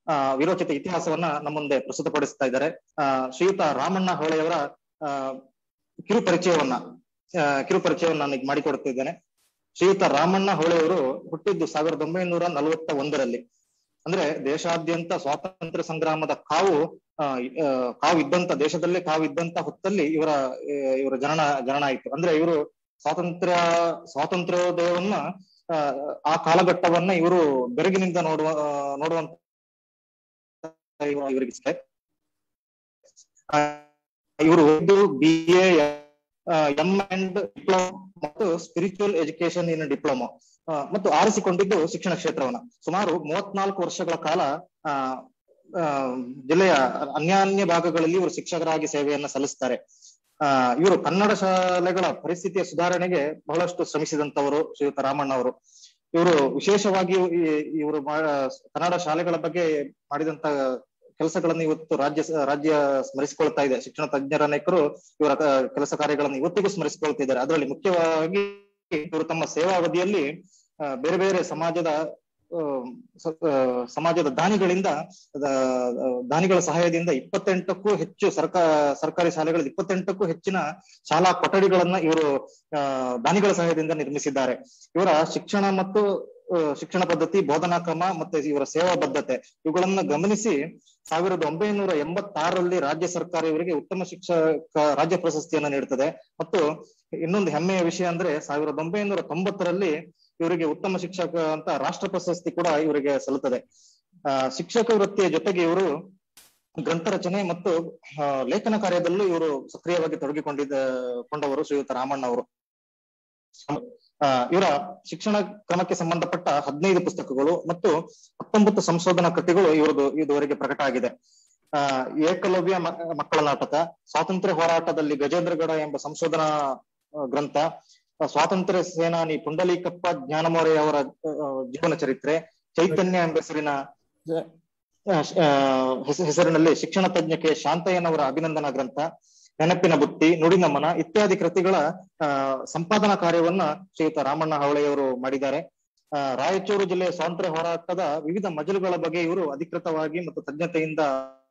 ಆ ವಿರೋಚಿತ ಇತಿಹಾಸವನ್ನ ನಮ್ಮ ಮುಂದೆ ಪ್ರಸ್ತುತಪಡಿಸ್ತಾ ಇದ್ದಾರೆ ಆ ಶ್ರೀಯುತ ರಾಮಣ್ಣ ಹೊಳೆಯವರ ಆ ಕಿರು ಪರಿಚಯವನ್ನ ಆ, ಕಿರು ಪರಿಚಯವನ್ನ ನಾನು ಈಗ ಮಾಡಿಕೊಡ್ತಿದ್ದೇನೆ ಶ್ರೀಯುತ ರಾಮಣ್ಣ ಹೊಳೆಯವರು ಹುಟ್ಟಿದ್ದು ಸಾವಿರದ ಒಂಬೈನೂರ ನಲವತ್ತ ಒಂದರಲ್ಲಿ ಅಂದ್ರೆ ದೇಶಾದ್ಯಂತ ಸ್ವಾತಂತ್ರ್ಯ ಸಂಗ್ರಾಮದ ಕಾವು ಆ, ಆ, ಕಾವು ಇದ್ದಂತ ದೇಶದಲ್ಲೇ ಕಾವು ಇದ್ದಂತ ಹೊತ್ತಲ್ಲಿ ಇವರ ಆ, ಇವರ ಜನನ ಜನನ ಆಯ್ತು ಅಂದ್ರೆ ಇವರು ಸ್ವಾತಂತ್ರ್ಯ ಸ್ವಾತಂತ್ರ್ಯೋದಯವನ್ನ ಆ, ಆ ಕಾಲಘಟ್ಟವನ್ನ ಇವರು ಬೆರಗಿನಿಂದ ನೋಡುವ ಆ, ನೋಡುವಂತ ಇವ- ಇವರಿಗೆ ಇಷ್ಟ. ಆ, ಇವರು ಓದಿದ್ದು B A M and diploma ಮತ್ತು ಸ್ಪಿರಿಚುವಲ್ ಎಜುಕೇಶನ್ ಇನ್ ಡಿಪ್ಲೊಮಾ ಮತ್ತು ಆರಿಸಿಕೊಂಡಿದ್ದು ಶಿಕ್ಷಣ ಕ್ಷೇತ್ರವನ್ನ ಸುಮಾರು ಮೂವತ್ನಾಲ್ಕು ವರ್ಷಗಳ ಕಾಲ ಆ ಆ, ಜಿಲ್ಲೆಯ ಅನ್ಯಾನ್ಯ ಭಾಗಗಳಲ್ಲಿ ಇವರು ಶಿಕ್ಷಕರಾಗಿ ಸೇವೆಯನ್ನ ಸಲ್ಲಿಸ್ತಾರೆ ಆ ಇವರು ಕನ್ನಡ ಶಾಲೆಗಳ ಪರಿಸ್ಥಿತಿಯ ಸುಧಾರಣೆಗೆ ಬಹಳಷ್ಟು ಶ್ರಮಿಸಿದಂತವರು ಶ್ರೀಯುತ ರಾಮಣ್ಣ ಅವರು ಇವರು ವಿಶೇಷವಾಗಿ ಈ- ಇವರು ಮಾ- ಕನ್ನಡ ಶಾಲೆಗಳ ಬಗ್ಗೆ ಮಾಡಿದಂತ ಕೆಲಸಗಳನ್ನು ಇವತ್ತು ರಾಜ್ಯ ರಾಜ್ಯ ಸ್ಮರಿಸಿಕೊಳ್ತಾ ಇದೆ ಶಿಕ್ಷಣ ತಜ್ಞರ ನಾಯಕರು ಇವರ ಕ- ಕೆಲಸ ಕಾರ್ಯಗಳನ್ನು ಇವತ್ತಿಗೂ ಸ್ಮರಿಸಿಕೊಳ್ತಿದ್ದಾರೆ ಅದರಲ್ಲಿ ಮುಖ್ಯವಾಗಿ ಇವರು ತಮ್ಮ ಸೇವಾವಧಿಯಲ್ಲಿ ಆ, ಬೇರೆ ಬೇರೆ ಸಮಾಜದ ಆ, ಸ- ಆ, ಸಮಾಜದ ದಾನಿಗಳಿಂದ ಆ, ದಾನಿಗಳ ಸಹಾಯದಿಂದ ಇಪ್ಪತ್ತೆಂಟಕ್ಕೂ ಹೆಚ್ಚು ಸರ್ಕಾರ ಸರ್ಕಾರಿ ಶಾಲೆಗಳಲ್ಲಿ ಇಪ್ಪತ್ತೆಂಟಕ್ಕೂ ಹೆಚ್ಚಿನ ಶಾಲಾ ಕೊಠಡಿಗಳನ್ನ ಇವರು ಆ, ದಾನಿಗಳ ಸಹಾಯದಿಂದ ನಿರ್ಮಿಸಿದ್ದಾರೆ ಇವರ ಶಿಕ್ಷಣ ಮತ್ತು ಆ, ಶಿಕ್ಷಣ ಪದ್ಧತಿ ಬೋಧನಾ ಕ್ರಮ ಮತ್ತೆ ಇವರ ಸೇವಾ ಬದ್ಧತೆ ಇವುಗಳನ್ನ ಗಮನಿಸಿ ಸಾವಿರದ ಒಂಬೈನೂರ ಎಂಬತ್ತಾರರಲ್ಲಿ ರಾಜ್ಯ ಸರ್ಕಾರ ಇವರಿಗೆ ಉತ್ತಮ ಶಿಕ್ಷಕ ರಾಜ್ಯ ಪ್ರಶಸ್ತಿಯನ್ನ ನೀಡುತ್ತದೆ ಮತ್ತು ಇನ್ನೊಂದು ಹೆಮ್ಮೆಯ ವಿಷಯ ಅಂದ್ರೆ ಸಾವಿರದ ಒಂಬೈನೂರ ತೊಂಬತ್ತರಲ್ಲಿ ಇವರಿಗೆ ಉತ್ತಮ ಶಿಕ್ಷಕ ಅಂತ ರಾಷ್ಟ್ರ ಪ್ರಶಸ್ತಿ ಕೂಡ ಇವರಿಗೆ ಸಲ್ಲುತ್ತದೆ ಆ ಶಿಕ್ಷಕ ವೃತ್ತಿಯ ಜೊತೆಗೆ ಇವರು ಗ್ರಂಥ ರಚನೆ ಮತ್ತು ಆ, ಲೇಖನ ಕಾರ್ಯದಲ್ಲೂ ಇವರು ಸಕ್ರಿಯವಾಗಿ ತೊಡಗಿಕೊಂಡಿದ್ದ ಕೊಂಡವರು ಶ್ರೀಯುತ ರಾಮಣ್ಣ ಅವರು ಆ, ಇವರ ಶಿಕ್ಷಣ ಕ್ರಮಕ್ಕೆ ಸಂಬಂಧಪಟ್ಟ ಹದಿನೈದು ಪುಸ್ತಕಗಳು ಮತ್ತು ಹತ್ತೊಂಬತ್ತು ಸಂಶೋಧನಾ ಕೃತಿಗಳು ಇವರದು ಇದುವರೆಗೆ ಪ್ರಕಟ ಆಗಿದೆ ಆ ಏಕಲವ್ಯ ಮ- ಮಕ್ಕಳ ನಾಟಕ ಸ್ವಾತಂತ್ರ್ಯ ಹೋರಾಟದಲ್ಲಿ ಗಜೇಂದ್ರಗಡ ಎಂಬ ಸಂಶೋಧನಾ ಆ, ಗ್ರಂಥ ಆ, ಸ್ವಾತಂತ್ರ್ಯ ಸೇನಾನಿ ಪುಂಡಲೀಕಪ್ಪ ಜ್ಞಾನಮೋರೆ ಅವರ ಆ, ಜೀವನ ಚರಿತ್ರೆ ಚೈತನ್ಯ ಎಂಬ ಹೆಸರಿನ ಆ, ಆ, ಹೆಸ- ಹೆಸರಿನಲ್ಲಿ ಶಿಕ್ಷಣ ತಜ್ಞ ಕೆ ಶಾಂತಯ್ಯನವರ ಅಭಿನಂದನಾ ಗ್ರಂಥ ನೆನಪಿನ ಬುತ್ತಿ ನುಡಿನಮನ ಇತ್ಯಾದಿ ಕೃತಿಗಳ ಆ ಸಂಪಾದನಾ ಕಾರ್ಯವನ್ನ ಶ್ರೀಯುತ ರಾಮಣ್ಣ ಹವಳೆಯವರು ಮಾಡಿದ್ದಾರೆ ಆ ರಾಯಚೂರು ಜಿಲ್ಲೆಯ ಸ್ವಾತಂತ್ರ್ಯ ಹೋರಾಟದ ವಿವಿಧ ಮಜಲುಗಳ ಬಗ್ಗೆ ಇವರು ಅಧಿಕೃತವಾಗಿ ಮತ್ತು ತಜ್ಞತೆಯಿಂದ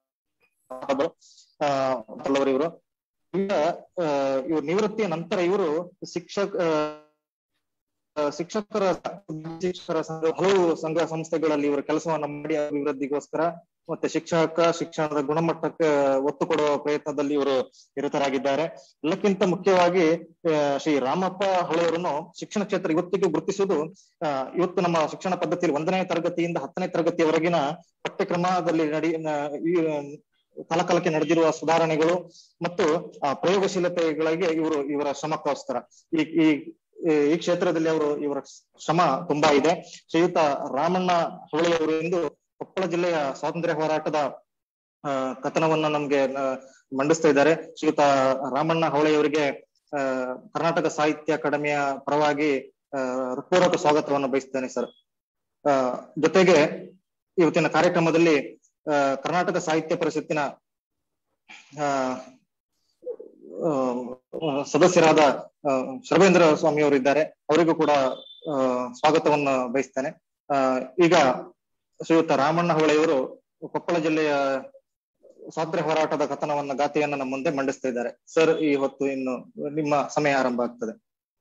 ಆ ಬಲ್ಲವರು ಇವರು ಈಗ ಆ, ಇವರು ನಿವೃತ್ತಿಯ ನಂತರ ಇವರು ಶಿಕ್ಷಕ ಆ, ಆ, ಶಿಕ್ಷಕರ ಶಿಕ್ಷಕರ ಸಂಘ ಹಲವು ಸಂಘ ಸಂಸ್ಥೆಗಳಲ್ಲಿ ಇವರು ಕೆಲಸವನ್ನ ಮಾಡಿ ಅಭಿವೃದ್ಧಿಗೋಸ್ಕರ ಮತ್ತೆ ಶಿಕ್ಷಕ ಶಿಕ್ಷಣದ ಗುಣಮಟ್ಟಕ್ಕೆ ಒತ್ತು ಕೊಡುವ ಪ್ರಯತ್ನದಲ್ಲಿ ಇವರು ನಿರತರಾಗಿದ್ದಾರೆ ಎಲ್ಲಕ್ಕಿಂತ ಮುಖ್ಯವಾಗಿ ಆ, ಶ್ರೀ ರಾಮಪ್ಪ ಹೊಳೆಯವರನ್ನು ಶಿಕ್ಷಣ ಕ್ಷೇತ್ರ ಇವತ್ತಿಗೂ ಗುರುತಿಸುವುದು ಆ, ಇವತ್ತು ನಮ್ಮ ಶಿಕ್ಷಣ ಪದ್ಧತಿಯಲ್ಲಿ ಒಂದನೇ ತರಗತಿಯಿಂದ ಹತ್ತನೇ ತರಗತಿಯವರೆಗಿನ ಪಠ್ಯಕ್ರಮದಲ್ಲಿ ನಡಿ ನ- ಈ ಕಾಲಕಾಲಕ್ಕೆ ನಡೆದಿರುವ ಸುಧಾರಣೆಗಳು ಮತ್ತು ಆ ಪ್ರಯೋಗಶೀಲತೆಗಳಿಗೆ ಇವರು ಇವರ ಶ್ರಮಕ್ಕೋಸ್ಕರ ಈ ಈ ಈ- ಈ ಕ್ಷೇತ್ರದಲ್ಲಿ ಅವರು ಇವರ ಶ್ರಮ ತುಂಬಾ ಇದೆ ಶ್ರೀಯುತ ರಾಮಣ್ಣ ಹೊಳೆಯವರು ಎಂದು ಕೊಪ್ಪಳ ಜಿಲ್ಲೆಯ ಸ್ವಾತಂತ್ರ್ಯ ಹೋರಾಟದ ಆ, ಕಥನವನ್ನ ನಮ್ಗೆ ಆ, ಮಂಡಿಸ್ತಾ ಇದ್ದಾರೆ ಶ್ರೀಯುತ ರಾಮಣ್ಣ ಹೊಳೆಯವರಿಗೆ ಆ, ಕರ್ನಾಟಕ ಸಾಹಿತ್ಯ ಅಕಾಡೆಮಿಯ ಪರವಾಗಿ ಆ, ಹೃತ್ಪೂರ್ವಕ ಸ್ವಾಗತವನ್ನು ಬಯಸ್ತೇನೆ ಸರ್ ಆ, ಜೊತೆಗೆ ಇವತ್ತಿನ ಕಾರ್ಯಕ್ರಮದಲ್ಲಿ ಆ, ಕರ್ನಾಟಕ ಸಾಹಿತ್ಯ ಪರಿಷತ್ತಿನ ಆ, ಆ, ಸದಸ್ಯರಾದ ಆ, ಶರ್ವೇಂದ್ರ ಸ್ವಾಮಿ ಅವರು ಇದ್ದಾರೆ ಅವರಿಗೂ ಕೂಡ ಆ, ಸ್ವಾಗತವನ್ನು ಬಯಸ್ತೇನೆ ಆ, ಈಗ ಶ್ರೀಯುತ ರಾಮಣ್ಣ ಹೊಳೆಯವರು ಕೊಪ್ಪಳ ಜಿಲ್ಲೆಯ ಸ್ವಾತಂತ್ರ್ಯ ಹೋರಾಟದ ಕಥನವನ್ನ ಗಾಥೆಯನ್ನ ನಮ್ಮ ಮುಂದೆ ಮಂಡಿಸ್ತಾ ಇದ್ದಾರೆ ಸರ್ ಈ ಹೊತ್ತು ಇನ್ನು ನಿಮ್ಮ ಸಮಯ ಆರಂಭ ಆಗ್ತದೆ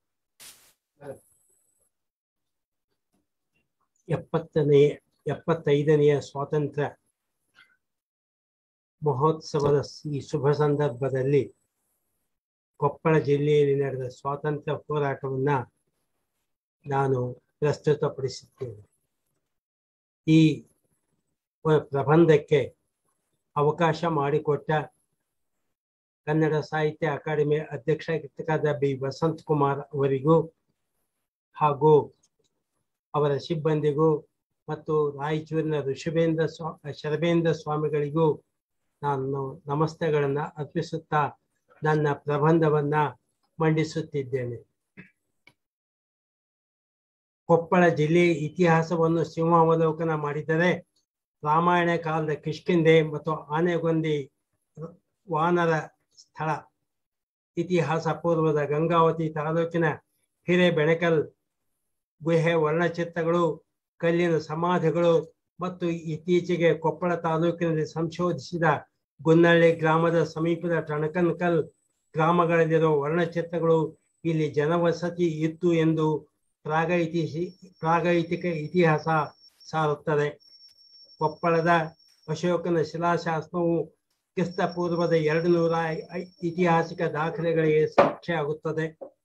ಎಪ್ಪತ್ತನೆಯ ಎಪ್ಪತ್ತೈದನೆಯ ಸ್ವಾತಂತ್ರ್ಯ ಮಹೋತ್ಸವದ ಈ ಶುಭ ಸಂದರ್ಭದಲ್ಲಿ ಕೊಪ್ಪಳ ಜಿಲ್ಲೆಯಲ್ಲಿ ನಡೆದ ಸ್ವಾತಂತ್ರ್ಯ ಹೋರಾಟವನ್ನ ನಾನು ಪ್ರಸ್ತುತಪಡಿಸುತ್ತೇನೆ ಈ ವ- ಪ್ರಬಂಧಕ್ಕೆ ಅವಕಾಶ ಮಾಡಿಕೊಟ್ಟ ಕನ್ನಡ ಸಾಹಿತ್ಯ ಅಕಾಡೆಮಿ ಅಧ್ಯಕ್ಷರಾಗಿರ್ತಕ್ಕಂಥ ಬಿ ವಸಂತ್ ಕುಮಾರ್ ಅವರಿಗೂ ಹಾಗೂ ಅವರ ಸಿಬ್ಬಂದಿಗೂ ಮತ್ತು ರಾಯಚೂರಿನ ಋಷಭೇಂದ್ರ ಸ್ವಾ ಶರಬೇಂದ್ರ ಸ್ವಾಮಿಗಳಿಗೂ ನಾನು ನಮಸ್ತೆಗಳನ್ನ ಅರ್ಪಿಸುತ್ತಾ ನನ್ನ ಪ್ರಬಂಧವನ್ನ ಮಂಡಿಸುತ್ತಿದ್ದೇನೆ ಕೊಪ್ಪಳ ಜಿಲ್ಲೆಯ ಇತಿಹಾಸವನ್ನು ಸಿಂಹಾವಲೋಕನ ಮಾಡಿದರೆ ರಾಮಾಯಣ ಕಾಲದ ಕಿಷ್ಕಿಂದೆ ಮತ್ತು ಆನೆಗೊಂದಿ ವಾನರ ಸ್ಥಳ ಇತಿಹಾಸ ಪೂರ್ವದ ಗಂಗಾವತಿ ತಾಲೂಕಿನ ಹಿರೇಬೆಣಕಲ್ ಗುಹೆ ವರ್ಣಚಿತ್ರಗಳು ಕಲ್ಲಿನ ಸಮಾಧಿಗಳು ಮತ್ತು ಇತ್ತೀಚೆಗೆ ಕೊಪ್ಪಳ ತಾಲೂಕಿನಲ್ಲಿ ಸಂಶೋಧಿಸಿದ ಗುನ್ನಳ್ಳಿ ಗ್ರಾಮದ ಸಮೀಪದ ಟಣಕನ್ಕಲ್ ಗ್ರಾಮಗಳಲ್ಲಿರುವ ವರ್ಣಚಿತ್ರಗಳು ಇಲ್ಲಿ ಜನವಸತಿ ಇತ್ತು ಎಂದು ಪ್ರಾಗೈತಿಸಿ ಪ್ರಾಗೈತಿಕ ಇತಿಹಾಸ ಸಾರುತ್ತದೆ ಕೊಪ್ಪಳದ ಅಶೋಕನ ಶಿಲಾಶಾಸನವು ಕ್ರಿಸ್ತ ಪೂರ್ವದ ಎರಡು ನೂರ ಐ- ಐತಿಹಾಸಿಕ ದಾಖಲೆಗಳಿಗೆ ಸಾಕ್ಷಿಯಾಗುತ್ತದೆ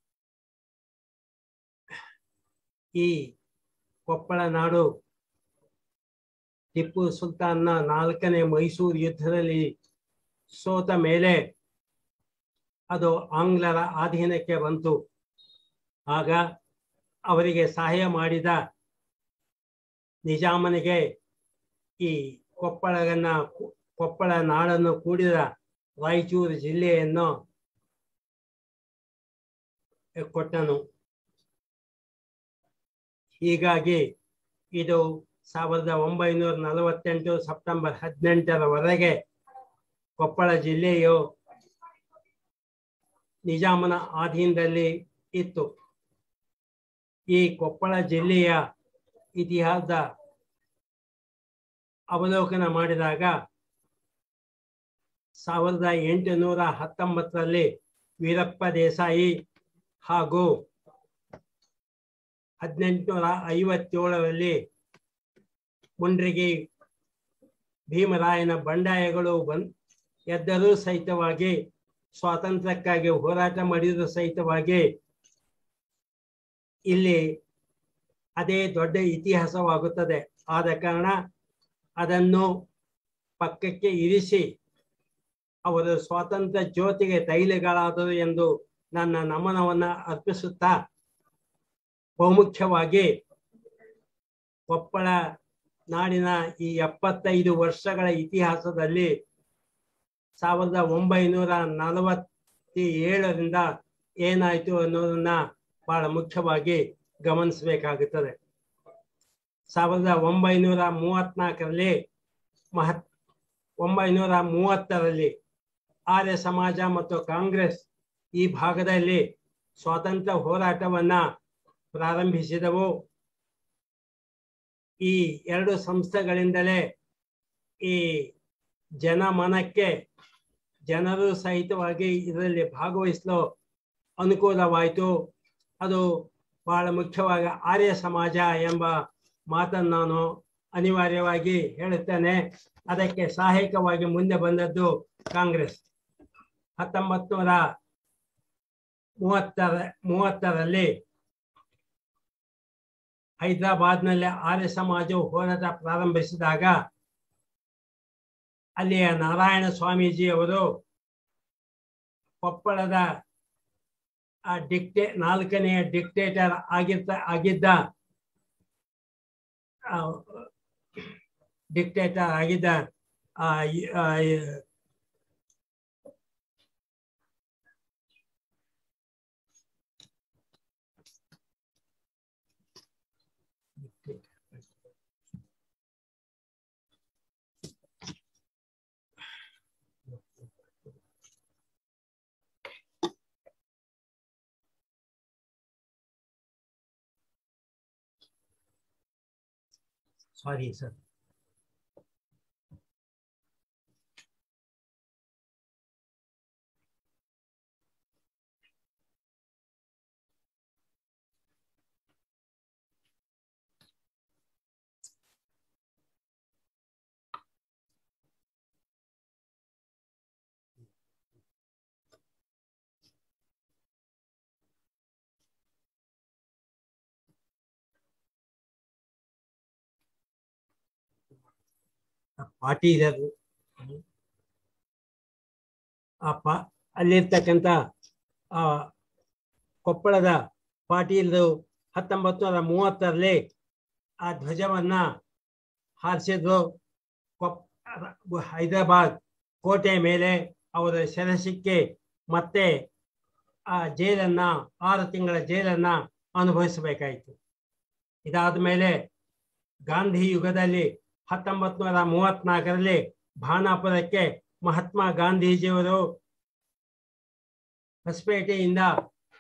ಈ ಕೊಪ್ಪಳ ನಾಡು ಟಿಪ್ಪು ಸುಲ್ತಾನ್ನ ನಾಲ್ಕನೇ ಮೈಸೂರು ಯುದ್ಧದಲ್ಲಿ ಸೋತ ಮೇಲೆ ಅದು ಆಂಗ್ಲರ ಅಧೀನಕ್ಕೆ ಬಂತು ಆಗ ಅವರಿಗೆ ಸಹಾಯ ಮಾಡಿದ ನಿಜಾಮನಿಗೆ ಈ ಕೊಪ್ಪಳಗನ್ನ ಕೊಪ್ಪಳ ನಾಡನ್ನು ಕೂಡಿದ ರಾಯಚೂರು ಜಿಲ್ಲೆಯನ್ನು ಕೊಟ್ಟನು ಹೀಗಾಗಿ ಇದು ಸಾವಿರದ ಒಂಬೈನೂರ ನಲವತ್ತೆಂಟು ಸೆಪ್ಟೆಂಬರ್ ಹದಿನೆಂಟರವರೆಗೆ ಕೊಪ್ಪಳ ಜಿಲ್ಲೆಯು ನಿಜಾಮನ ಅಧೀನದಲ್ಲಿ ಇತ್ತು ಈ ಕೊಪ್ಪಳ ಜಿಲ್ಲೆಯ ಇತಿಹಾಸದ ಅವಲೋಕನ ಮಾಡಿದಾಗ ಸಾವಿರದ ಎಂಟುನೂರ ಹತ್ತೊಂಬತ್ತರಲ್ಲಿ ವೀರಪ್ಪ ದೇಸಾಯಿ ಹಾಗೂ ಹದಿನೆಂಟುನೂರ ಐವತ್ತೇಳರಲ್ಲಿ ಮುಂಡ್ರಿಗಿ ಭೀಮರಾಯನ ಬಂಡಾಯಗಳು ಬಂದ್ ಎದ್ದರೂ ಸಹಿತವಾಗಿ ಸ್ವಾತಂತ್ರ್ಯಕ್ಕಾಗಿ ಹೋರಾಟ ಮಾಡಿದರೂ ಸಹಿತವಾಗಿ ಇಲ್ಲಿ ಅದೇ ದೊಡ್ಡ ಇತಿಹಾಸವಾಗುತ್ತದೆ ಆದ ಕಾರಣ ಅದನ್ನು ಪಕ್ಕಕ್ಕೆ ಇರಿಸಿ ಅವರ ಸ್ವಾತಂತ್ರ್ಯ ಜ್ಯೋತಿಗೆ ತೈಲಗಳಾದರು ಎಂದು ನನ್ನ ನಮನವನ್ನ ಅರ್ಪಿಸುತ್ತಾ ಬಹುಮುಖ್ಯವಾಗಿ ಕೊಪ್ಪಳ ನಾಡಿನ ಈ ಎಪ್ಪತ್ತೈದು ವರ್ಷಗಳ ಇತಿಹಾಸದಲ್ಲಿ ಸಾವಿರದ ಒಂಬೈನೂರ ನಲವತ್ತ ಏಳರಿಂದ ಏನಾಯ್ತು ಅನ್ನೋದನ್ನ ಬಹಳ ಮುಖ್ಯವಾಗಿ ಗಮನಿಸಬೇಕಾಗುತ್ತದೆ ಸಾವಿರದ ಒಂಬೈನೂರ ಮೂವತ್ನಾಲ್ಕರಲ್ಲಿ ಮಹತ್ ಒಂಬೈನೂರ ಮೂವತ್ತರಲ್ಲಿ ಆರ್ಯ ಸಮಾಜ ಮತ್ತು ಕಾಂಗ್ರೆಸ್ ಈ ಭಾಗದಲ್ಲಿ ಸ್ವಾತಂತ್ರ್ಯ ಹೋರಾಟವನ್ನ ಪ್ರಾರಂಭಿಸಿದವು ಈ ಎರಡು ಸಂಸ್ಥೆಗಳಿಂದಲೇ ಈ ಜನಮನಕ್ಕೆ ಜನರು ಸಹಿತವಾಗಿ ಇದರಲ್ಲಿ ಭಾಗವಹಿಸಲು ಅನುಕೂಲವಾಯಿತು ಅದು ಬಹಳ ಮುಖ್ಯವಾಗಿ ಆರ್ಯ ಸಮಾಜ ಎಂಬ ಮಾತನ್ನು ನಾನು ಅನಿವಾರ್ಯವಾಗಿ ಹೇಳುತ್ತೇನೆ ಅದಕ್ಕೆ ಸಹಾಯಕವಾಗಿ ಮುಂದೆ ಬಂದದ್ದು ಕಾಂಗ್ರೆಸ್ ಹತ್ತೊಂಬತ್ತು ನೂರ ಮೂವತ್ತರ ಮೂವತ್ತರಲ್ಲಿ ಹೈದರಾಬಾದ್ನಲ್ಲಿ ಆರ್ಯ ಸಮಾಜವು ಹೋರಾಟ ಪ್ರಾರಂಭಿಸಿದಾಗ ಅಲ್ಲಿಯ ನಾರಾಯಣ ಸ್ವಾಮೀಜಿ ಅವರು ಕೊಪ್ಪಳದ ಆ ಡಿಕ್ಟೇ ನಾಲ್ಕನೆಯ ಡಿಕ್ಟೇಟರ್ ಆಗಿರ್ತ ಆಗಿದ್ದ ಡಿಕ್ಟೇಟರ್ ಆಗಿದ್ದ ಆ, ಈ- ಆ, ಈ- ಸಾರಿ ಸರ್ ಪಾಟೀಲರು ಆ ಪಾ ಅಲ್ಲಿರ್ತಕ್ಕಂಥ ಆ ಕೊಪ್ಪಳದ ಪಾಟೀಲರು ಹತ್ತೊಂಬತ್ತು ನೂರ ಮೂವತ್ತರಲ್ಲಿ ಆ ಧ್ವಜವನ್ನ ಹಾರಿಸಿದ್ರು ಕೊಪ್ ಹೈದರಾಬಾದ್ ಕೋಟೆ ಮೇಲೆ ಅವರ ಸೆರೆಸಿಕ್ಕಿ ಮತ್ತೆ ಆ ಜೈಲನ್ನ ಆರು ತಿಂಗಳ ಜೈಲನ್ನ ಅನುಭವಿಸಬೇಕಾಯಿತು ಇದಾದ ಮೇಲೆ ಗಾಂಧಿ ಯುಗದಲ್ಲಿ ಹತ್ತೊಂಬತ್ತು ನೂರ ಮೂವತ್ನಾಲ್ಕರಲ್ಲಿ ಭಾನಾಪುರಕ್ಕೆ ಮಹಾತ್ಮ ಗಾಂಧೀಜಿಯವರು ಹೊಸಪೇಟೆಯಿಂದ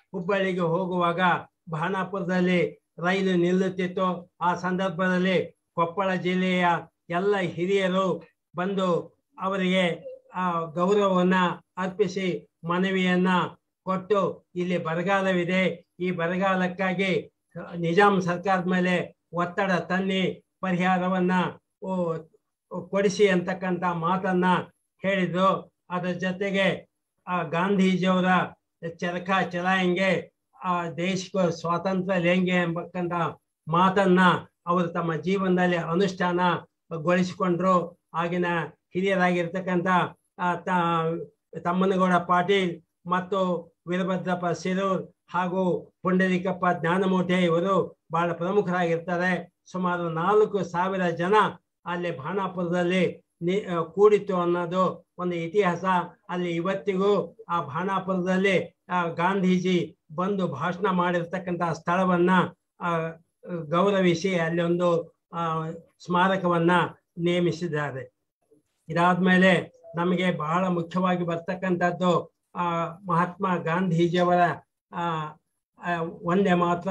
ಹುಬ್ಬಳ್ಳಿಗೆ ಹೋಗುವಾಗ ಭಾನಾಪುರದಲ್ಲಿ ರೈಲು ನಿಲ್ಲುತ್ತಿತ್ತು ಆ ಸಂದರ್ಭದಲ್ಲಿ ಕೊಪ್ಪಳ ಜಿಲ್ಲೆಯ ಎಲ್ಲ ಹಿರಿಯರು ಬಂದು ಅವರಿಗೆ ಆ ಗೌರವವನ್ನ ಅರ್ಪಿಸಿ ಮನವಿಯನ್ನ ಕೊಟ್ಟು ಇಲ್ಲಿ ಬರಗಾಲವಿದೆ ಈ ಬರಗಾಲಕ್ಕಾಗಿ ನಿಜಾಂ ಸರ್ಕಾರದ ಮೇಲೆ ಒತ್ತಡ ತನ್ನಿ ಪರಿಹಾರವನ್ನ ಓ, ಕೊಡಿಸಿ ಅಂತಕ್ಕಂಥ ಮಾತನ್ನ ಹೇಳಿದ್ರು ಅದರ ಜೊತೆಗೆ ಆ ಗಾಂಧೀಜಿಯವರ ಚರಕ ಚಲಾಯಂಗೆ ಆ ದೇಶಕ್ಕೆ ಸ್ವಾತಂತ್ರ್ಯ ಲೇಂಗೆ ಎಂಬಕ್ಕಂತ ಮಾತನ್ನ ಅವರು ತಮ್ಮ ಜೀವನದಲ್ಲಿ ಅನುಷ್ಠಾನಗೊಳಿಸಿಕೊಂಡ್ರು ಆಗಿನ ಹಿರಿಯರಾಗಿರ್ತಕ್ಕಂಥ ಆ, ತ- ತಮ್ಮನಗೌಡ ಪಾಟೀಲ್ ಮತ್ತು ವೀರಭದ್ರಪ್ಪ ಸಿರೂರ್ ಹಾಗೂ ಪುಂಡಲಿಕಪ್ಪ ಜ್ಞಾನಮೂಟೆ ಇವರು ಬಹಳ ಪ್ರಮುಖರಾಗಿರ್ತಾರೆ ಸುಮಾರು ನಾಲ್ಕು ಸಾವಿರ ಜನ ಅಲ್ಲಿ ಭಾನಾಪುರದಲ್ಲಿ ನಿ- ಆ, ಕೂಡಿತ್ತು ಅನ್ನೋದು ಒಂದು ಇತಿಹಾಸ ಅಲ್ಲಿ ಇವತ್ತಿಗೂ ಆ ಭಾನಾಪುರದಲ್ಲಿ ಆ, ಗಾಂಧೀಜಿ ಬಂದು ಭಾಷಣ ಮಾಡಿರ್ತಕ್ಕಂಥ ಸ್ಥಳವನ್ನ ಆ, ಗೌರವಿಸಿ ಅಲ್ಲಿ ಒಂದು ಆ, ಸ್ಮಾರಕವನ್ನ ನೇಮಿಸಿದ್ದಾರೆ ಇದಾದ್ಮೇಲೆ ನಮಗೆ ಬಹಳ ಮುಖ್ಯವಾಗಿ ಬರ್ತಕ್ಕಂಥದ್ದು ಆ ಮಹಾತ್ಮ ಗಾಂಧೀಜಿಯವರ ಆ ಆ, ಒಂದೇ ಮಾತ್ರ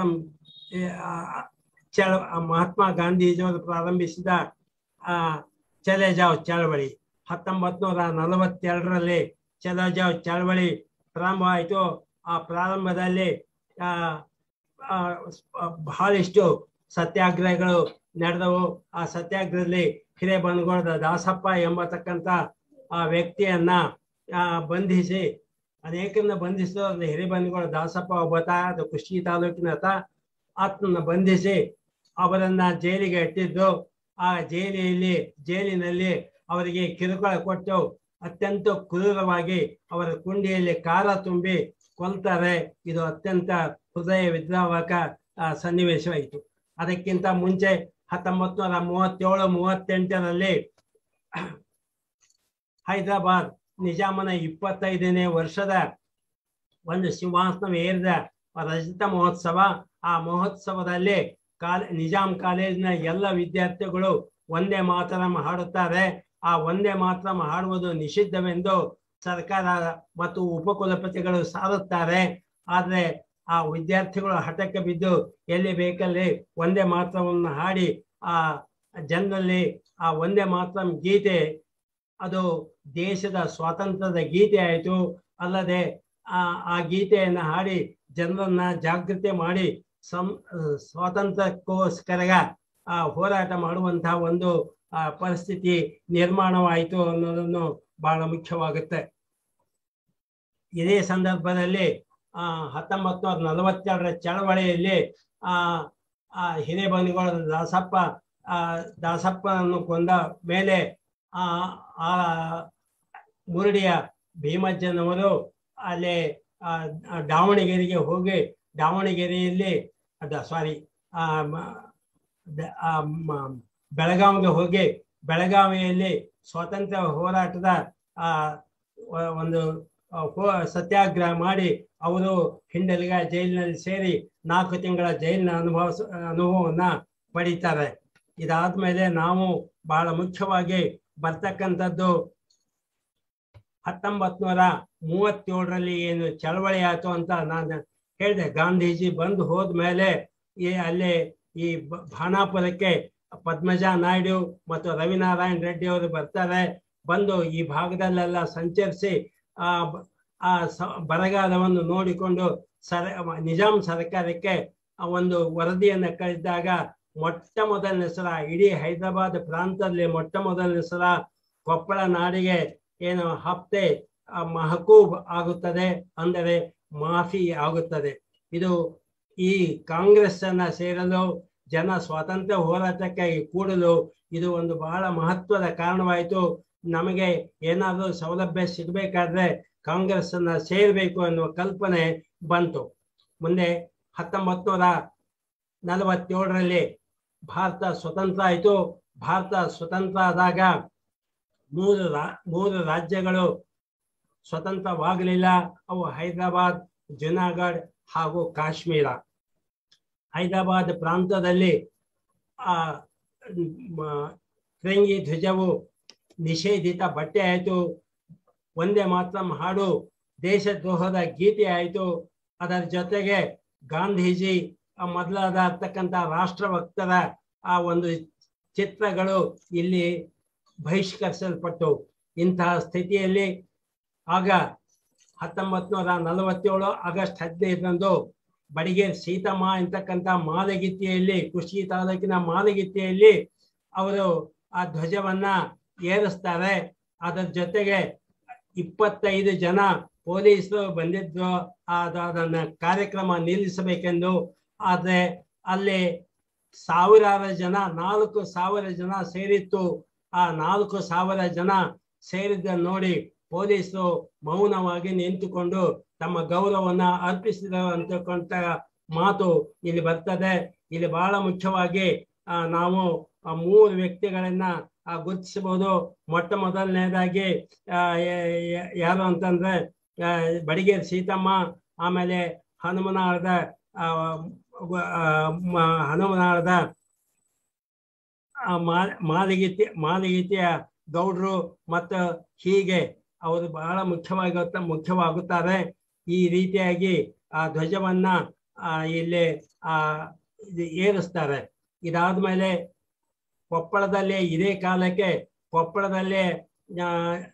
ಚಳ ಆ ಮಹಾತ್ಮ ಗಾಂಧೀಜಿಯವರು ಪ್ರಾರಂಭಿಸಿದ ಆ ಚಲೆ ಜಾವ್ ಚಳವಳಿ ಹತ್ತೊಂಬತ್ ನೂರ ನಲವತ್ತೆರಡರಲ್ಲಿ ಚಲೆ ಜಾವ್ ಚಳವಳಿ ಪ್ರಾರಂಭವಾಯಿತು ಆ ಪ್ರಾರಂಭದಲ್ಲಿ ಆ ಆ, ಬಹಳಷ್ಟು ಸತ್ಯಾಗ್ರಹಗಳು ನಡೆದವು ಆ ಸತ್ಯಾಗ್ರಹದಲ್ಲಿ ಹಿರೇಬನಗೌಡದ ದಾಸಪ್ಪ ಎಂಬತಕ್ಕಂಥ ಆ ವ್ಯಕ್ತಿಯನ್ನ ಆ, ಬಂಧಿಸಿ ಅನೇಕರನ್ನ ಬಂಧಿಸಿದ್ರು ಹಿರೇಬನಗೌಡ ದಾಸಪ್ಪ ಒಬ್ಬತ ಅದು ಕುಷ್ಟಗಿ ತಾಲೂಕಿನ ಆತ ಆತನ ಬಂಧಿಸಿ ಅವರನ್ನ ಜೈಲಿಗೆ ಇಟ್ಟಿದ್ದು ಆ ಜೈಲಿನಲ್ಲಿ ಜೈಲಿನಲ್ಲಿ ಅವರಿಗೆ ಕಿರುಕುಳ ಕೊಟ್ಟು ಅತ್ಯಂತ ಕ್ರೂರವಾಗಿ ಅವರ ಕುಂಡಿಯಲ್ಲಿ ಕಾರ ತುಂಬಿ ಕೊಲ್ತಾರೆ ಇದು ಅತ್ಯಂತ ಹೃದಯ ವಿದ್ರಾವಕ ಆ, ಸನ್ನಿವೇಶವಾಯಿತು ಅದಕ್ಕಿಂತ ಮುಂಚೆ ಹತ್ತೊಂಬತ್ ನೂರ ಮೂವತ್ತೇಳು ಮೂವತ್ತೆಂಟರಲ್ಲಿ ಹೈದರಾಬಾದ್ ನಿಜಾಮನ ಇಪ್ಪತ್ತೈದನೇ ವರ್ಷದ ಒಂದು ಸಿಂಹಾಸನ ಏರಿದ ರಜತ ಮಹೋತ್ಸವ ಆ ಮಹೋತ್ಸವದಲ್ಲಿ ಕಾಲ ನಿಜಾಂ ಕಾಲೇಜಿನ ಎಲ್ಲ ವಿದ್ಯಾರ್ಥಿಗಳು ಒಂದೇ ಮಾತರಂ ಹಾಡುತ್ತಾರೆ ಆ ಒಂದೇ ಮಾತರಂ ಹಾಡುವುದು ನಿಷಿದ್ಧವೆಂದು ಸರ್ಕಾರ ಮತ್ತು ಉಪಕುಲಪತಿಗಳು ಸಾರುತ್ತಾರೆ ಆದ್ರೆ ಆ ವಿದ್ಯಾರ್ಥಿಗಳು ಹಠಕ್ಕೆ ಬಿದ್ದು ಎಲ್ಲಿ ಬೇಕಲ್ಲಿ ಒಂದೇ ಮಾತ್ರವನ್ನು ಹಾಡಿ ಆ ಜನರಲ್ಲಿ ಆ ಒಂದೇ ಮಾತ್ರ ಗೀತೆ ಅದು ದೇಶದ ಸ್ವಾತಂತ್ರ್ಯದ ಗೀತೆ ಆಯಿತು ಅಲ್ಲದೆ ಆ ಆ ಗೀತೆಯನ್ನ ಹಾಡಿ ಜನರನ್ನ ಜಾಗೃತಿ ಮಾಡಿ ಸಂ ಸ್ವಾತಂತ್ರ್ಯಕ್ಕೋಸ್ಕರ ಆ ಹೋರಾಟ ಮಾಡುವಂತಹ ಒಂದು ಆ ಪರಿಸ್ಥಿತಿ ನಿರ್ಮಾಣವಾಯಿತು ಅನ್ನೋದನ್ನು ಬಹಳ ಮುಖ್ಯವಾಗುತ್ತೆ ಇದೇ ಸಂದರ್ಭದಲ್ಲಿ ಆ ಹತ್ತೊಂಬತ್ ನೂರ ನಲವತ್ತೆರಡರ ಚಳವಳಿಯಲ್ಲಿ ಆ ಆ ಹಿರೇಬನಿಗೋಳ ದಾಸಪ್ಪ ಆ ದಾಸಪ್ಪನನ್ನು ಕೊಂದ ಮೇಲೆ ಆ ಆ ಮುರುಡಿಯ ಭೀಮಜ್ಜನವರು ಅಲ್ಲಿ ಆ ಆ ದಾವಣಗೆರೆಗೆ ಹೋಗಿ ದಾವಣಗೆರೆಯಲ್ಲಿ ಅದ ಸಾರಿ ಆ ಮ- ದ- ಆ ಮ- ಬೆಳಗಾವಿಗೆ ಹೋಗಿ ಬೆಳಗಾವಿಯಲ್ಲಿ ಸ್ವಾತಂತ್ರ್ಯ ಹೋರಾಟದ ಆ ಒ- ಒಂದು ಆ, ಹೋ- ಸತ್ಯಾಗ್ರಹ ಮಾಡಿ ಅವರು ಹಿಂಡಲಿಗ ಜೈಲಿನಲ್ಲಿ ಸೇರಿ ನಾಲ್ಕು ತಿಂಗಳ ಜೈಲಿನ ಅನುಭವ ಅನುಭವವನ್ನ ಪಡೀತಾರೆ ಇದಾದ್ಮೇಲೆ ನಾವು ಬಹಳ ಮುಖ್ಯವಾಗಿ ಬರ್ತಕ್ಕಂಥದ್ದು ಹತ್ತೊಂಬತ್ ನೂರ ಮೂವತ್ತೇಳರಲ್ಲಿ ಏನು ಚಳವಳಿ ಆಯ್ತು ಅಂತ ನಾನು ಹೇಳಿದೆ ಗಾಂಧೀಜಿ ಬಂದು ಹೋದ್ಮೇಲೆ ಈ ಅಲ್ಲಿ ಈ ಬ- ಭಾನಾಪುರಕ್ಕೆ ಪದ್ಮಜಾ ನಾಯ್ಡು ಮತ್ತು ರವಿನಾರಾಯಣ ರೆಡ್ಡಿ ಅವರು ಬರ್ತಾರೆ ಬಂದು ಈ ಭಾಗದಲ್ಲೆಲ್ಲ ಸಂಚರಿಸಿ ಆ ಬ- ಆ ಸ- ಬರಗಾಲವನ್ನು ನೋಡಿಕೊಂಡು ಸರ ನಿಜಾಂ ಸರ್ಕಾರಕ್ಕೆ ಆ ಒಂದು ವರದಿಯನ್ನ ಕಳಿಸಿದಾಗ ಮೊಟ್ಟ ಮೊದಲನೇ ಸಲ ಇಡೀ ಹೈದರಾಬಾದ್ ಪ್ರಾಂತದಲ್ಲಿ ಮೊಟ್ಟ ಮೊದಲನೇ ಸಲ ಕೊಪ್ಪಳ ನಾಡಿಗೆ ಏನು ಹಪ್ತೆ ಆ, ಮಹಕೂಬ್ ಆಗುತ್ತದೆ ಅಂದರೆ ಮಾಫಿ ಆಗುತ್ತದೆ ಇದು ಈ ಕಾಂಗ್ರೆಸ್ ಅನ್ನ ಸೇರಲು ಜನ ಸ್ವಾತಂತ್ರ್ಯ ಹೋರಾಟಕ್ಕೆ ಕೂಡಲು ಇದು ಒಂದು ಬಹಳ ಮಹತ್ವದ ಕಾರಣವಾಯಿತು ನಮಗೆ ಏನಾದರೂ ಸೌಲಭ್ಯ ಸಿಗಬೇಕಾದ್ರೆ ಕಾಂಗ್ರೆಸ್ ಅನ್ನ ಸೇರಬೇಕು ಅನ್ನುವ ಕಲ್ಪನೆ ಬಂತು ಮುಂದೆ ಹತ್ತೊಂಬತ್ ನೂರ ನಲವತ್ತೇಳರಲ್ಲಿ ಭಾರತ ಸ್ವತಂತ್ರ ಆಯಿತು ಭಾರತ ಸ್ವತಂತ್ರ ಆದಾಗ ಮೂರು ರಾ ಮೂರು ರಾಜ್ಯಗಳು ಸ್ವತಂತ್ರವಾಗಲಿಲ್ಲ ಅವು ಹೈದರಾಬಾದ್ ಜುನಾಗಢ್ ಹಾಗೂ ಕಾಶ್ಮೀರ ಹೈದರಾಬಾದ್ ಪ್ರಾಂತದಲ್ಲಿ ಆ ಮ- ಫಿರಂಗಿ ಧ್ವಜವು ನಿಷೇಧಿತ ಬಟ್ಟೆ ಆಯಿತು ಒಂದೇ ಮಾತ್ರ ಹಾಡು ದೇಶದ್ರೋಹದ ಗೀತೆ ಆಯಿತು ಅದರ ಜೊತೆಗೆ ಗಾಂಧೀಜಿ ಆ ಮೊದಲಾದ ಇರ್ತಕ್ಕಂಥ ರಾಷ್ಟ್ರಭಕ್ತರ ಆ ಒಂದು ಚಿತ್ರಗಳು ಇಲ್ಲಿ ಬಹಿಷ್ಕರಿಸಲ್ಪಟ್ಟು ಇಂತಹ ಸ್ಥಿತಿಯಲ್ಲಿ ಆಗ ಹತ್ತೊಂಬತ್ ನೂರ ನಲವತ್ತೇಳು ಆಗಸ್ಟ್ ಹದಿನೈದರಂದು ಬಡಿಗೇರ್ ಸೀತಮ್ಮ ಅಂತಕ್ಕಂಥ ಮಾಲಗಿತ್ತಿಯಲ್ಲಿ ಕುಷಿ ತಾಲೂಕಿನ ಮಾಲಗಿತ್ತಿಯಲ್ಲಿ ಅವರು ಆ ಧ್ವಜವನ್ನ ಏರಿಸ್ತಾರೆ ಅದರ ಜೊತೆಗೆ ಇಪ್ಪತ್ತೈದು ಜನ ಪೊಲೀಸರು ಬಂದಿದ್ರು ಅದು ಅದನ್ನ ಕಾರ್ಯಕ್ರಮ ನಿಲ್ಲಿಸಬೇಕೆಂದು ಆದ್ರೆ ಅಲ್ಲಿ ಸಾವಿರಾರು ಜನ ನಾಲ್ಕು ಸಾವಿರ ಜನ ಸೇರಿತ್ತು ಆ ನಾಲ್ಕು ಸಾವಿರ ಜನ ಸೇರಿದ್ದ ನೋಡಿ ಪೊಲೀಸರು ಮೌನವಾಗಿ ನಿಂತುಕೊಂಡು ತಮ್ಮ ಗೌರವವನ್ನ ಅರ್ಪಿಸಿದರು ಅಂತಕ್ಕಂಥ ಮಾತು ಇಲ್ಲಿ ಬರ್ತದೆ ಇಲ್ಲಿ ಬಹಳ ಮುಖ್ಯವಾಗಿ ಆ, ನಾವು ಆ ಮೂರು ವ್ಯಕ್ತಿಗಳನ್ನ ಆ, ಗುರುತಿಸಬಹುದು ಮೊಟ್ಟ ಮೊದಲನೇದಾಗಿ ಆ, ಯ- ಯ- ಯಾರು ಅಂತಂದ್ರೆ ಆ, ಬಡಿಗೇರ್ ಸೀತಮ್ಮ ಆಮೇಲೆ ಹನುಮನಾಳದ ಆ, ವ- ಆ, ಮ- ಹನುಮನಾಳದ ಆ, ಮಾ- ಮಾಲಿಗೀತಿ ಮಾಲಿಗೀತಿಯ ಗೌಡ್ರು ಮತ್ತು ಹೀಗೆ ಅವರು ಬಹಳ ಮುಖ್ಯವಾಗಿ ಮುಖ್ಯವಾಗುತ್ತಾರೆ ಈ ರೀತಿಯಾಗಿ ಆ ಧ್ವಜವನ್ನ ಆ, ಇಲ್ಲಿ ಆ ಇದು ಏರಿಸ್ತಾರೆ ಇದಾದ್ಮೇಲೆ ಕೊಪ್ಪಳದಲ್ಲಿ ಇದೇ ಕಾಲಕ್ಕೆ ಕೊಪ್ಪಳದಲ್ಲಿ ಆ,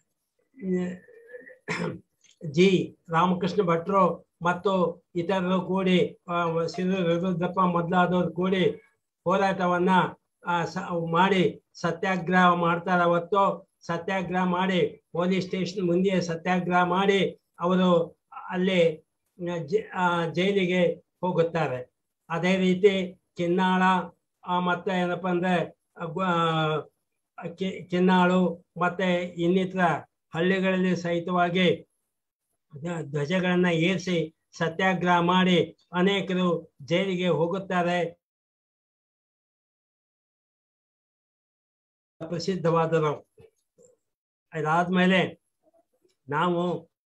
ಜಿ ರಾಮಕೃಷ್ಣ ಭಟ್ರು ಮತ್ತು ಇತರರು ಕೂಡಿ ಆ, ಸಿರು ರುದ್ರಪ್ಪ ಮೊದಲಾದವರು ಕೂಡಿ ಹೋರಾಟವನ್ನ ಆ, ಸ- ಮಾಡಿ ಸತ್ಯಾಗ್ರಹ ಮಾಡ್ತಾರೆ ಅವತ್ತು ಸತ್ಯಾಗ್ರಹ ಮಾಡಿ ಪೊಲೀಸ್ ಸ್ಟೇಷನ್ ಮುಂದೆ ಸತ್ಯಾಗ್ರಹ ಮಾಡಿ ಅವರು ಅಲ್ಲಿ ಆ, ಜ- ಆ, ಜೈಲಿಗೆ ಹೋಗುತ್ತಾರೆ ಅದೇ ರೀತಿ ಕಿನ್ನಾಳ ಆ, ಮತ್ತೆ ಏನಪ್ಪಾ ಅಂದ್ರೆ ಆ, ಗು- ಆ, ಕಿ- ಕಿನ್ನಾಳು ಮತ್ತೆ ಇನ್ನಿತರ ಹಳ್ಳಿಗಳಲ್ಲಿ ಸಹಿತವಾಗಿ ಧ್ವ- ಧ್ವಜಗಳನ್ನ ಏರಿಸಿ ಸತ್ಯಾಗ್ರಹ ಮಾಡಿ ಅನೇಕರು ಜೈಲಿಗೆ ಹೋಗುತ್ತಾರೆ ಪ್ರಸಿದ್ಧವಾದರು ಅದಾದ್ಮೇಲೆ ನಾವು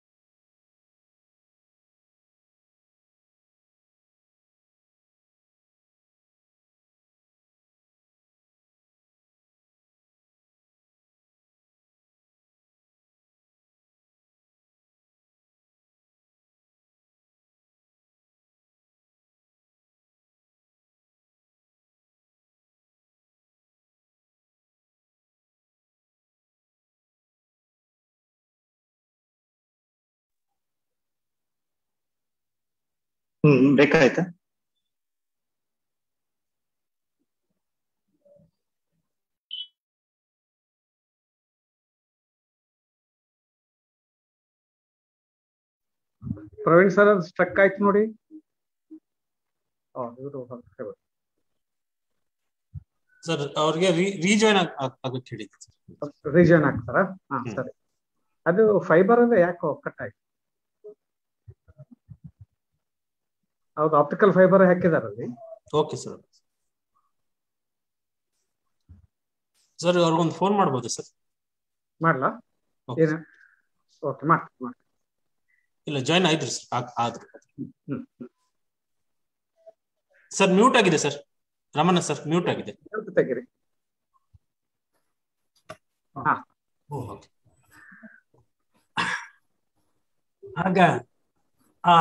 ಹ್ಮ್ ಬೇಕಾಯ್ತಾ ಪ್ರವೀಣ್ ಸರ್ ಅದು ಸ್ಟ್ರಕ್ ಆಯ್ತು ನೋಡಿ ಆ, ಇವ್ರು ಹೇಳ್ಬೇಕು. ಸರ್ ಅವ್ರಿಗೆ ರೀಜಾಯ್ನ್ ಆಗುತ್ತೆ ಹೇಳಿ ರೀಜನ್ ಆಗ್ತಾರ ಹಾ ಹ್ಮ್. ಸರಿ ಅದು ಫೈಬರ್ ಅದ ಯಾಕೋ ಕಟ್ ಆಯ್ತು ಹೌದು ಆಪ್ಟಿಕಲ್ ಫೈಬರ್ ಹಾಕಿದಾರಲ್ಲಿ ಓಕೆ ಸರ್ ಸರ್ ಅವ್ರಿಗೊಂದು ಫೋನ್ ಮಾಡ್ಬೋದು ಸರ್ ಮಾಡ್ಲಾ Okay. ಏನ ಓಕೆ ಮಾಡಿ ಮಾಡಿ ಇಲ್ಲ ಜಾಯ್ನ್ ಆಯ್ತು ಸರ್ ಆದ್ರು ಹ್ಮ್ ಸರ್ ಮ್ಯೂಟ್ ಆಗಿದೆ ಸರ್ ರಮಣ ಸರ್ ಮ್ಯೂಟ್ ಆಗಿದೆ ಹೇಳ್ತು ತೆಗೀರಿ ಹಾ ಓಕೆ ಆಗ ಆ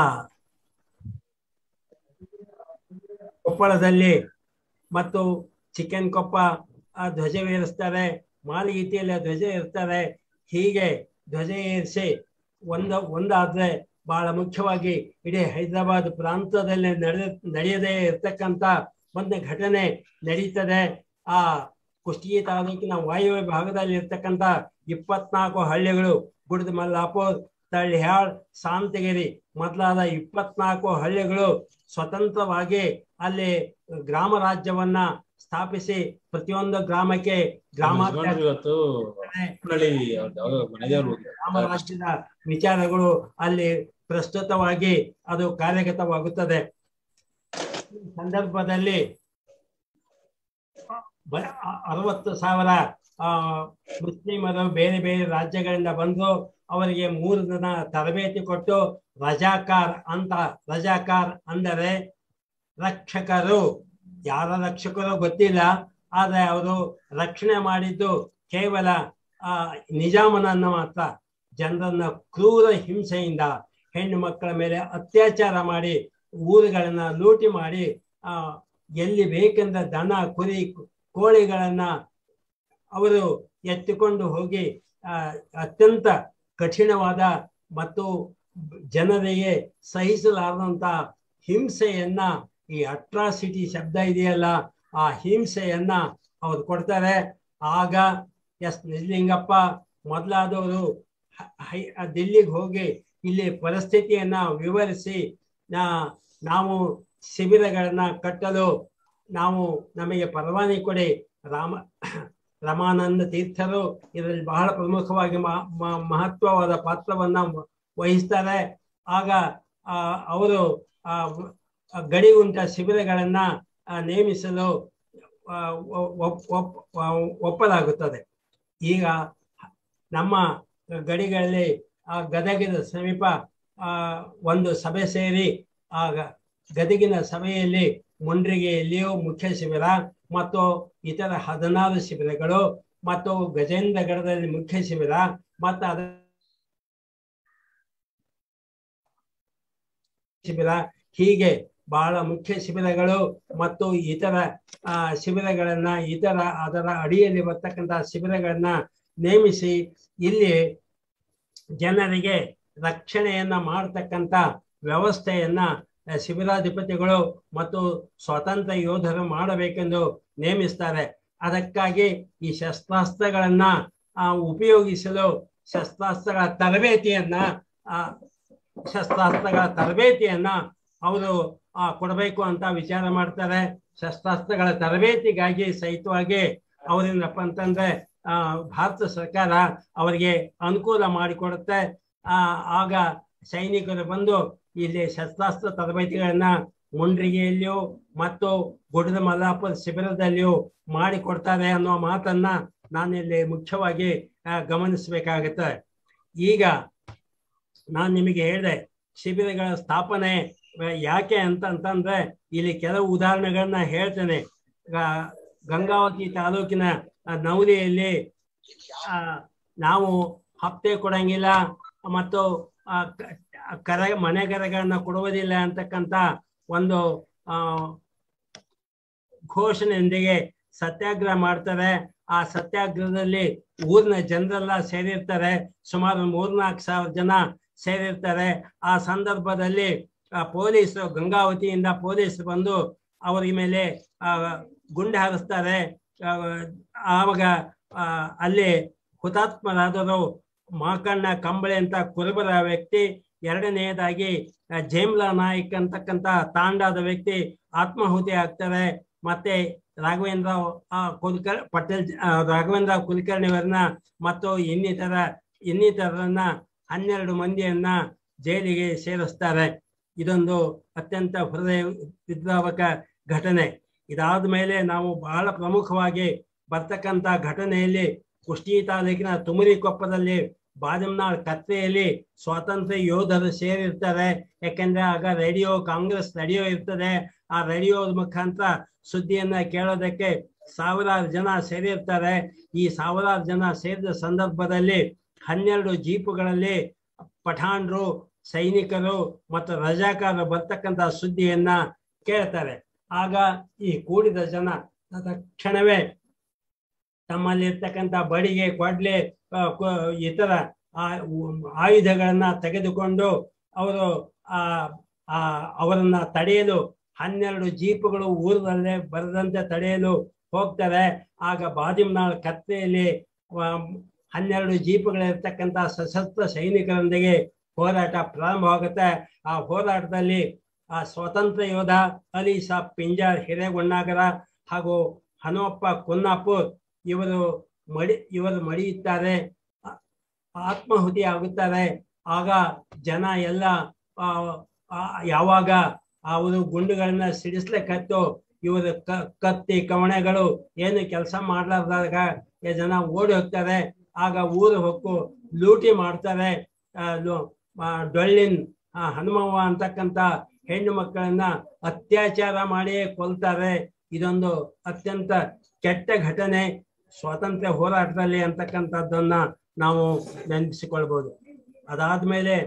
ಕೊಪ್ಪಳದಲ್ಲಿ ಮತ್ತು ಚಿಕನ್ ಕೊಪ್ಪ ಆ ಧ್ವಜವೇರಿಸ್ತಾರೆ ಮಾಲಿಗೀತಿಯಲ್ಲಿ ಆ ಧ್ವಜ ಇರ್ತಾರೆ ಹೀಗೆ ಧ್ವಜ ಏರಿಸಿ ಒಂದು ಒಂದಾದ್ರೆ ಬಹಳ ಮುಖ್ಯವಾಗಿ ಇಡೀ ಹೈದರಾಬಾದ್ ಪ್ರಾಂತದಲ್ಲಿ ನಡೆದ ನಡೆಯದೇ ಇರ್ತಕ್ಕಂಥ ಒಂದು ಘಟನೆ ನಡೀತದೆ ಆ ಕುಷ್ಟಗಿ ತಾಲೂಕಿನ ವಾಯುವ್ಯ ಭಾಗದಲ್ಲಿ ಇರ್ತಕ್ಕಂಥ ಇಪ್ಪತ್ನಾಲ್ಕು ಹಳ್ಳಿಗಳು ಗುಡ್ದ ಮಲ್ಲಾಪುರ್ ತಳ್ಳಿಹಾಳ್ ಸಾಂತಗಿರಿ ಮೊದಲಾದ ಇಪ್ಪತ್ನಾಲ್ಕು ಹಳ್ಳಿಗಳು ಸ್ವತಂತ್ರವಾಗಿ ಅಲ್ಲಿ ಗ್ರಾಮ ರಾಜ್ಯವನ್ನ ಸ್ಥಾಪಿಸಿ ಪ್ರತಿಯೊಂದು ಗ್ರಾಮಕ್ಕೆ ಗ್ರಾಮಾಧ್ಯಕ್ಷ ಇವತ್ತು ಹುಬ್ಬಳ್ಳಿ ಅವ್ರ್ದು ಯಾವ್ದೋ ಮನೆದೇವ್ರು ಗ್ರಾಮ ರಾಜ್ಯದ ವಿಚಾರಗಳು ಅಲ್ಲಿ ಪ್ರಸ್ತುತವಾಗಿ ಅದು ಕಾರ್ಯಗತವಾಗುತ್ತದೆ ಈ ಸಂದರ್ಭದಲ್ಲಿ ಬ- ಅ- ಅರವತ್ತು ಸಾವಿರ ಆ ಮುಸ್ಲಿಮರು ಬೇರೆ ಬೇರೆ ರಾಜ್ಯಗಳಿಂದ ಬಂದು ಅವರಿಗೆ ಮೂರು ದಿನ ತರಬೇತಿ ಕೊಟ್ಟು ರಜಾಕಾರ್ ಅಂತ ರಜಾಕಾರ್ ಅಂದರೆ ರಕ್ಷಕರು ಯಾರ ರಕ್ಷಕರು ಗೊತ್ತಿಲ್ಲ ಆದ್ರೆ ಅವರು ರಕ್ಷಣೆ ಮಾಡಿದ್ದು ಕೇವಲ ಆ ನಿಜಾಮನನ್ನು ಮಾತ್ರ ಜನರನ್ನ ಕ್ರೂರ ಹಿಂಸೆಯಿಂದ ಹೆಣ್ಣು ಮಕ್ಕಳ ಮೇಲೆ ಅತ್ಯಾಚಾರ ಮಾಡಿ ಊರುಗಳನ್ನ ಲೂಟಿ ಮಾಡಿ ಆ ಎಲ್ಲಿ ಬೇಕೆಂದ ದನ ಕುರಿ ಕೋಳಿಗಳನ್ನ ಅವರು ಎತ್ತಿಕೊಂಡು ಹೋಗಿ ಆ, ಅತ್ಯಂತ ಕಠಿಣವಾದ ಮತ್ತು ಜನರಿಗೆ ಸಹಿಸಲಾರದಂತ ಹಿಂಸೆಯನ್ನ ಈ ಅಟ್ರಾಸಿಟಿ ಶಬ್ದ ಇದೆಯಲ್ಲ ಆ ಹಿಂಸೆಯನ್ನ ಅವ್ರು ಕೊಡ್ತಾರೆ ಆಗ ಎಸ್ ನಿಜಲಿಂಗಪ್ಪ ಮೊದಲಾದವರು ದಿಲ್ಲಿಗೆ ಹೋಗಿ ಇಲ್ಲಿ ಪರಿಸ್ಥಿತಿಯನ್ನ ವಿವರಿಸಿ ನಾ ನಾವು ಶಿಬಿರಗಳನ್ನ ಕಟ್ಟಲು ನಾವು ನಮಗೆ ಪರವಾನಗಿ ಕೊಡಿ ರಾಮ ರಮಾನಂದ ತೀರ್ಥರು ಇದರಲ್ಲಿ ಬಹಳ ಪ್ರಮುಖವಾಗಿ ಮ- ಮ- ಮಹತ್ವವಾದ ಪಾತ್ರವನ್ನ ವಹಿಸ್ತಾರೆ ಆಗ ಆ, ಅವರು ಆ, ಆ ಗಡಿಗುಂಟ ಶಿಬಿರಗಳನ್ನ ಆ, ನೇಮಿಸಲು ಆ, ಒ- ಒಪ್- ಒಪ್- ಒ- ಒಪ್ಪಲಾಗುತ್ತದೆ ಈಗ ನಮ್ಮ ಗಡಿಗಳಲ್ಲಿ ಆ ಗದಗಿನ ಸಮೀಪ ಆ ಒಂದು ಸಭೆ ಸೇರಿ ಆಗ ಗದಗಿನ ಸಭೆಯಲ್ಲಿ ಮುಂಡ್ರಿಗೆಯಲ್ಲಿಯೂ ಮುಖ್ಯ ಶಿಬಿರ ಮತ್ತು ಇತರ ಹದಿನಾರು ಶಿಬಿರಗಳು ಮತ್ತು ಗಜೇಂದ್ರಗಢದಲ್ಲಿ ಮುಖ್ಯ ಶಿಬಿರ ಮತ್ತು ಅದ ಶಿಬಿರ ಹೀಗೆ ಬಹಳ ಮುಖ್ಯ ಶಿಬಿರಗಳು ಮತ್ತು ಇತರ ಆ, ಶಿಬಿರಗಳನ್ನ ಇತರ ಅದರ ಅಡಿಯಲ್ಲಿ ಬರ್ತಕ್ಕಂತಹ ಶಿಬಿರಗಳನ್ನ ನೇಮಿಸಿ ಇಲ್ಲಿ ಜನರಿಗೆ ರಕ್ಷಣೆಯನ್ನ ಮಾಡತಕ್ಕಂತ ವ್ಯವಸ್ಥೆಯನ್ನ ಆ, ಶಿಬಿರಾಧಿಪತಿಗಳು ಮತ್ತು ಸ್ವಾತಂತ್ರ್ಯ ಯೋಧರು ಮಾಡಬೇಕೆಂದು ನೇಮಿಸ್ತಾರೆ ಅದಕ್ಕಾಗಿ ಈ ಶಸ್ತ್ರಾಸ್ತ್ರಗಳನ್ನ ಆ, ಉಪಯೋಗಿಸಲು ಶಸ್ತ್ರಾಸ್ತ್ರಗಳ ತರಬೇತಿಯನ್ನ ಆ, ಶಸ್ತ್ರಾಸ್ತ್ರಗಳ ತರಬೇತಿಯನ್ನ ಅವರು ಆ, ಕೊಡಬೇಕು ಅಂತ ವಿಚಾರ ಮಾಡ್ತಾರೆ ಶಸ್ತ್ರಾಸ್ತ್ರಗಳ ತರಬೇತಿಗಾಗಿ ಸಹಿತವಾಗಿ ಅವರೇನಪ್ಪ ಅಂತಂದ್ರೆ ಆ, ಭಾರತ ಸರ್ಕಾರ ಅವರಿಗೆ ಅನುಕೂಲ ಮಾಡಿಕೊಡುತ್ತೆ ಆ ಆಗ ಸೈನಿಕರು ಬಂದು ಇಲ್ಲಿ ಶಸ್ತ್ರಾಸ್ತ್ರ ತರಬೇತಿಗಳನ್ನ ಮುಂಡ್ರಿಗೆಯಲ್ಲಿಯೂ ಮತ್ತು ಗುಡ್ಡದ ಮಲ್ಲಾಪುರ ಶಿಬಿರದಲ್ಲಿಯೂ ಮಾಡಿಕೊಡ್ತಾರೆ ಅನ್ನೋ ಮಾತನ್ನ ನಾನಿಲ್ಲಿ ಮುಖ್ಯವಾಗಿ ಆ, ಗಮನಿಸಬೇಕಾಗುತ್ತೆ ಈಗ ನಾನು ನಿಮಗೆ ಹೇಳಿದೆ ಶಿಬಿರಗಳ ಸ್ಥಾಪನೆ ಆ, ಯಾಕೆ ಅಂತ ಅಂತಂದ್ರೆ ಇಲ್ಲಿ ಕೆಲವು ಉದಾಹರಣೆಗಳನ್ನ ಹೇಳ್ತೇನೆ ಗ- ಗಂಗಾವತಿ ತಾಲೂಕಿನ ಆ, ನವಲಿಯಲ್ಲಿ ಆ, ನಾವು ಹಪ್ತೆ ಕೊಡಂಗಿಲ್ಲ ಮತ್ತು ಆ, ಕ- ಕರ ಮನೆಗರಗಳನ್ನ ಕೊಡುವುದಿಲ್ಲ ಅಂತಕ್ಕಂತ ಒಂದು ಆ ಘೋಷಣೆಯೊಂದಿಗೆ ಸತ್ಯಾಗ್ರಹ ಮಾಡ್ತಾರೆ ಆ ಸತ್ಯಾಗ್ರಹದಲ್ಲಿ ಊರಿನ ಜನರೆಲ್ಲ ಸೇರಿರ್ತಾರೆ ಸುಮಾರು ಮೂರ್ನಾಲ್ಕು ಸಾವಿರ ಜನ ಸೇರಿರ್ತಾರೆ ಆ ಸಂದರ್ಭದಲ್ಲಿ ಆ ಪೊಲೀಸರು ಗಂಗಾವತಿಯಿಂದ ಪೊಲೀಸರು ಬಂದು ಅವರ ಮೇಲೆ ಆ ಗುಂಡು ಹಾರಿಸ್ತಾರೆ ಆ, ಆವಾಗ ಆ, ಅಲ್ಲಿ ಹುತಾತ್ಮರಾದರು ಮಾಕಣ್ಣ ಕಂಬಳೆ ಅಂತ ಕುರುಬರ ವ್ಯಕ್ತಿ ಎರಡನೆಯದಾಗಿ ಆ, ಜೇಮ್ಲಾ ನಾಯ್ಕ್ ಅಂತಕ್ಕಂತ ತಾಂಡಾದ ವ್ಯಕ್ತಿ ಆತ್ಮಾಹುತಿ ಆಗ್ತಾರೆ ಮತ್ತೆ ರಾಘವೇಂದ್ರ ಆ, ಕುಲಕರ್ ಪಟೇಲ್ ಆ, ರಾಘವೇಂದ್ರ ಕುಲಕರ್ಣಿಯವರನ್ನ ಮತ್ತು ಇನ್ನಿತರ ಇನ್ನಿತರರನ್ನ ಹನ್ನೆರಡು ಮಂದಿಯನ್ನ ಜೈಲಿಗೆ ಸೇರಿಸ್ತಾರೆ ಇದೊಂದು ಅತ್ಯಂತ ಹೃದಯ ವಿದ್ರಾವಕ ಘಟನೆ ಇದಾದ ಮೇಲೆ ನಾವು ಬಹಳ ಪ್ರಮುಖವಾಗಿ ಬರ್ತಕ್ಕಂತ ಘಟನೆಯಲ್ಲಿ ಕುಷ್ಟಗಿ ತಾಲೂಕಿನ ತುಮರಿ ಕೊಪ್ಪದಲ್ಲಿ ಬಾದಮ್ನಾಳ್ ಕತ್ರೆಯಲ್ಲಿ ಸ್ವಾತಂತ್ರ್ಯ ಯೋಧರು ಸೇರಿರ್ತಾರೆ ಯಾಕೆಂದ್ರೆ ಆಗ ರೇಡಿಯೋ ಕಾಂಗ್ರೆಸ್ ರೇಡಿಯೋ ಇರ್ತದೆ ಆ ರೇಡಿಯೋದ ಮುಖಾಂತರ ಸುದ್ದಿಯನ್ನ ಕೇಳೋದಕ್ಕೆ ಸಾವಿರಾರು ಜನ ಸೇರಿರ್ತಾರೆ ಈ ಸಾವಿರಾರು ಜನ ಸೇರಿದ ಸಂದರ್ಭದಲ್ಲಿ ಹನ್ನೆರಡು ಜೀಪುಗಳಲ್ಲಿ ಪಠಾಣ್ರು ಸೈನಿಕರು ಮತ್ತು ರಜಾಕಾರರು ಬರ್ತಕ್ಕಂತ ಸುದ್ದಿಯನ್ನ ಕೇಳ್ತಾರೆ ಆಗ ಈ ಕೂಡಿದ ಜನ ತಕ್ಷಣವೇ ತಮ್ಮಲ್ಲಿ ಇರ್ತಕ್ಕಂಥ ಬಡಿಗೆ ಕೊಡ್ಲೆ ಆ, ಕ- ಇತರ ಆ ಉ- ಆಯುಧಗಳನ್ನ ತೆಗೆದುಕೊಂಡು ಅವರು ಆ ಆ ಅವರನ್ನ ತಡೆಯಲು ಹನ್ನೆರಡು ಜೀಪುಗಳು ಊರಲ್ಲೇ ಬರದಂತೆ ತಡೆಯಲು ಹೋಗ್ತಾರೆ ಆಗ ಬಾದಿಮ್ನಾಳ್ ಕತ್ತೆಯಲ್ಲಿ ಆ, ಹನ್ನೆರಡು ಜೀಪುಗಳಿರ್ತಕ್ಕಂಥ ಸಶಸ್ತ್ರ ಸೈನಿಕರೊಂದಿಗೆ ಹೋರಾಟ ಪ್ರಾರಂಭವಾಗುತ್ತೆ ಆ ಹೋರಾಟದಲ್ಲಿ ಆ ಸ್ವಾತಂತ್ರ್ಯ ಯೋಧ ಅಲಿ ಸಾಬ್ ಪಿಂಜಾರ್ ಹಿರೇಗುಣ್ಣಾಗರ ಹಾಗೂ ಹನುಮಪ್ಪ ಕುನ್ನಾಪುರ್ ಇವರು ಮಡಿ ಇವರು ಮಡಿಯುತ್ತಾರೆ ಆ- ಆತ್ಮಾಹುತಿ ಆಗುತ್ತಾರೆ ಆಗ ಜನ ಎಲ್ಲ ಆ, ಆ, ಯಾವಾಗ ಅವರು ಗುಂಡುಗಳನ್ನ ಸಿಡಿಸ್ಲಿಕ್ಕತ್ತು ಇವರು ಕ ಕತ್ತಿ ಕವಣೆಗಳು ಏನು ಕೆಲಸ ಮಾಡ್ಲಾರ್ದಾಗ ಈ ಜನ ಓಡಿ ಹೋಗ್ತಾರೆ ಆಗ ಊರು ಹೊಕ್ಕು ಲೂಟಿ ಮಾಡ್ತಾರೆ ಆ, ಲು- ಆ, ಡೊಳ್ಳಿನ್ ಆ, ಹನುಮವ್ವ ಅಂತಕ್ಕಂತ ಹೆಣ್ಣು ಮಕ್ಕಳನ್ನ ಅತ್ಯಾಚಾರ ಮಾಡಿ ಕೊಲ್ತಾರೆ ಇದೊಂದು ಅತ್ಯಂತ ಕೆಟ್ಟ ಘಟನೆ ಸ್ವಾತಂತ್ರ್ಯ ಹೋರಾಟದಲ್ಲಿ ಅಂತಕ್ಕಂಥದ್ದನ್ನ ನಾವು ನೆನಪಿಸಿಕೊಳ್ಬಹುದು ಅದಾದ್ಮೇಲೆ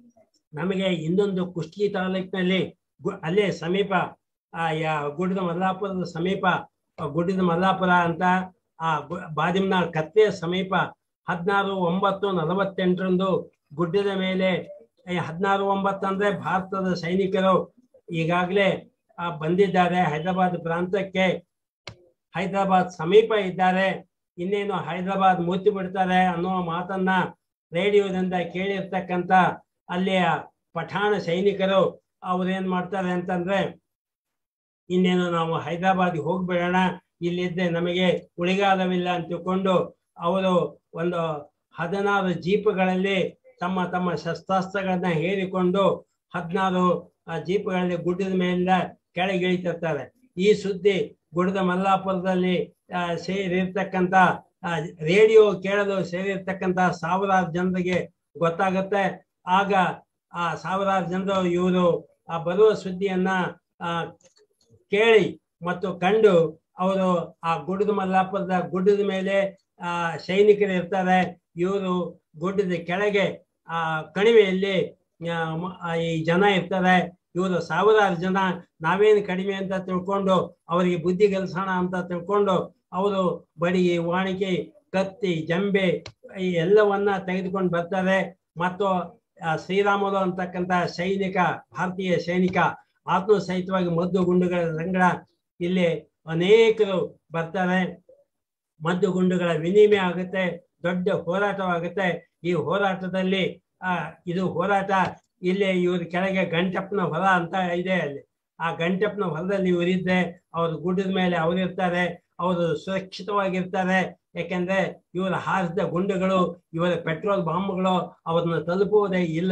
ನಮಗೆ ಇನ್ನೊಂದು ಕುಷ್ಟಗಿ ತಾಲೂಕಿನಲ್ಲಿ ಗು- ಅಲ್ಲೇ ಸಮೀಪ ಆ ಯಾ ಗುಡ್ಡದ ಮಲ್ಲಾಪುರದ ಸಮೀಪ ಗುಡ್ಡದ ಮಲ್ಲಾಪುರ ಅಂತ ಆ ಗು- ಬಾದಿಮ್ನಾಳ್ ಕತ್ತೆಯ ಸಮೀಪ ಹದಿನಾರು ಒಂಬತ್ತು ನಲವತ್ತೆಂಟರಂದು ಗುಡ್ಡದ ಮೇಲೆ ಹದಿನಾರು ಒಂಬತ್ತು ಅಂದ್ರೆ ಭಾರತದ ಸೈನಿಕರು ಈಗಾಗಲೇ ಆ, ಬಂದಿದ್ದಾರೆ ಹೈದರಾಬಾದ್ ಪ್ರಾಂತಕ್ಕೆ ಹೈದರಾಬಾದ್ ಸಮೀಪ ಇದ್ದಾರೆ ಇನ್ನೇನು ಹೈದರಾಬಾದ್ ಮುತ್ತಿ ಬಿಡ್ತಾರೆ ಅನ್ನೋ ಮಾತನ್ನ ರೇಡಿಯೋದಿಂದ ಕೇಳಿರ್ತಕ್ಕಂಥ ಅಲ್ಲಿಯ ಪಠಾಣ ಸೈನಿಕರು ಅವ್ರೇನ್ ಮಾಡ್ತಾರೆ ಅಂತಂದ್ರೆ ಇನ್ನೇನು ನಾವು ಹೈದರಾಬಾದ್ಗೆ ಹೋಗ್ಬಿಡೋಣ ಇಲ್ಲಿದ್ದೆ ನಮಗೆ ಉಳಿಗಾಲವಿಲ್ಲ ಅಂತ ತಿಳ್ಕೊಂಡು ಅವರು ಒಂದು ಹದಿನಾರು ಜೀಪ್ಗಳಲ್ಲಿ ತಮ್ಮ ತಮ್ಮ ಶಸ್ತ್ರಾಸ್ತ್ರಗಳನ್ನ ಹೇರಿಕೊಂಡು ಹದಿನಾರು ಜೀಪ್ಗಳಲ್ಲಿ ಗುಡ್ಡದ ಮೇಲಿಂದ ಕೆಳಗೆ ಇಳಿತಿರ್ತಾರೆ ಈ ಸುದ್ದಿ ಗುಡ್ಡದ ಮಲ್ಲಾಪುರದಲ್ಲಿ ಆ, ಸೇರಿರ್ತಕ್ಕಂಥ ಆ, ರೇಡಿಯೋ ಕೇಳಲು ಸೇರಿರ್ತಕ್ಕಂಥ ಸಾವಿರಾರು ಜನರಿಗೆ ಗೊತ್ತಾಗುತ್ತೆ ಆಗ ಆ ಸಾವಿರಾರು ಜನರು ಇವರು ಆ ಬರುವ ಸುದ್ದಿಯನ್ನ ಆ ಕೇಳಿ ಮತ್ತು ಕಂಡು ಅವರು ಆ ಗುಡ್ಡದ ಮಲ್ಲಾಪುರದ ಗುಡ್ಡದ ಮೇಲೆ ಆ ಸೈನಿಕರು ಇರ್ತಾರೆ ಇವರು ಗುಡ್ಡದ ಕೆಳಗೆ ಆ ಕಣಿವೆಯಲ್ಲಿ ಆ, ಮ- ಆ, ಈ ಜನ ಇರ್ತಾರೆ ಇವರು ಸಾವಿರಾರು ಜನ ನಾವೇನು ಕಡಿಮೆ ಅಂತ ತಿಳ್ಕೊಂಡು ಅವರಿಗೆ ಬುದ್ಧಿ ಕಲಿಸೋಣ ಅಂತ ತಿಳ್ಕೊಂಡು ಅವರು ಬಡಿಗೆ ವಾಣಿಕೆ ಕತ್ತಿ ಜಂಬೆ ಈ ಎಲ್ಲವನ್ನ ತೆಗೆದುಕೊಂಡು ಬರ್ತಾರೆ ಮತ್ತು ಆ, ಶ್ರೀರಾಮುಲು ಅಂತಕ್ಕಂಥ ಸೈನಿಕ ಭಾರತೀಯ ಸೈನಿಕ ಆತ್ಮ ಸಹಿತವಾಗಿ ಮದ್ದು ಗುಂಡುಗಳ ಸಂಗಡ ಇಲ್ಲಿ ಅನೇಕರು ಬರ್ತಾರೆ ಮದ್ದು ಗುಂಡುಗಳ ವಿನಿಮಯ ಆಗುತ್ತೆ ದೊಡ್ಡ ಹೋರಾಟವಾಗುತ್ತೆ ಈ ಹೋರಾಟದಲ್ಲಿ ಆ ಇದು ಹೋರಾಟ ಇಲ್ಲಿ ಇವ್ರ ಕೆಳಗೆ ಗಂಟಪ್ಪನ ಹೊಲ ಅಂತ ಇದೆ ಅಲ್ಲಿ ಆ ಗಂಟಪ್ಪನ ಹೊಲದಲ್ಲಿ ಇವರಿದ್ದೆ ಅವ್ರ ಗುಡ್ಡದ ಮೇಲೆ ಅವರಿರ್ತಾರೆ ಅವರು ಸುರಕ್ಷಿತವಾಗಿರ್ತಾರೆ ಯಾಕೆಂದ್ರೆ ಇವರ ಹಾರಿಸಿದ ಗುಂಡುಗಳು ಇವರ ಪೆಟ್ರೋಲ್ ಬಾಂಬ್ಗಳು ಅವ್ರನ್ನ ತಲುಪುವುದೇ ಇಲ್ಲ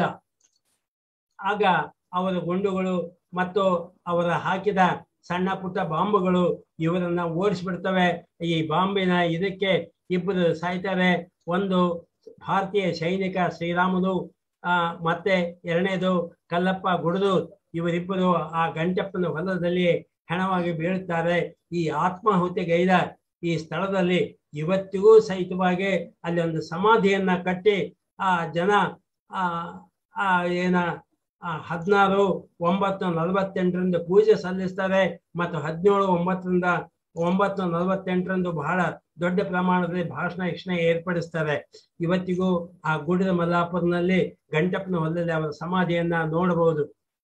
ಆಗ ಅವರ ಗುಂಡುಗಳು ಮತ್ತು ಅವರ ಹಾಕಿದ ಸಣ್ಣ ಪುಟ್ಟ ಬಾಂಬುಗಳು ಇವರನ್ನ ಓಡಿಸ್ಬಿಡ್ತವೆ ಈ ಬಾಂಬಿನ ಇದಕ್ಕೆ ಇಬ್ಬರು ಸಾಯ್ತಾರೆ ಒಂದು ಭಾರತೀಯ ಸೈನಿಕ ಶ್ರೀರಾಮುಲು ಆ ಮತ್ತೆ ಎರಡನೇದು ಕಲ್ಲಪ್ಪ ಗುಡದು ಇವರಿಬ್ಬರು ಆ ಗಂಟಪ್ಪನ ಹೊಲದಲ್ಲಿ ಹೆಣವಾಗಿ ಬೀಳುತ್ತಾರೆ ಈ ಆತ್ಮಾಹುತಿಗೈದ ಈ ಸ್ಥಳದಲ್ಲಿ ಇವತ್ತಿಗೂ ಸಹಿತವಾಗಿ ಅಲ್ಲಿ ಒಂದು ಸಮಾಧಿಯನ್ನ ಕಟ್ಟಿ ಆ ಜನ ಆ ಆ ಏನ ಆ ಹದಿನಾರು ಒಂಬತ್ತು ನಲವತ್ತೆಂಟರಿಂದ ಪೂಜೆ ಸಲ್ಲಿಸ್ತಾರೆ ಮತ್ತು ಹದಿನೇಳು ಒಂಬತ್ತರಿಂದ ಒಂಬತ್ತು ನಲವತ್ತೆಂಟರಂದು ಬಹಳ ದೊಡ್ಡ ಪ್ರಮಾಣದಲ್ಲಿ ಭಾಷಣ ಯಕ್ಷಣ ಏರ್ಪಡಿಸ್ತಾರೆ ಇವತ್ತಿಗೂ ಆ ಗುಡ್ಡದ ಮಲ್ಲಾಪುರನಲ್ಲಿ ಗಂಟಪ್ಪನ ಹೊಲದಲ್ಲಿ ಅವರ ಸಮಾಧಿಯನ್ನ ನೋಡಬಹುದು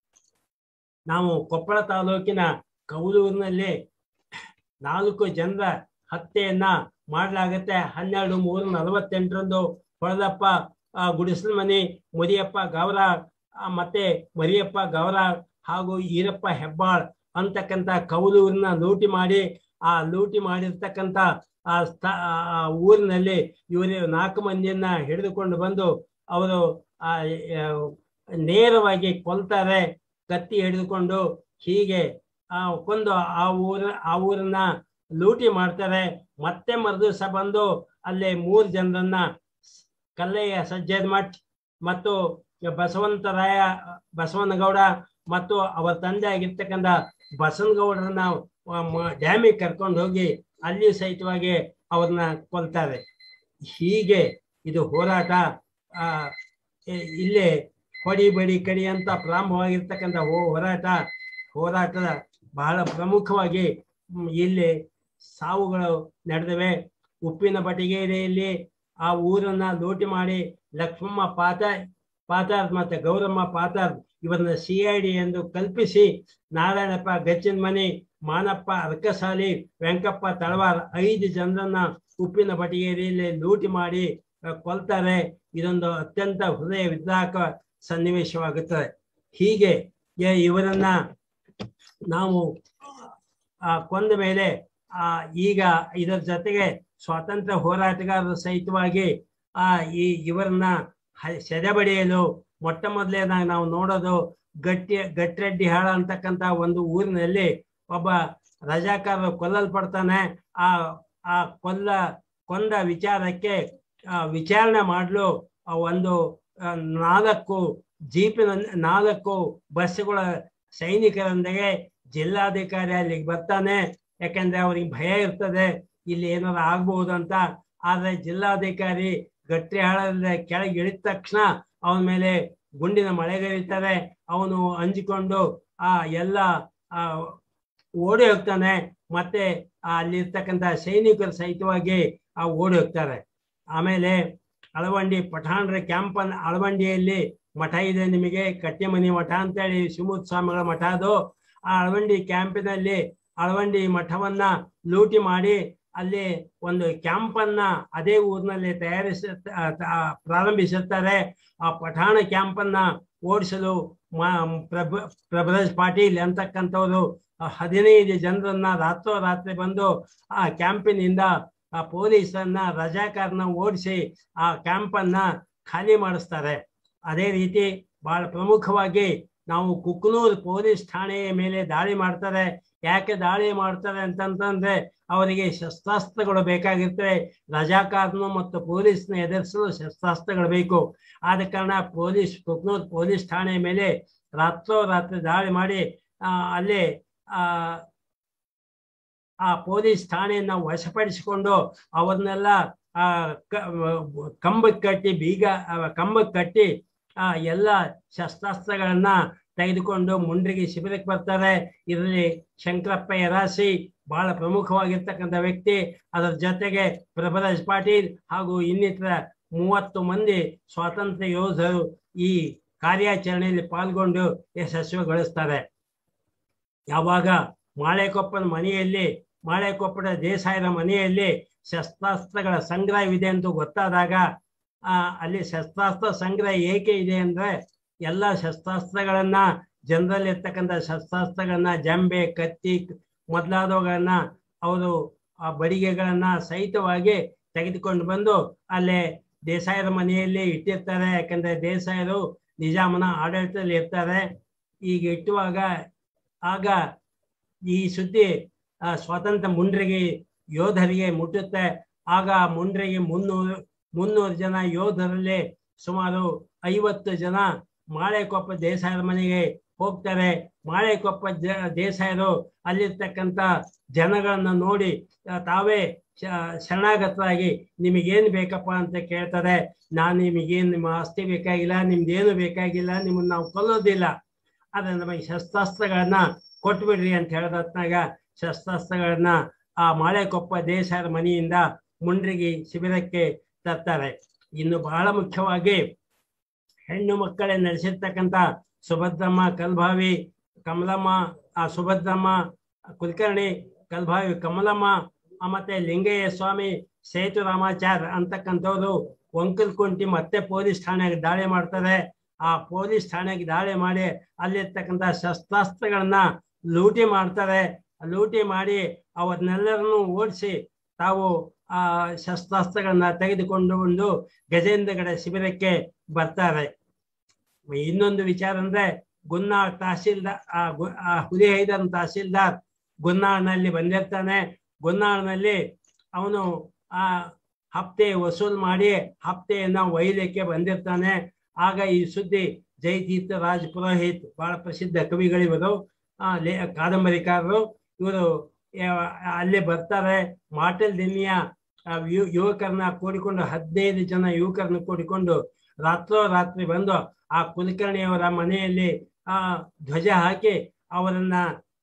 ನಾವು ಕೊಪ್ಪಳ ತಾಲೂಕಿನ ಕೌಲೂರಿನಲ್ಲಿ ನಾಲ್ಕು ಜನರ ಹತ್ಯೆಯನ್ನ ಮಾಡಲಾಗತ್ತೆ ಹನ್ನೆರಡು ಮೂರು ನಲವತ್ತೆಂಟರಂದು ಹೊಳದಪ್ಪ ಆ, ಗುಡಿಸಲು ಮನಿ ಮುರಿಯಪ್ಪ ಗೌರ ಆ, ಮತ್ತೆ ಮರಿಯಪ್ಪ ಗೌರ ಹಾಗೂ ಈರಪ್ಪ ಹೆಬ್ಬಾಳ್ ಅಂತಕ್ಕಂಥ ಕೌಲೂರಿನ ಲೂಟಿ ಮಾಡಿ ಆ ಲೂಟಿ ಮಾಡಿರ್ತಕ್ಕಂಥ ಆ ಸ್ಥ ಆ ಊರಿನಲ್ಲಿ ಇವರು ನಾಲ್ಕು ಮಂದಿಯನ್ನ ಹಿಡಿದುಕೊಂಡು ಬಂದು ಅವರು ಆ ಆ, ನೇರವಾಗಿ ಕೊಲ್ತಾರೆ ಕತ್ತಿ ಹಿಡಿದುಕೊಂಡು ಹೀಗೆ ಆ ಕೊಂದು ಆ ಊರ ಆ ಊರನ್ನ ಲೂಟಿ ಮಾಡ್ತಾರೆ ಮತ್ತೆ ಮರುದಿವಸ ಬಂದು ಅಲ್ಲಿ ಮೂರು ಜನರನ್ನ ಕಲ್ಲಯ್ಯ ಸಜ್ಜದ್ ಮಠ್ ಮತ್ತು ಬಸವಂತರಾಯ ಬಸವನಗೌಡ ಮತ್ತು ಅವರ ತಂದೆ ಆಗಿರ್ತಕ್ಕಂಥ ಬಸವನಗೌಡರನ್ನ ಡ್ಯಾಮಿಗೆ ಕರ್ಕೊಂಡು ಹೋಗಿ ಅಲ್ಲಿ ಸಹಿತವಾಗಿ ಅವ್ರನ್ನ ಕೊಲ್ತಾರೆ ಹೀಗೆ ಇದು ಹೋರಾಟ ಆ ಇ- ಇಲ್ಲೇ ಹೊಡಿ ಬಡಿ ಕಡಿ ಅಂತ ಪ್ರಾರಂಭವಾಗಿರ್ತಕ್ಕಂಥ ಹೋ- ಹೋರಾಟ ಹೋರಾಟದ ಬಹಳ ಪ್ರಮುಖವಾಗಿ ಮ್, ಇಲ್ಲಿ ಸಾವುಗಳು ನಡೆದಿವೆ ಉಪ್ಪಿನ ಬಟಿಗೇರಿಯಲ್ಲಿ ಆ ಊರನ್ನ ಲೂಟಿ ಮಾಡಿ ಲಕ್ಷ್ಮಮ್ಮ ಪಾತಾರ್ ಪಾತಾರ್ ಮತ್ತೆ ಗೌರಮ್ಮ ಪಾತಾರ್ ಇವರನ್ನ ಸಿ ಐ ಡಿ ಎಂದು ಕಲ್ಪಿಸಿ ನಾರಾಯಣಪ್ಪ ಗಚ್ಚಿನ ಮನೆ ಮಾನಪ್ಪ ಅರ್ಕಸಾಲಿ ವೆಂಕಪ್ಪ ತಳವಾರ್ ಐದು ಜನರನ್ನ ಉಪ್ಪಿನ ಬಟಿಗೇರಿಯಲ್ಲಿ ಲೂಟಿ ಮಾಡಿ ಆ, ಕೊಲ್ತಾರೆ ಇದೊಂದು ಅತ್ಯಂತ ಹೃದಯ ವಿದ್ರಾಹಕ ಸನ್ನಿವೇಶವಾಗುತ್ತದೆ ಹೀಗೆ ಯ- ಇವರನ್ನ ನಾವು ಆ ಕೊಂದ ಮೇಲೆ ಆ ಈಗ ಇದರ ಜೊತೆಗೆ ಸ್ವಾತಂತ್ರ್ಯ ಹೋರಾಟಗಾರರ ಸಹಿತವಾಗಿ ಆ ಈ ಇವರನ್ನ ಹ- ಸೆದೆಬಡಿಯಲು ಮೊಟ್ಟ ಮೊದಲನೇದಾಗಿ ನಾವು ನೋಡೋದು ಗಟ್ಟಿ ಗಟ್ಟಿರೆಡ್ಡಿ ಹಾಳ ಅಂತಕ್ಕಂತ ಒಂದು ಊರಿನಲ್ಲಿ ಒಬ್ಬ ರಜಾಕಾರರು ಕೊಲ್ಲಲ್ಪಡ್ತಾನೆ ಆ ಆ ಕೊಲ್ಲ ಕೊಂದ ವಿಚಾರಕ್ಕೆ ಆ, ವಿಚಾರಣೆ ಮಾಡಲು ಒಂದು ಆ, ನಾಲ್ಕು ಜೀಪಿನ ನಾಲ್ಕು ಬಸ್ಸುಗಳ ಸೈನಿಕರೊಂದಿಗೆ ಜಿಲ್ಲಾಧಿಕಾರಿ ಅಲ್ಲಿಗೆ ಬರ್ತಾನೆ ಯಾಕಂದ್ರೆ ಅವ್ರಿಗೆ ಭಯ ಇರ್ತದೆ ಇಲ್ಲಿ ಏನಾದ್ರು ಆಗ್ಬಹುದು ಅಂತ ಆದ್ರೆ ಜಿಲ್ಲಾಧಿಕಾರಿ ಗಟ್ಟಿ ಹಾಳದಿಂದ ಕೆಳಗೆ ಇಳಿದ ತಕ್ಷಣ ಅವನ ಮೇಲೆ ಗುಂಡಿನ ಮಳೆಗರಿತಾರೆ ಅವನು ಅಂಜಿಕೊಂಡು ಆ ಎಲ್ಲ ಆ ಓಡಿ ಹೋಗ್ತಾನೆ ಮತ್ತೆ ಆ ಅಲ್ಲಿರ್ತಕ್ಕಂಥ ಸೈನಿಕರು ಸಹಿತವಾಗಿ ಆ ಓಡಿ ಹೋಗ್ತಾರೆ ಆಮೇಲೆ ಅಳವಂಡಿ ಪಠಾಣರ ಕ್ಯಾಂಪ್ ಅನ್ನ ಅಳವಂಡಿಯಲ್ಲಿ ಮಠ ಇದೆ ನಿಮಗೆ ಕಟ್ಟಿಮನಿ ಮಠ ಅಂತೇಳಿ ಶಿವಮೂರ್ತಿ ಸ್ವಾಮಿಗಳ ಮಠ ಅದು ಆ ಅಳವಂಡಿ ಕ್ಯಾಂಪಿನಲ್ಲಿ ಅಳವಂಡಿ ಮಠವನ್ನ ಲೂಟಿ ಮಾಡಿ ಅಲ್ಲಿ ಒಂದು ಕ್ಯಾಂಪ್ ಅನ್ನ ಅದೇ ಊರಿನಲ್ಲಿ ತಯಾರಿಸ ಆ, ಆ, ಪ್ರಾರಂಭಿಸುತ್ತಾರೆ ಆ ಪಠಾಣ ಕ್ಯಾಂಪ್ ಅನ್ನ ಓಡಿಸಲು ಮ- ಪ್ರಭ ಪ್ರಭರಾಜ್ ಪಾಟೀಲ್ ಅಂತಕ್ಕಂಥವ್ರು ಆ ಹದಿನೈದು ಜನರನ್ನ ರಾತ್ರೋರಾತ್ರಿ ಬಂದು ಆ ಕ್ಯಾಂಪಿನಿಂದ ಆ ಪೊಲೀಸನ್ನ ರಜಾಕಾರನ ಓಡಿಸಿ ಆ ಕ್ಯಾಂಪ್ ಅನ್ನ ಖಾಲಿ ಮಾಡಿಸ್ತಾರೆ ಅದೇ ರೀತಿ ಬಹಳ ಪ್ರಮುಖವಾಗಿ ನಾವು ಕುಕ್ನೂರ್ ಪೊಲೀಸ್ ಠಾಣೆಯ ಮೇಲೆ ದಾಳಿ ಮಾಡ್ತಾರೆ ಯಾಕೆ ದಾಳಿ ಮಾಡ್ತಾರೆ ಅಂತಂತಂದ್ರೆ ಅವರಿಗೆ ಶಸ್ತ್ರಾಸ್ತ್ರಗಳು ಬೇಕಾಗಿರ್ತವೆ ರಜಾಕಾರನು ಮತ್ತು ಪೊಲೀಸ್ನ ಎದುರಿಸಲು ಶಸ್ತ್ರಾಸ್ತ್ರಗಳು ಬೇಕು ಆದ ಕಾರಣ ಪೊಲೀಸ್ ಕುಕ್ನೂರ್ ಪೊಲೀಸ್ ಠಾಣೆಯ ಮೇಲೆ ರಾತ್ರೋರಾತ್ರಿ ದಾಳಿ ಮಾಡಿ ಆ, ಅಲ್ಲೇ ಆ ಆ ಪೊಲೀಸ್ ಠಾಣೆಯನ್ನ ವಶಪಡಿಸಿಕೊಂಡು ಅವ್ರನ್ನೆಲ್ಲ ಆ ಕ- ಕಂಬಕ್ಕೆ ಕಟ್ಟಿ ಬೀಗ ಆ, ಕಂಬಕ್ಕೆ ಕಟ್ಟಿ ಆ ಎಲ್ಲ ಶಸ್ತ್ರಾಸ್ತ್ರಗಳನ್ನ ತೆಗೆದುಕೊಂಡು ಮುಂಡ್ರಿಗೆ ಶಿಬಿರಕ್ಕೆ ಬರ್ತಾರೆ ಇದರಲ್ಲಿ ಶಂಕರಪ್ಪ ಯರಾಸಿ ಬಹಳ ಪ್ರಮುಖವಾಗಿರ್ತಕ್ಕಂಥ ವ್ಯಕ್ತಿ ಅದರ ಜೊತೆಗೆ ಪ್ರಭರಾಜ್ ಪಾಟೀಲ್ ಹಾಗೂ ಇನ್ನಿತರ ಮೂವತ್ತು ಮಂದಿ ಸ್ವಾತಂತ್ರ್ಯ ಯೋಧರು ಈ ಕಾರ್ಯಾಚರಣೆಯಲ್ಲಿ ಪಾಲ್ಗೊಂಡು ಯಶಸ್ವಿಗೊಳಿಸ್ತಾರೆ ಯಾವಾಗ ಮಾಳೆಕೊಪ್ಪನ ಮನೆಯಲ್ಲಿ ಮಾಳೆಕೊಪ್ಪದ ದೇಸಾಯರ ಮನೆಯಲ್ಲಿ ಶಸ್ತ್ರಾಸ್ತ್ರಗಳ ಸಂಗ್ರಹವಿದೆ ಅಂತ ಗೊತ್ತಾದಾಗ ಆ ಅಲ್ಲಿ ಶಸ್ತ್ರಾಸ್ತ್ರ ಸಂಗ್ರಹ ಏಕೆ ಇದೆ ಅಂದ್ರೆ ಎಲ್ಲ ಶಸ್ತ್ರಾಸ್ತ್ರಗಳನ್ನ ಜನರಲ್ಲಿ ಇರ್ತಕ್ಕಂಥ ಶಸ್ತ್ರಾಸ್ತ್ರಗಳನ್ನ ಜಂಬೆ ಕತ್ತಿ ಮೊದಲಾದವುಗಳನ್ನ ಅವರು ಆ ಬಡಿಗೆಗಳನ್ನ ಸಹಿತವಾಗಿ ತೆಗೆದುಕೊಂಡು ಬಂದು ಅಲ್ಲೇ ದೇಸಾಯರ ಮನೆಯಲ್ಲಿ ಇಟ್ಟಿರ್ತಾರೆ ಯಾಕಂದ್ರೆ ದೇಸಾಯರು ನಿಜಾಮನ ಆಡಳಿತದಲ್ಲಿ ಇರ್ತಾರೆ ಈಗ ಇಟ್ಟುವಾಗ ಆಗ ಈ ಸುದ್ದಿ ಆ, ಸ್ವಾತಂತ್ರ್ಯ ಮುಂಡ್ರಿಗೆ ಯೋಧರಿಗೆ ಮುಟ್ಟುತ್ತೆ ಆಗ ಮುಂಡ್ರಿಗೆ ಮುನ್ನೂರು ಮುನ್ನೂರು ಜನ ಯೋಧರಲ್ಲಿ ಸುಮಾರು ಐವತ್ತು ಜನ ಮಾಳೆಕೊಪ್ಪ ದೇಸಾಯರ ಮನೆಗೆ ಹೋಗ್ತಾರೆ ಮಾಳೆಕೊಪ್ಪ ಜ ದೇಸಾಯರು ಅಲ್ಲಿರ್ತಕ್ಕಂಥ ಜನಗಳನ್ನ ನೋಡಿ ಆ, ತಾವೇ ಶ- ಶರಣಾಗತರಾಗಿ ನಿಮಗೇನು ಬೇಕಪ್ಪ ಅಂತ ಕೇಳ್ತಾರೆ ನಾನು ನಿಮಗೇನು ನಿಮ್ಮ ಆಸ್ತಿ ಬೇಕಾಗಿಲ್ಲ ನಿಮ್ದೇನು ಬೇಕಾಗಿಲ್ಲ ನಿಮ್ಮನ್ನ ನಾವು ಕೊಲ್ಲೋದಿಲ್ಲ ಆದ್ರೆ ನಮಗೆ ಶಸ್ತ್ರಾಸ್ತ್ರಗಳನ್ನ ಕೊಟ್ಬಿಡ್ರಿ ಅಂತ ಹೇಳಿದಾಗ ಶಸ್ತ್ರಾಸ್ತ್ರಗಳನ್ನ ಆ ಮಾಳೆಕೊಪ್ಪ ದೇಸಾಯರ ಮನೆಯಿಂದ ಮುಂಡ್ರಿಗಿ ಶಿಬಿರಕ್ಕೆ ತರ್ತಾರೆ ಇನ್ನು ಬಹಳ ಮುಖ್ಯವಾಗಿ ಹೆಣ್ಣು ಮಕ್ಕಳೇ ನಡೆಸಿರ್ತಕ್ಕಂಥ ಸುಭದ್ರಮ್ಮ ಕಲ್ಭಾವಿ ಕಮಲಮ್ಮ ಆ ಸುಭದ್ರಮ್ಮ ಕುಲಕರ್ಣಿ ಕಲ್ಭಾವಿ ಕಮಲಮ್ಮ ಆ ಮತ್ತೆ ಲಿಂಗಯ್ಯ ಸ್ವಾಮಿ ಸೇತು ರಾಮಾಚಾರ್ ಅಂತಕ್ಕಂಥವ್ರು ಒಂಕಲ್ಕುಂಟಿ ಮತ್ತೆ ಪೊಲೀಸ್ ಠಾಣೆಗೆ ದಾಳಿ ಮಾಡ್ತಾರೆ ಆ ಪೊಲೀಸ್ ಠಾಣೆಗೆ ದಾಳಿ ಮಾಡಿ ಅಲ್ಲಿರ್ತಕ್ಕಂಥ ಶಸ್ತ್ರಾಸ್ತ್ರಗಳನ್ನ ಲೂಟಿ ಮಾಡ್ತಾರೆ ಲೂಟಿ ಮಾಡಿ ಅವರನ್ನೆಲ್ಲರನ್ನು ಓಡಿಸಿ ತಾವು ಆ ಶಸ್ತ್ರಾಸ್ತ್ರಗಳನ್ನ ತೆಗೆದುಕೊಂಡು ಬಂದು ಗಜೇಂದ್ರಗಡ ಶಿಬಿರಕ್ಕೆ ಬರ್ತಾರೆ ಇನ್ನೊಂದು ವಿಚಾರ ಅಂದ್ರೆ ಗುನ್ನಾಳ್ ತಹಸೀಲ್ದಾರ್ ಆ ಗು- ಆ ಹುಲಿಹೈದರ್ ತಹಸೀಲ್ದಾರ್ ಗುನ್ನಾಳ್ನಲ್ಲಿ ಬಂದಿರ್ತಾನೆ ಗುನ್ನಾಳ್ನಲ್ಲಿ ಅವನು ಆ ಹಪ್ತೆ ವಸೂಲ್ ಮಾಡಿ ಹಪ್ತೆಯನ್ನ ಒಯ್ಯಲಿಕ್ಕೆ ಬಂದಿರ್ತಾನೆ ಆಗ ಈ ಸುದ್ದಿ ಜಯತೀರ್ಥ ರಾಜ್ ಪುರೋಹಿತ್ ಬಹಳ ಪ್ರಸಿದ್ಧ ಕವಿಗಳಿವರು ಆ ಲೇ ಕಾದಂಬರಿಕಾರರು ಇವರು ಅಲ್ಲಿ ಬರ್ತಾರೆ ಮಾಟಲ್ ದಿನ್ನಿಯ ಆ ಯು- ಯುವಕರನ್ನ ಕೂಡಿಕೊಂಡು ಹದಿನೈದು ಜನ ಯುವಕರನ್ನ ಕೂಡಿಕೊಂಡು ರಾತ್ರೋರಾತ್ರಿ ಬಂದು ಆ ಕುಲಕರ್ಣಿಯವರ ಮನೆಯಲ್ಲಿ ಆ ಧ್ವಜ ಹಾಕಿ ಅವರನ್ನ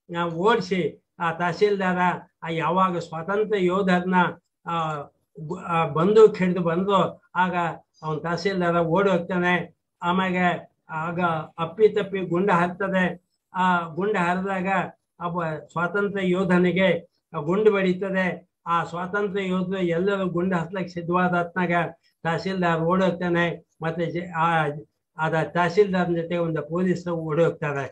ಓಡಿಸಿ ಆ ತಹಸೀಲ್ದಾರ ಆ ಯಾವಾಗ ಸ್ವಾತಂತ್ರ್ಯ ಯೋಧರನ್ನ ಆ ಗು- ಆ ಬಂದೂಕ್ ಹಿಡಿದು ಬಂದು ಆಗ ಅವನ್ ತಹಸೀಲ್ದಾರ ಓಡಿ ಹೋಗ್ತಾನೆ ಆಮ್ಯಾಗ ಆಗ ಅಪ್ಪಿ ತಪ್ಪಿ ಗುಂಡ ಹರ್ತದೆ ಆ ಗುಂಡ ಹರಿದಾಗ ಒಬ್ಬ ಸ್ವಾತಂತ್ರ್ಯ ಯೋಧನಿಗೆ ಆ ಗುಂಡು ಬಡೀತದೆ ಆ ಸ್ವಾತಂತ್ರ್ಯ ಯೋಧರು ಎಲ್ಲರೂ ಗುಂಡು ಹತ್ಲಕ್ಕೆ ಸಿದ್ಧವಾದ ಹೊತ್ನಾಗ ತಹಸೀಲ್ದಾರ್ ಓಡಿ ಹೋಗ್ತಾನೆ ಮತ್ತೆ ಜೆ- ಆ ಅದ ತಹಸೀಲ್ದಾರ್ ಜೊತೆ ಒಂದು ಪೊಲೀಸರು ಓಡಿ ಹೋಗ್ತಾರೆ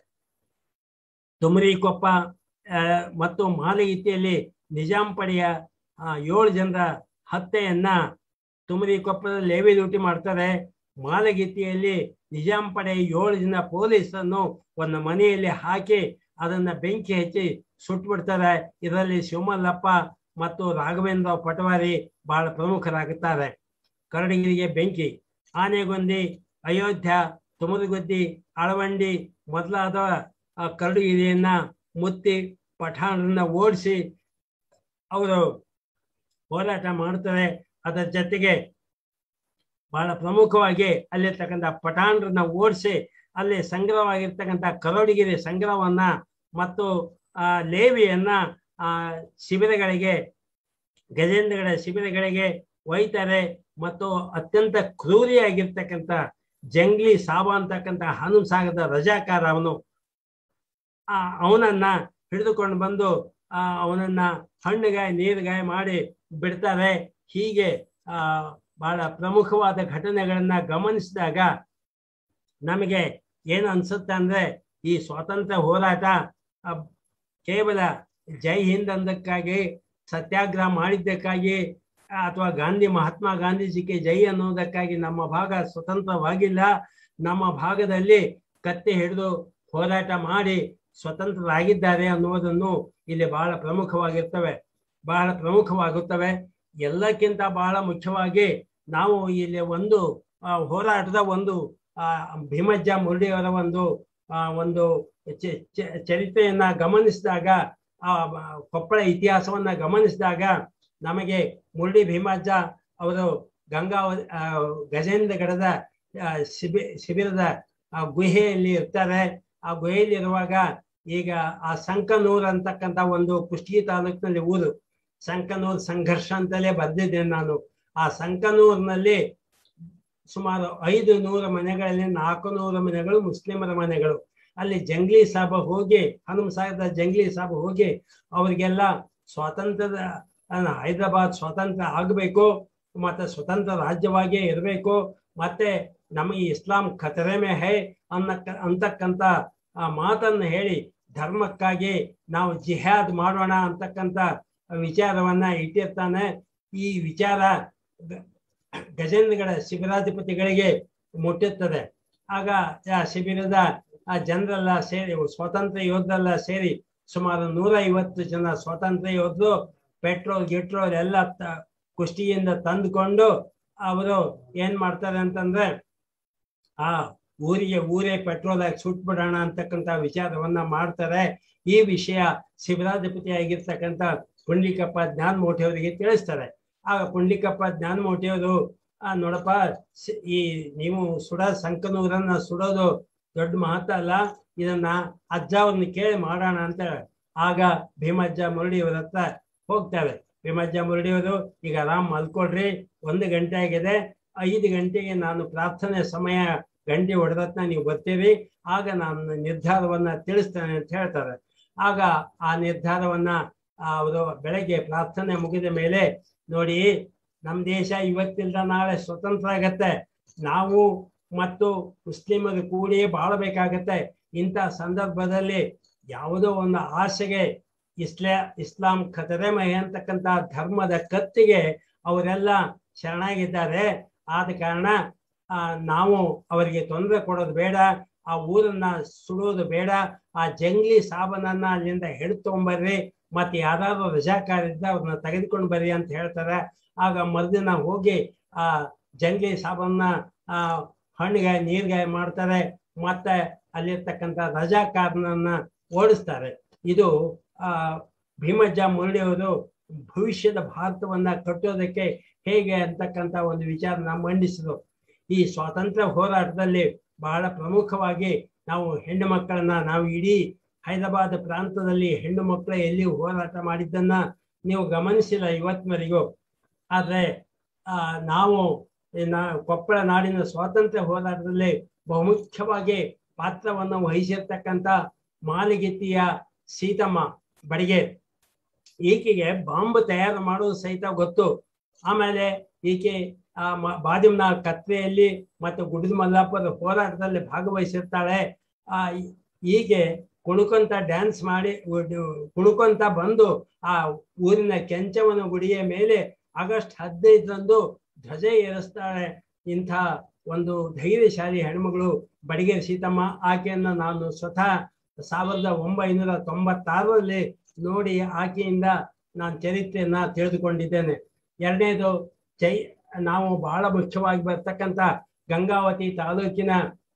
ತುಮರಿಕೊಪ್ಪ ಆ, ಮತ್ತು ಮಾಲಗೀತಿಯಲ್ಲಿ ನಿಜಾಂ ಪಡೆಯ ಆ, ಏಳು ಜನರ ಹತ್ಯೆಯನ್ನ ತುಮರಿಕೊಪ್ಪದಲ್ಲಿ ಲೇವಿ ಡ್ಯೂಟಿ ಮಾಡ್ತಾರೆ ಮಾಲಗೀತಿಯಲ್ಲಿ ನಿಜಾಂ ಪಡೆ ಏಳು ಜನ ಪೊಲೀಸನ್ನು ಒಂದು ಮನೆಯಲ್ಲಿ ಹಾಕಿ ಅದನ್ನ ಬೆಂಕಿ ಹಚ್ಚಿ ಸುಟ್ಬಿಡ್ತಾರೆ ಇದರಲ್ಲಿ ಶಿವಮಲ್ಲಪ್ಪ ಮತ್ತು ರಾಘವೇಂದ್ರ ಪಟವಾರಿ ಬಹಳ ಪ್ರಮುಖರಾಗುತ್ತಾರೆ ಕರಡಗಿರಿಗೆ ಬೆಂಕಿ ಆನೆಗೊಂದಿ ಅಯೋಧ್ಯ ತುಮರಗುದ್ದಿ ಅಳವಂಡಿ ಮೊದಲಾದ ಆ ಕರಡಗಿರಿಯನ್ನ ಮುತ್ತಿ ಪಠಾಣರನ್ನ ಓಡಿಸಿ ಅವರು ಹೋರಾಟ ಮಾಡ್ತಾರೆ ಅದರ ಜೊತೆಗೆ ಬಹಳ ಪ್ರಮುಖವಾಗಿ ಅಲ್ಲಿರ್ತಕ್ಕಂಥ ಪಠಾಣರನ್ನ ಓಡಿಸಿ ಅಲ್ಲಿ ಸಂಗ್ರಹವಾಗಿರ್ತಕ್ಕಂಥ ಕರೋಡಿಗಿರಿ ಸಂಗ್ರಹವನ್ನ ಮತ್ತು ಆ ಲೇವಿಯನ್ನ ಆ ಶಿಬಿರಗಳಿಗೆ ಗಜೇಂದ್ರಗಳ ಶಿಬಿರಗಳಿಗೆ ಒಯ್ತಾರೆ ಮತ್ತು ಅತ್ಯಂತ ಕ್ರೂರಿಯಾಗಿರ್ತಕ್ಕಂಥ ಜಂಗ್ಲಿ ಸಾಬ ಅಂತಕ್ಕಂಥ ಹನುಸಾಗದ ರಜಾಕಾರ ಅವನು ಆ ಅವನನ್ನ ಹಿಡಿದುಕೊಂಡು ಬಂದು ಆ ಅವನನ್ನ ಹಣ್ಣುಗಾಯ ನೀರುಗಾಯ ಮಾಡಿ ಬಿಡ್ತಾರೆ ಹೀಗೆ ಆ ಬಹಳ ಪ್ರಮುಖವಾದ ಘಟನೆಗಳನ್ನ ಗಮನಿಸಿದಾಗ ನಮಗೆ ಏನು ಅನ್ಸುತ್ತೆ ಅಂದ್ರೆ ಈ ಸ್ವಾತಂತ್ರ್ಯ ಹೋರಾಟ ಆ, ಕೇವಲ ಜೈ ಹಿಂದ್ ಅಂದಕ್ಕಾಗಿ ಸತ್ಯಾಗ್ರಹ ಮಾಡಿದ್ದಕ್ಕಾಗಿ ಅಥವಾ ಗಾಂಧಿ ಮಹಾತ್ಮ ಗಾಂಧೀಜಿಗೆ ಜೈ ಅನ್ನೋದಕ್ಕಾಗಿ ನಮ್ಮ ಭಾಗ ಸ್ವತಂತ್ರವಾಗಿಲ್ಲ ನಮ್ಮ ಭಾಗದಲ್ಲಿ ಕತ್ತೆ ಹಿಡಿದು ಹೋರಾಟ ಮಾಡಿ ಸ್ವತಂತ್ರರಾಗಿದ್ದಾರೆ ಅನ್ನುವುದನ್ನು ಇಲ್ಲಿ ಬಹಳ ಪ್ರಮುಖವಾಗಿರ್ತವೆ ಬಹಳ ಪ್ರಮುಖವಾಗುತ್ತವೆ ಎಲ್ಲಕ್ಕಿಂತ ಬಹಳ ಮುಖ್ಯವಾಗಿ ನಾವು ಇಲ್ಲಿ ಒಂದು ಆ, ಹೋರಾಟದ ಒಂದು ಆ, ಭೀಮಜ್ಜ ಮುರಳಿಯವರ ಒಂದು ಆ, ಒಂದು ಚ- ಚ- ಚರಿತ್ರೆಯನ್ನ ಗಮನಿಸಿದಾಗ ಆ ಬ- ಕೊಪ್ಪಳ ಇತಿಹಾಸವನ್ನ ಗಮನಿಸಿದಾಗ ನಮಗೆ ಮುರಳಿ ಭೀಮಜ್ಜ ಅವರು ಗಂಗಾ ಆ, ಗಜೇಂದ್ರಗಡದ ಆ, ಶಿಬಿ ಶಿಬಿರದ ಆ ಗುಹೆಯಲ್ಲಿ ಇರ್ತಾರೆ ಆ ಗುಹೆಯಲ್ಲಿ ಇರುವಾಗ ಈಗ ಆ ಸಂಕನೂರ್ ಅಂತಕ್ಕಂತ ಒಂದು ಕುಷ್ಟಗಿ ತಾಲೂಕಿನಲ್ಲಿ ಊರು ಸಂಕನೂರ್ ಸಂಘರ್ಷ ಅಂತಲೇ ಬರ್ದಿದ್ದೇನೆ ನಾನು ಆ ಸಂಕನೂರ್ನಲ್ಲಿ ಸುಮಾರು ಐದು ನೂರ ಮನೆಗಳಲ್ಲಿ ನಾಲ್ಕು ನೂರು ಮನೆಗಳು ಮುಸ್ಲಿಮರ ಮನೆಗಳು ಅಲ್ಲಿ ಜಂಗ್ಲಿ ಸಾಬ ಹೋಗಿ ಹನುಮಸಾಗರದ ಜಂಗ್ಲಿ ಸಾಬ ಹೋಗಿ ಅವರಿಗೆಲ್ಲ ಸ್ವಾತಂತ್ರ್ಯದ ಅಹ್, ಹೈದರಾಬಾದ್ ಸ್ವಾತಂತ್ರ್ಯ ಆಗಬೇಕು ಮತ್ತೆ ಸ್ವತಂತ್ರ ರಾಜ್ಯವಾಗಿಯೇ ಇರಬೇಕು ಮತ್ತೆ ನಮಗೆ ಇಸ್ಲಾಂ ಖತರೆ ಮೇ ಹೈ ಅನ್ನಕ್ಕ ಅಂತಕ್ಕಂಥ ಆ ಮಾತನ್ನ ಹೇಳಿ ಧರ್ಮಕ್ಕಾಗಿ ನಾವು ಜಿಹಾದ್ ಮಾಡೋಣ ಅಂತಕ್ಕಂಥ ವಿಚಾರವನ್ನ ಇಟ್ಟಿರ್ತಾನೆ ಈ ವಿಚಾರ ಗ- ಗಜೇಂದ್ರಗಡ ಶಿಬಿರಾಧಿಪತಿಗಳಿಗೆ ಮುಟ್ಟುತ್ತದೆ ಆಗ ಆ ಶಿಬಿರದ ಆ ಜನರೆಲ್ಲ ಸೇರಿ ಸ್ವಾತಂತ್ರ್ಯ ಯೋಧರೆಲ್ಲ ಸೇರಿ ಸುಮಾರು ನೂರ ಐವತ್ತು ಜನ ಸ್ವಾತಂತ್ರ್ಯ ಯೋಧರು ಪೆಟ್ರೋಲ್ ಗಿಟ್ರೋಲ್ ಎಲ್ಲ ತ- ಕುಷ್ಟಿಯಿಂದ ತಂದುಕೊಂಡು ಅವರು ಏನ್ ಮಾಡ್ತಾರೆ ಅಂತಂದ್ರೆ ಆ ಊರಿಗೆ ಊರೇ ಪೆಟ್ರೋಲ್ ಹಾಕಿ ಸುಟ್ಬಿಡೋಣ ಅಂತಕ್ಕಂಥ ವಿಚಾರವನ್ನ ಮಾಡ್ತಾರೆ ಈ ವಿಷಯ ಶಿಬಿರಾಧಿಪತಿ ಆಗಿರ್ತಕ್ಕಂಥ ಪುಂಡ್ಲಿಕಪ್ಪ ಜ್ಞಾನಮೂರ್ತಿ ಅವರಿಗೆ ತಿಳಿಸ್ತಾರೆ ಆಗ ಪುಂಡ್ಲಿಕಪ್ಪ ಜ್ಞಾನಮೂರ್ತಿಯವರು ಆ ನೋಡಪ್ಪ ಸಿ- ಈ ನೀವು ಸುಡ ಸಂಕನೂರನ್ನ ಸುಡೋದು ದೊಡ್ಡ ಮಹತ್ವ ಅಲ್ಲ ಇದನ್ನ ಅಜ್ಜ ಅವ್ರನ್ನ ಕೇಳಿ ಮಾಡೋಣ ಅಂತ ಆಗ ಭೀಮಜ್ಜ ಮುರಳಿಯವರ ಹತ್ರ ಹೋಗ್ತಾರೆ ಭೀಮಜ್ಜ ಮುರಳಿಯವರು ಈಗ ಆರಾಮ್ ಮಲ್ಕೊಳ್ರಿ ಒಂದು ಗಂಟೆ ಆಗಿದೆ ಐದು ಗಂಟೆಗೆ ನಾನು ಪ್ರಾರ್ಥನೆ ಸಮಯ ಗಂಟೆ ಹೊಡೆದತ್ನ ನೀವು ಬರ್ತೀರಿ ಆಗ ನಾನು ನಿರ್ಧಾರವನ್ನ ತಿಳಿಸ್ತೇನೆ ಅಂತ ಹೇಳ್ತಾರೆ ಆಗ ಆ ನಿರ್ಧಾರವನ್ನ ಅವರು ಬೆಳಗ್ಗೆ ಪ್ರಾರ್ಥನೆ ಮುಗಿದ ಮೇಲೆ ನೋಡಿ ನಮ್ ದೇಶ ಇವತ್ತಿಲ್ದ ನಾಳೆ ಸ್ವತಂತ್ರ ಆಗತ್ತೆ ನಾವು ಮತ್ತು ಮುಸ್ಲಿಮರು ಕೂಡಿ ಬಾಳಬೇಕಾಗತ್ತೆ ಇಂಥ ಸಂದರ್ಭದಲ್ಲಿ ಯಾವುದೋ ಒಂದು ಆಸೆಗೆ ಇಸ್ಲಾ ಇಸ್ಲಾಂ ಖತರೆಮಯ ಅಂತಕ್ಕಂಥ ಧರ್ಮದ ಕತ್ತಿಗೆ ಅವರೆಲ್ಲ ಶರಣಾಗಿದ್ದಾರೆ ಆದ ಕಾರಣ ಆ, ನಾವು ಅವರಿಗೆ ತೊಂದರೆ ಕೊಡೋದು ಬೇಡ ಆ ಊರನ್ನ ಸುಡೋದು ಬೇಡ ಆ ಜಂಗ್ಲಿ ಸಾಬನನ್ನ ಅಲ್ಲಿಂದ ಹಿಡ್ಕೊಂಬರ್ರಿ ಮತ್ತೆ ಯಾರಾದ್ರೂ ರಜಾಕಾರ ಇದ್ದ ಅವ್ರನ್ನ ತೆಗೆದುಕೊಂಡು ಬರ್ರಿ ಅಂತ ಹೇಳ್ತಾರೆ ಆಗ ಮರುದಿನ ಹೋಗಿ ಆ ಜಂಗ್ಲಿ ಸಾಬನ್ನ ಆ ಹಣ್ಣಿಗಾಯ ನೀರ್ಗಾಯ ಮಾಡ್ತಾರೆ ಮತ್ತೆ ಅಲ್ಲಿರ್ತಕ್ಕಂಥ ರಜಾಕಾರನನ್ನ ಓಡಿಸ್ತಾರೆ ಇದು ಆ ಭೀಮಜ್ಜ ಮುರಳಿಯವರು ಭವಿಷ್ಯದ ಭಾರತವನ್ನ ಕಟ್ಟೋದಕ್ಕೆ ಹೇಗೆ ಅಂತಕ್ಕಂಥ ಒಂದು ವಿಚಾರನ ಮಂಡಿಸಿದ್ರು ಈ ಸ್ವಾತಂತ್ರ್ಯ ಹೋರಾಟದಲ್ಲಿ ಬಹಳ ಪ್ರಮುಖವಾಗಿ ನಾವು ಹೆಣ್ಣು ಮಕ್ಕಳನ್ನ ನಾವು ಇಡೀ ಹೈದರಾಬಾದ್ ಪ್ರಾಂತದಲ್ಲಿ ಹೆಣ್ಣು ಮಕ್ಕಳು ಎಲ್ಲಿ ಹೋರಾಟ ಮಾಡಿದ್ದನ್ನ ನೀವು ಗಮನಿಸಿಲ್ಲ ಇವತ್ತಿನವರೆಗೂ ಆದ್ರೆ ಆ ನಾವು ಈ ನಾ- ಕೊಪ್ಪಳ ನಾಡಿನ ಸ್ವಾತಂತ್ರ್ಯ ಹೋರಾಟದಲ್ಲಿ ಬಹುಮುಖ್ಯವಾಗಿ ಪಾತ್ರವನ್ನು ವಹಿಸಿರ್ತಕ್ಕಂಥ ಮಾಲಿಗಿತ್ತಿಯ ಸೀತಮ್ಮ ಬಡಿಗೆ ಈಕೆಗೆ ಬಾಂಬ್ ತಯಾರು ಮಾಡೋದು ಸಹಿತ ಗೊತ್ತು ಆಮೇಲೆ ಈಕೆ ಆ ಮ- ಬಾದಿಮ್ನ ಕತ್ರೆಯಲ್ಲಿ ಮತ್ತು ಗುಡಿದ ಮಲ್ಲಾಪುರ ಹೋರಾಟದಲ್ಲಿ ಭಾಗವಹಿಸಿರ್ತಾಳೆ ಆ ಈ- ಹೀಗೆ ಕುಣುಕೊಂತ ಡ್ಯಾನ್ಸ್ ಮಾಡಿ ಉಡ್- ಕುಣುಕೊಂತ ಬಂದು ಆ ಊರಿನ ಕೆಂಚವನ ಗುಡಿಯ ಮೇಲೆ ಆಗಸ್ಟ್ ಹದಿನೈದರಂದು ಧ್ವಜ ಏರಿಸ್ತಾಳೆ ಇಂಥ ಒಂದು ಧೈರ್ಯಶಾಲಿ ಹೆಣ್ಮಗಳು ಬಡಿಗೇರಿ ಸೀತಮ್ಮ ಆಕೆಯನ್ನ ನಾನು ಸ್ವತಃ ಸಾವಿರದ ಒಂಬೈನೂರ ತೊಂಬತ್ತಾರರಲ್ಲಿ ನೋಡಿ ಆಕೆಯಿಂದ ನಾನು ಚರಿತ್ರೆಯನ್ನ ತಿಳಿದುಕೊಂಡಿದ್ದೇನೆ ಎರಡನೇದು ಜೈ ನಾವು ಬಹಳ ಮುಖ್ಯವಾಗಿ ಬರ್ತಕ್ಕಂಥ ಗಂಗಾವತಿ ತಾಲೂಕಿನ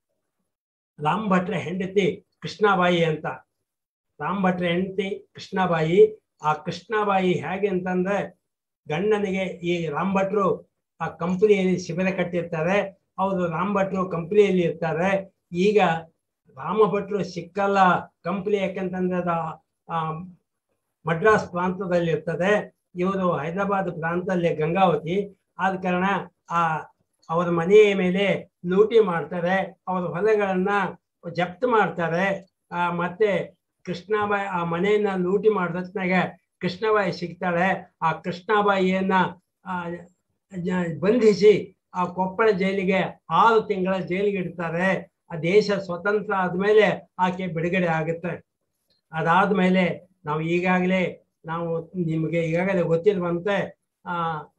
ರಾಮ್ ಭಟ್ರ ಹೆಂಡತಿ ಕೃಷ್ಣಾಬಾಯಿ ಅಂತ ರಾಮ್ ಭಟ್ರ ಹೆಂಡತಿ ಕೃಷ್ಣಾಬಾಯಿ ಆ ಕೃಷ್ಣಾಬಾಯಿ ಹೇಗೆ ಅಂತಂದ್ರೆ ಗಂಡನಿಗೆ ಈ ರಾಮ್ ಭಟ್ರು ಆ ಕಂಪನಿಯಲ್ಲಿ ಶಿಬಿರ ಕಟ್ಟಿರ್ತಾರೆ ಅವರು ರಾಮ್ ಭಟ್ರು ಕಂಪನಿಯಲ್ಲಿ ಇರ್ತಾರೆ ಈಗ ರಾಮ ಭಟ್ರು ಸಿಕ್ಕಲ್ಲ ಕಂಪನಿ ಯಾಕಂತಂದ್ರೆ ಅದು ಆ ಮಡ್ರಾಸ್ ಪ್ರಾಂತದಲ್ಲಿ ಇರ್ತದೆ ಇವರು ಹೈದರಾಬಾದ್ ಪ್ರಾಂತದಲ್ಲಿ ಗಂಗಾವತಿ ಆದ ಕಾರಣ ಆ ಅವರ ಮನೆಯ ಮೇಲೆ ಲೂಟಿ ಮಾಡ್ತಾರೆ ಅವರ ಹೊಲಗಳನ್ನ ಜಪ್ತ್ ಮಾಡ್ತಾರೆ ಆ ಮತ್ತೆ ಕೃಷ್ಣಾಬಾಯಿ ಆ ಮನೆಯನ್ನ ಲೂಟಿ ಮಾಡಿದ್ನಾಗ ಕೃಷ್ಣಬಾಯಿ ಸಿಗ್ತಾಳೆ ಆ ಕೃಷ್ಣಾಬಾಯಿಯನ್ನ ಆ ಜ- ಬಂಧಿಸಿ ಆ ಕೊಪ್ಪಳ ಜೈಲಿಗೆ ಆರು ತಿಂಗಳ ಜೈಲಿಗೆ ಇಡ್ತಾರೆ ಆ ದೇಶ ಸ್ವತಂತ್ರ ಆದ್ಮೇಲೆ ಆಕೆ ಬಿಡುಗಡೆ ಆಗುತ್ತೆ ಅದಾದ್ಮೇಲೆ ನಾವು ಈಗಾಗಲೇ ನಾವು ನಿಮಗೆ ಈಗಾಗಲೇ ಗೊತ್ತಿರುವಂತೆ ಆ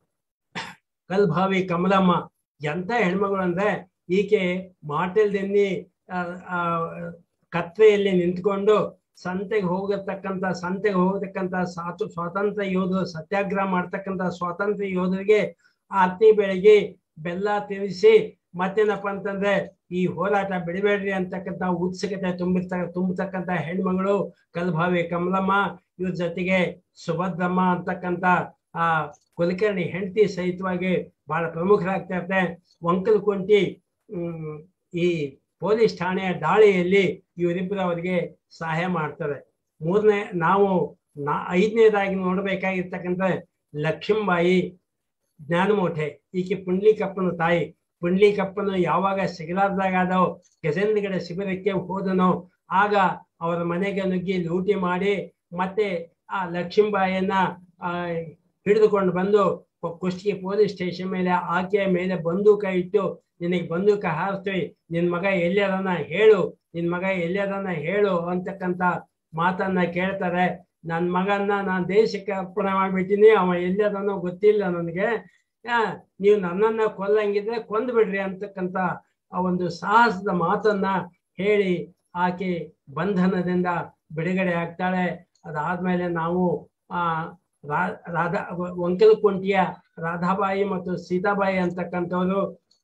ಕಲ್ಭಾವಿ ಕಮಲಮ್ಮ ಎಂತ ಹೆಣ್ಮಗಳು ಅಂದ್ರೆ ಈಕೆ ಮಾಟೆಲ್ದೆನ್ನಿ ಆ, ಆ, ಕತ್ರೆಯಲ್ಲಿ ನಿಂತ್ಕೊಂಡು ಸಂತೆಗೆ ಹೋಗತಕ್ಕಂತ ಸಂತೆಗೆ ಹೋಗತಕ್ಕಂತ ಸಾತು ಸ್ವಾತಂತ್ರ್ಯ ಯೋಧರು ಸತ್ಯಾಗ್ರಹ ಮಾಡ್ತಕ್ಕಂತ ಸ್ವಾತಂತ್ರ್ಯ ಯೋಧರಿಗೆ ಆರತಿ ಬೆಳಗ್ಗೆ ಬೆಲ್ಲ ತಿನ್ನಿಸಿ ಮತ್ತೇನಪ್ಪ ಅಂತಂದ್ರೆ ಈ ಹೋರಾಟ ಬಿಡಬೇಡ್ರಿ ಅಂತಕ್ಕಂಥ ಉತ್ಸುಕತೆ ತುಂಬಿರ್ತ ತುಂಬತಕ್ಕಂತ ಹೆಣ್ಮಗಳು ಕಲ್ಭಾವಿ ಕಮಲಮ್ಮ ಇವ್ರ ಜೊತೆಗೆ ಸುಭದ್ರಮ್ಮ ಅಂತಕ್ಕಂಥ ಆ ಕುಲಕರ್ಣಿ ಹೆಂಡತಿ ಸಹಿತವಾಗಿ ಬಹಳ ಪ್ರಮುಖರಾಗ್ತಾ ಇರ್ತಾರೆ ವಂಕಲಕುಂಟಿ ಹ್ಮ್ ಈ ಪೊಲೀಸ್ ಠಾಣೆಯ ದಾಳಿಯಲ್ಲಿ ಇವರಿಬ್ಬರು ಅವರಿಗೆ ಸಹಾಯ ಮಾಡ್ತಾರೆ ಮೂರನೇ ನಾವು ನಾ ಐದನೇದಾಗಿ ನೋಡ್ಬೇಕಾಗಿರ್ತಕ್ಕಂಥ ಲಕ್ಷ್ಮೀಬಾಯಿ ಜ್ಞಾನಮೋಠೆ ಈಕೆ ಪುಂಡ್ಲಿಕಪ್ಪನ ತಾಯಿ ಪುಂಡ್ಲಿಕಪ್ಪನು ಯಾವಾಗ ಸಿಗಲಾರ್ದಾಗ ಆದವು ಗಜೇಂದ್ರಗಡ ಶಿಬಿರಕ್ಕೆ ಹೋದನೋ ಆಗ ಅವರ ಮನೆಗೆ ನುಗ್ಗಿ ಲೂಟಿ ಮಾಡಿ ಮತ್ತೆ ಆ ಲಕ್ಷ್ಮೀಬಾಯಿಯನ್ನ ಆ ಹಿಡಿದುಕೊಂಡು ಬಂದು ಕು- ಕುಷ್ಟಗಿ ಪೊಲೀಸ್ ಸ್ಟೇಷನ್ ಮೇಲೆ ಆಕೆಯ ಮೇಲೆ ಬಂದೂಕ ಇಟ್ಟು ನಿನಗೆ ಬಂದೂಕ ಹಾರಿಸ್ತೀವಿ ನಿನ್ ಮಗ ಎಲ್ಲಿಯದನ್ನ ಹೇಳು ನಿನ್ ಮಗ ಎಲ್ಲಿಯದನ್ನ ಹೇಳು ಅಂತಕ್ಕಂತ ಮಾತನ್ನ ಕೇಳ್ತಾರೆ ನನ್ ಮಗನ್ನ ನಾನ್ ದೇಶಕ್ಕೆ ಅರ್ಪಣೆ ಮಾಡ್ಬಿಟ್ಟಿನಿ ಅವ ಎಲ್ಲಿಯದನ್ನೋ ಗೊತ್ತಿಲ್ಲ ನನಗೆ ಆ, ನೀವು ನನ್ನನ್ನ ಕೊಲ್ಲಂಗಿದ್ರೆ ಕೊಂದ್ ಬಿಡ್ರಿ ಅಂತಕ್ಕಂತ ಆ ಒಂದು ಸಾಹಸದ ಮಾತನ್ನ ಹೇಳಿ ಆಕೆ ಬಂಧನದಿಂದ ಬಿಡುಗಡೆ ಆಗ್ತಾಳೆ ಅದಾದ್ಮೇಲೆ ನಾವು ಆ ರಾ- ರಾಧಾ ವ- ವಂಕಲಕುಂಟಿಯ ರಾಧಾಬಾಯಿ ಮತ್ತು ಸೀತಾಬಾಯಿ ಅಂತಕ್ಕಂಥವ್ರು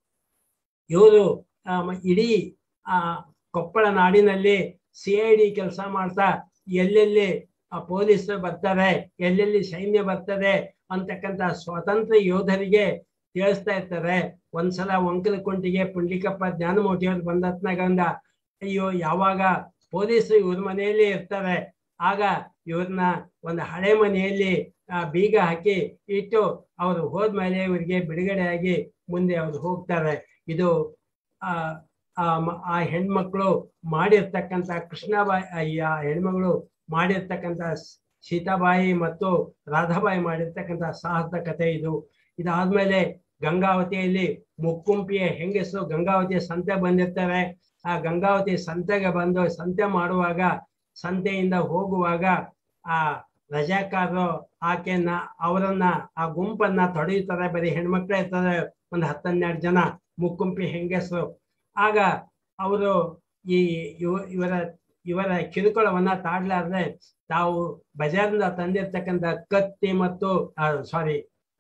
ಇವರು ಇಡೀ ಆ ಕೊಪ್ಪಳ ನಾಡಿನಲ್ಲಿ ಸಿ ಐ ಡಿ ಕೆಲಸ ಮಾಡ್ತಾ ಎಲ್ಲೆಲ್ಲಿ ಆ ಪೊಲೀಸರು ಬರ್ತಾರೆ ಎಲ್ಲೆಲ್ಲಿ ಸೈನ್ಯ ಬರ್ತದೆ ಅಂತಕ್ಕಂಥ ಸ್ವಾತಂತ್ರ್ಯ ಯೋಧರಿಗೆ ತಿಳಿಸ್ತಾ ಇರ್ತಾರೆ ಒಂದ್ಸಲ ವಂಕಲಕುಂಟಿಗೆ ಪುಂಡ್ಲಿಕಪ್ಪ ಜ್ಞಾನಮೂರ್ತಿಯವ್ರು ಬಂದತ್ನಾಗಂದ ಅಯ್ಯೋ ಯಾವಾಗ ಪೊಲೀಸರು ಇವ್ರ ಮನೆಯಲ್ಲಿ ಇರ್ತಾರೆ ಆಗ ಇವ್ರನ್ನ ಒಂದು ಹಳೆ ಮನೆಯಲ್ಲಿ ಆ, ಬೀಗ ಹಾಕಿ ಇಟ್ಟು ಅವರು ಹೋದ್ಮೇಲೆ ಇವರಿಗೆ ಬಿಡುಗಡೆಯಾಗಿ ಮುಂದೆ ಅವ್ರು ಹೋಗ್ತಾರೆ ಇದು ಆ ಆ ಮ- ಆ ಹೆಣ್ಮಕ್ಳು ಮಾಡಿರ್ತಕ್ಕಂಥ ಕೃಷ್ಣಬಾಯಿ ಆ ಈ ಆ ಹೆಣ್ಮಗಳು ಮಾಡಿರ್ತಕ್ಕಂಥ ಸ್- ಸೀತಾಬಾಯಿ ಮತ್ತು ರಾಧಾಬಾಯಿ ಮಾಡಿರ್ತಕ್ಕಂಥ ಸಾಹಸದ ಕಥೆ ಇದು ಇದಾದ್ಮೇಲೆ ಗಂಗಾವತಿಯಲ್ಲಿ ಮುಕ್ಕುಂಪಿಯ ಹೆಂಗಸರು ಗಂಗಾವತಿಯ ಸಂತೆ ಬಂದಿರ್ತಾರೆ ಆ ಗಂಗಾವತಿ ಸಂತೆಗೆ ಬಂದು ಸಂತೆ ಮಾಡುವಾಗ ಸಂತೆಯಿಂದ ಹೋಗುವಾಗ ಆ ರಜಾಕಾರರು ಆಕೆಯನ್ನ ಅವರನ್ನ ಆ ಗುಂಪನ್ನ ತೊಡೆಯುತ್ತಾರೆ ಬರೀ ಹೆಣ್ಮಕ್ಳೇ ಇರ್ತಾರೆ ಒಂದು ಹತ್ತನ್ನೆರಡು ಜನ ಮುಕ್ಕುಂಪಿ ಹೆಂಗಸರು ಆಗ ಅವರು ಈ ಇವ- ಇವರ ಇವರ ಕಿರುಕುಳವನ್ನ ತಾಡ್ಲಾರ್ದೆ ತಾವು ಬಜಾರ್ನಿಂದ ತಂದಿರ್ತಕ್ಕಂಥ ಕತ್ತಿ ಮತ್ತು ಸಾರಿ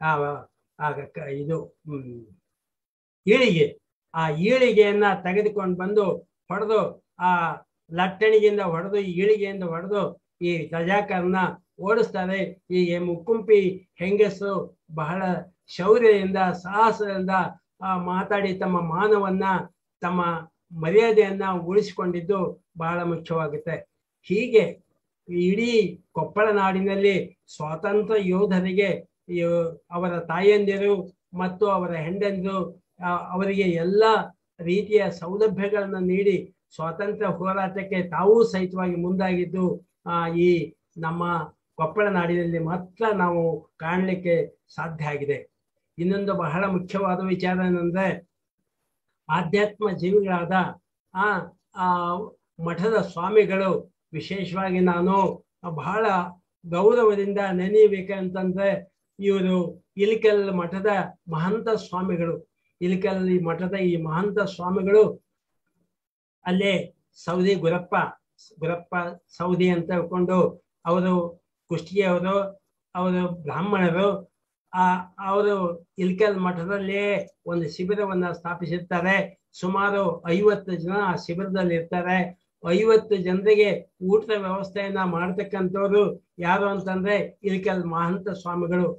ಇದು ಹ್ಮ್, ಈಳಿಗೆ ಆ ಈಳಿಗೆಯನ್ನ ತೆಗೆದುಕೊಂಡು ಬಂದು ಹೊಡೆದು ಆ ಲಟ್ಟಣಿಗೆಯಿಂದ ಹೊಡೆದು ಈಳಿಗೆಯಿಂದ ಹೊಡೆದು ಈ ರಜಾಕರನ್ನ ಓಡಿಸ್ತಾರೆ ಈ ಮುಕ್ಕುಂಪಿ ಹೆಂಗಸರು ಬಹಳ ಶೌರ್ಯದಿಂದ ಸಾಹಸದಿಂದ ಆ, ಮಾತಾಡಿ ತಮ್ಮ ಮಾನವನ್ನ ತಮ್ಮ ಮರ್ಯಾದೆಯನ್ನ ಉಳಿಸಿಕೊಂಡಿದ್ದು ಬಹಳ ಮುಖ್ಯವಾಗುತ್ತೆ ಹೀಗೆ ಇಡೀ ಕೊಪ್ಪಳ ನಾಡಿನಲ್ಲಿ ಸ್ವಾತಂತ್ರ್ಯ ಯೋಧರಿಗೆ ಇವ್- ಅವರ ತಾಯಂದಿರು ಮತ್ತು ಅವರ ಹೆಂಡಂದಿರು ಆ, ಅವರಿಗೆ ಎಲ್ಲ ರೀತಿಯ ಸೌಲಭ್ಯಗಳನ್ನು ನೀಡಿ ಸ್ವಾತಂತ್ರ್ಯ ಹೋರಾಟಕ್ಕೆ ತಾವೂ ಸಹಿತವಾಗಿ ಮುಂದಾಗಿದ್ದು ಆ, ಈ ನಮ್ಮ ಕೊಪ್ಪಳ ನಾಡಿನಲ್ಲಿ ಮಾತ್ರ ನಾವು ಕಾಣಲಿಕ್ಕೆ ಸಾಧ್ಯ ಆಗಿದೆ ಇನ್ನೊಂದು ಬಹಳ ಮುಖ್ಯವಾದ ವಿಚಾರ ಏನಂದ್ರೆ ಆಧ್ಯಾತ್ಮ ಜೀವಿಗಳಾದ ಆ ಆ ಮಠದ ಸ್ವಾಮಿಗಳು ವಿಶೇಷವಾಗಿ ನಾನು ಬಹಳ ಗೌರವದಿಂದ ನೆನೆಯಬೇಕಂತಂದ್ರೆ ಇವರು ಇಲಿಕಲ್ ಮಠದ ಮಹಂತ ಸ್ವಾಮಿಗಳು ಇಲಿಕಲ್ ಈ ಮಠದ ಈ ಮಹಂತ ಸ್ವಾಮಿಗಳು ಅಲ್ಲೇ ಸೌದಿ ಗುರಪ್ಪ ಗುರಪ್ಪ ಸೌದಿ ಅಂತ ಹೇಳ್ಕೊಂಡು ಅವರು ಕುಷ್ಟಗಿಯವರು ಅವರು ಬ್ರಾಹ್ಮಣರು ಆ ಅವರು ಇಲ್ಕಲ್ ಮಠದಲ್ಲಿ ಒಂದು ಶಿಬಿರವನ್ನ ಸ್ಥಾಪಿಸಿರ್ತಾರೆ ಸುಮಾರು ಐವತ್ತು ಜನ ಆ ಶಿಬಿರದಲ್ಲಿ ಇರ್ತಾರೆ ಐವತ್ತು ಜನರಿಗೆ ಊಟದ ವ್ಯವಸ್ಥೆಯನ್ನ ಮಾಡ್ತಕ್ಕಂಥವ್ರು ಯಾರು ಅಂತಂದ್ರೆ ಇಲ್ಕಲ್ ಮಹಂತ ಸ್ವಾಮಿಗಳು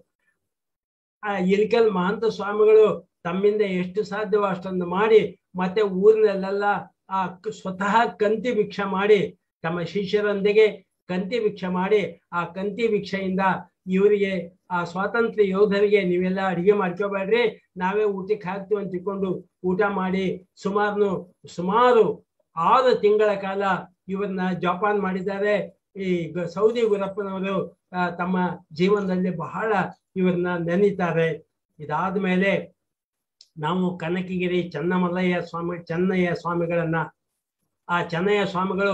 ಆ ಇಲ್ಕಲ್ ಮಹಂತ ಸ್ವಾಮಿಗಳು ತಮ್ಮಿಂದ ಎಷ್ಟು ಸಾಧ್ಯವೋ ಅಷ್ಟೊಂದು ಮಾಡಿ ಮತ್ತೆ ಊರಿನಲ್ಲೆಲ್ಲ ಆ ಕ- ಸ್ವತಃ ಕಂತಿ ಭಿಕ್ಷ ಮಾಡಿ ತಮ್ಮ ಶಿಷ್ಯರೊಂದಿಗೆ ಕಂತಿ ಭಿಕ್ಷೆ ಮಾಡಿ ಆ ಕಂತಿ ಭಿಕ್ಷೆಯಿಂದ ಇವರಿಗೆ ಆ ಸ್ವಾತಂತ್ರ್ಯ ಯೋಧರಿಗೆ ನೀವೆಲ್ಲ ಅಡಿಗೆ ಮಾಡ್ಕೋಬೇಡ್ರಿ ನಾವೇ ಊಟಕ್ಕೆ ಹಾಕ್ತೀವಿ ಅಂತ ತಿಳ್ಕೊಂಡು ಊಟ ಮಾಡಿ ಸುಮಾರು ಸುಮಾರು ಆರು ತಿಂಗಳ ಕಾಲ ಇವರನ್ನ ಜೋಪಾನ್ ಮಾಡಿದ್ದಾರೆ ಈ ಗ- ಸೌದಿ ಗುರಪ್ಪನವರು ಆ, ತಮ್ಮ ಜೀವನದಲ್ಲಿ ಬಹಳ ಇವ್ರನ್ನ ನೆನೀತಾರೆ ಇದಾದ ಮೇಲೆ ನಾವು ಕನಕಗಿರಿ ಚನ್ನಮಲ್ಲಯ್ಯ ಸ್ವಾಮಿ ಚೆನ್ನಯ್ಯ ಸ್ವಾಮಿಗಳನ್ನ ಆ ಚೆನ್ನಯ್ಯ ಸ್ವಾಮಿಗಳು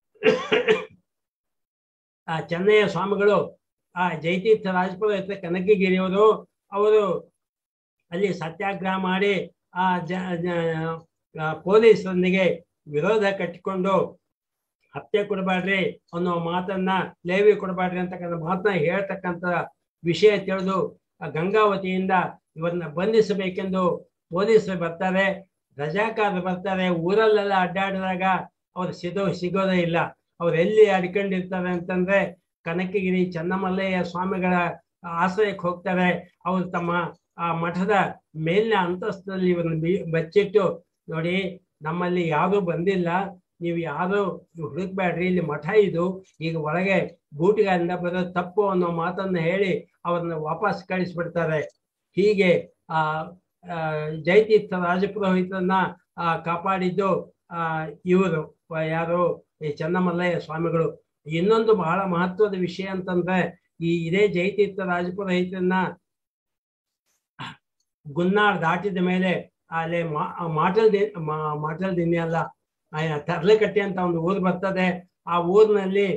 ಆ ಚೆನ್ನಯ್ಯ ಸ್ವಾಮಿಗಳು ಆ ಜಯತೀರ್ಥ ರಾಜಪುರ ಹತ್ರ ಕನಕಗಿರಿಯವರು ಅವರು ಅಲ್ಲಿ ಸತ್ಯಾಗ್ರಹ ಮಾಡಿ ಆ ಜ ಜ- ಆ ಪೊಲೀಸರೊಂದಿಗೆ ವಿರೋಧ ಕಟ್ಟಿಕೊಂಡು ಹತ್ಯೆ ಕೊಡಬೇಡ್ರಿ ಅನ್ನೋ ಮಾತನ್ನ ಲೇವಿ ಕೊಡಬೇಡ್ರಿ ಅಂತಕ್ಕಂಥ ಮಾತನ್ನ ಹೇಳ್ತಕ್ಕಂಥ ವಿಷಯ ತಿಳಿದು ಆ ಗಂಗಾವತಿಯಿಂದ ಇವರನ್ನ ಬಂಧಿಸಬೇಕೆಂದು ಪೊಲೀಸರು ಬರ್ತಾರೆ ರಜಾಕಾರರು ಬರ್ತಾರೆ ಊರಲ್ಲೆಲ್ಲ ಅಡ್ಡಾಡಿದಾಗ ಅವ್ರು ಸಿಗೋ ಸಿಗೋದೇ ಇಲ್ಲ ಅವ್ರು ಎಲ್ಲಿ ಅಡ್ಕೊಂಡಿರ್ತಾರೆ ಅಂತಂದ್ರೆ ಕನಕಗಿರಿ ಚನ್ನಮಲ್ಲಯ್ಯ ಸ್ವಾಮಿಗಳ ಆಶ್ರಯಕ್ಕೆ ಹೋಗ್ತಾರೆ ಅವ್ರು ತಮ್ಮ ಆ ಮಠದ ಮೇಲಿನ ಅಂತಸ್ತಲ್ಲಿ ಇವ್ರನ್ನ ಬಿ- ಬಚ್ಚಿಟ್ಟು ನೋಡಿ ನಮ್ಮಲ್ಲಿ ಯಾರು ಬಂದಿಲ್ಲ ನೀವು ಯಾರು ಹುಡುಕ್ಬೇಡ್ರಿ ಇಲ್ಲಿ ಮಠ ಇದು ಈಗ ಒಳಗೆ ಗೂಟಿಗಳಿಂದ ಬರೋದು ತಪ್ಪು ಅನ್ನೋ ಮಾತನ್ನ ಹೇಳಿ ಅವ್ರನ್ನ ವಾಪಸ್ ಕಳಿಸ್ಬಿಡ್ತಾರೆ ಹೀಗೆ ಆ ಆ, ಜಯತೀರ್ಥ ರಾಜಪುರೋಹಿತರನ್ನ ಆ ಕಾಪಾಡಿದ್ದು ಆ ಇವರು ಯಾರು ಈ ಚನ್ನಮಲ್ಲಯ್ಯ ಸ್ವಾಮಿಗಳು ಇನ್ನೊಂದು ಬಹಳ ಮಹತ್ವದ ವಿಷಯ ಅಂತಂದ್ರೆ ಈ ಇದೇ ಜಯತೀರ್ಥ ರಾಜಪುರೋಹಿತರನ್ನ ಗುನ್ನಾಳ್ ದಾಟಿದ ಮೇಲೆ ಅಲ್ಲಿ ಮಾ- ಮಾಟಲ್ ದಿ ಮಾ- ಮಾಟಲ್ ದಿನ್ನಿ ಅಲ್ಲ ಆ ತರ್ಲೆಕಟ್ಟೆ ಅಂತ ಒಂದು ಊರು ಬರ್ತದೆ ಆ ಊರಿನಲ್ಲಿ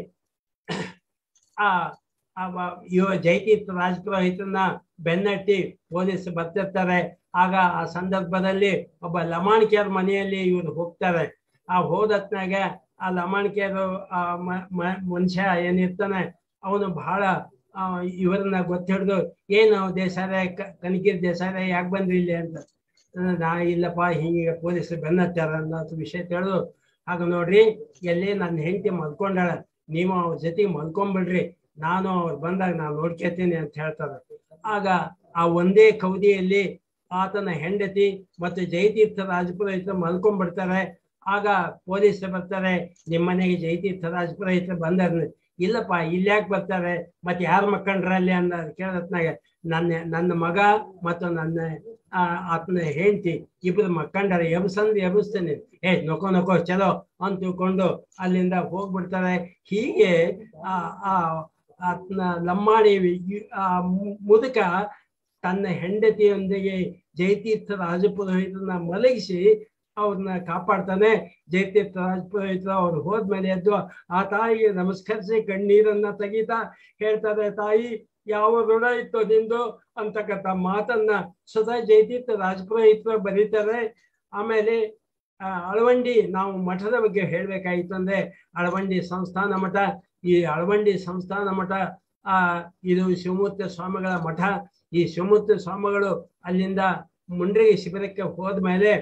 ಆ ಆ ವ- ಇವ ಜಯತೀರ್ಥ ರಾಜಪುರೋಹಿತನ ಬೆನ್ನಟ್ಟಿ ಪೊಲೀಸ್ ಬರ್ತಿರ್ತಾರೆ ಆಗ ಆ ಸಂದರ್ಭದಲ್ಲಿ ಒಬ್ಬ ಲಮಾಣಿಕೆಯರ ಮನೆಯಲ್ಲಿ ಇವರು ಹೋಗ್ತಾರೆ ಆ ಹೋದತ್ನಾಗ ಆ ಲಮಾಣಿಕೆಯರು ಆ ಮ- ಮ- ಮನುಷ್ಯ ಏನಿರ್ತಾನೆ ಅವನು ಬಹಳ ಆ, ಇವರನ್ನ ಗೊತ್ತಿಡ್ದು ಏನು ದೇಸಾರೆ ಕನಕಿರಿ ದೇಸಾರೆ ಯಾಕೆ ಬಂದ್ರಿ ಇಲ್ಲಿ ಅಂತ ಆ, ನಾ ಇಲ್ಲಪ್ಪ ಹಿಂಗೆ ಪೊಲೀಸರು ಬೆನ್ನತ್ತಾರ ಅನ್ನೋ ವಿಷಯ ತಿಳಿದು ಆಗ ನೋಡ್ರಿ ಎಲ್ಲಿ ನನ್ನ ಹೆಂಡತಿ ಮಲ್ಕೊಂಡಾಳ ನೀವು ಅವ್ರ ಜೊತೆಗೆ ಮಲ್ಕೊಂಡ್ಬಿಡ್ರಿ ನಾನು ಅವ್ರು ಬಂದಾಗ ನಾನು ನೋಡ್ಕೊತೀನಿ ಅಂತ ಹೇಳ್ತಾರೆ ಆಗ ಆ ಒಂದೇ ಕವದಿಯಲ್ಲಿ ಆತನ ಹೆಂಡತಿ ಮತ್ತು ಜಯತೀರ್ಥ ರಾಜಪುರೋಹಿತರು ಮಲ್ಕೊಂಡ್ಬಿಡ್ತಾರೆ ಆಗ ಪೊಲೀಸರು ಬರ್ತಾರೆ ನಿಮ್ಮ ಮನೆಗೆ ಜಯತೀರ್ಥ ರಾಜಪುರೋಹಿತರು ಬಂದಾರ ಇಲ್ಲಪ್ಪ ಇಲ್ಲಿ ಯಾಕೆ ಬರ್ತಾರೆ ಮತ್ತೆ ಯಾರು ಮಕ್ಕಂಡ್ರ ಅಲ್ಲಿ ಅಂದ ಕೇಳತ್ನಾಗ ನನ್ನ ನನ್ನ ಮಗ ಮತ್ತು ನನ್ನ ಆ, ಆತನ ಹೆಂಡತಿ ಇಬ್ರು ಮಕ್ಕಂಡಾರೆ ಎಬ್ಸಂದ್ ಎಬ್ಸ್ತೇನೆ ಏ ನೊಕೋ ನೊಕೋ ಚಲೋ ಅಂತ ತಿಳ್ಕೊಂಡು ಅಲ್ಲಿಂದ ಹೋಗ್ಬಿಡ್ತಾರೆ ಹೀಗೆ ಆ ಆ ಆತನ ಲಮ್ಮಾಡಿ ವಿ- ಆ ಮು- ಮುದುಕ ತನ್ನ ಹೆಂಡತಿಯೊಂದಿಗೆ ಜಯತೀರ್ಥ ರಾಜಪುರೋಹಿತನ ಮಲಗಿಸಿ ಅವ್ರನ್ನ ಕಾಪಾಡ್ತಾನೆ ಜಯತೀರ್ಥ ರಾಜಪುರೋಹಿತರು ಅವ್ರು ಹೋದ್ಮೇಲೆ ಎದ್ದು ಆ ತಾಯಿಗೆ ನಮಸ್ಕರಿಸಿ ಕಣ್ಣೀರನ್ನ ತೆಗಿತಾ ಹೇಳ್ತಾರೆ ತಾಯಿ ಯಾವ ಋಣ ಇತ್ತು ನಿಂದು ಅಂತಕ್ಕಂಥ ಮಾತನ್ನ ಸ್ವತಃ ಜಯತೀರ್ಥ ರಾಜಪುರೋಹಿತರು ಬರೀತಾರೆ ಆಮೇಲೆ ಆ, ಅಳವಂಡಿ ನಾವು ಮಠದ ಬಗ್ಗೆ ಹೇಳ್ಬೇಕಾಯ್ತು ಅಂದ್ರೆ ಅಳವಂಡಿ ಸಂಸ್ಥಾನ ಮಠ ಈ ಅಳವಂಡಿ ಸಂಸ್ಥಾನ ಮಠ ಆ ಇದು ಶಿವಮೂರ್ತಿ ಸ್ವಾಮಿಗಳ ಮಠ ಈ ಶಿವಮೂರ್ತಿ ಸ್ವಾಮಿಗಳು ಅಲ್ಲಿಂದ ಮುಂಡ್ರಿಗಿ ಶಿಬಿರಕ್ಕೆ ಹೋದ್ಮೇಲೆ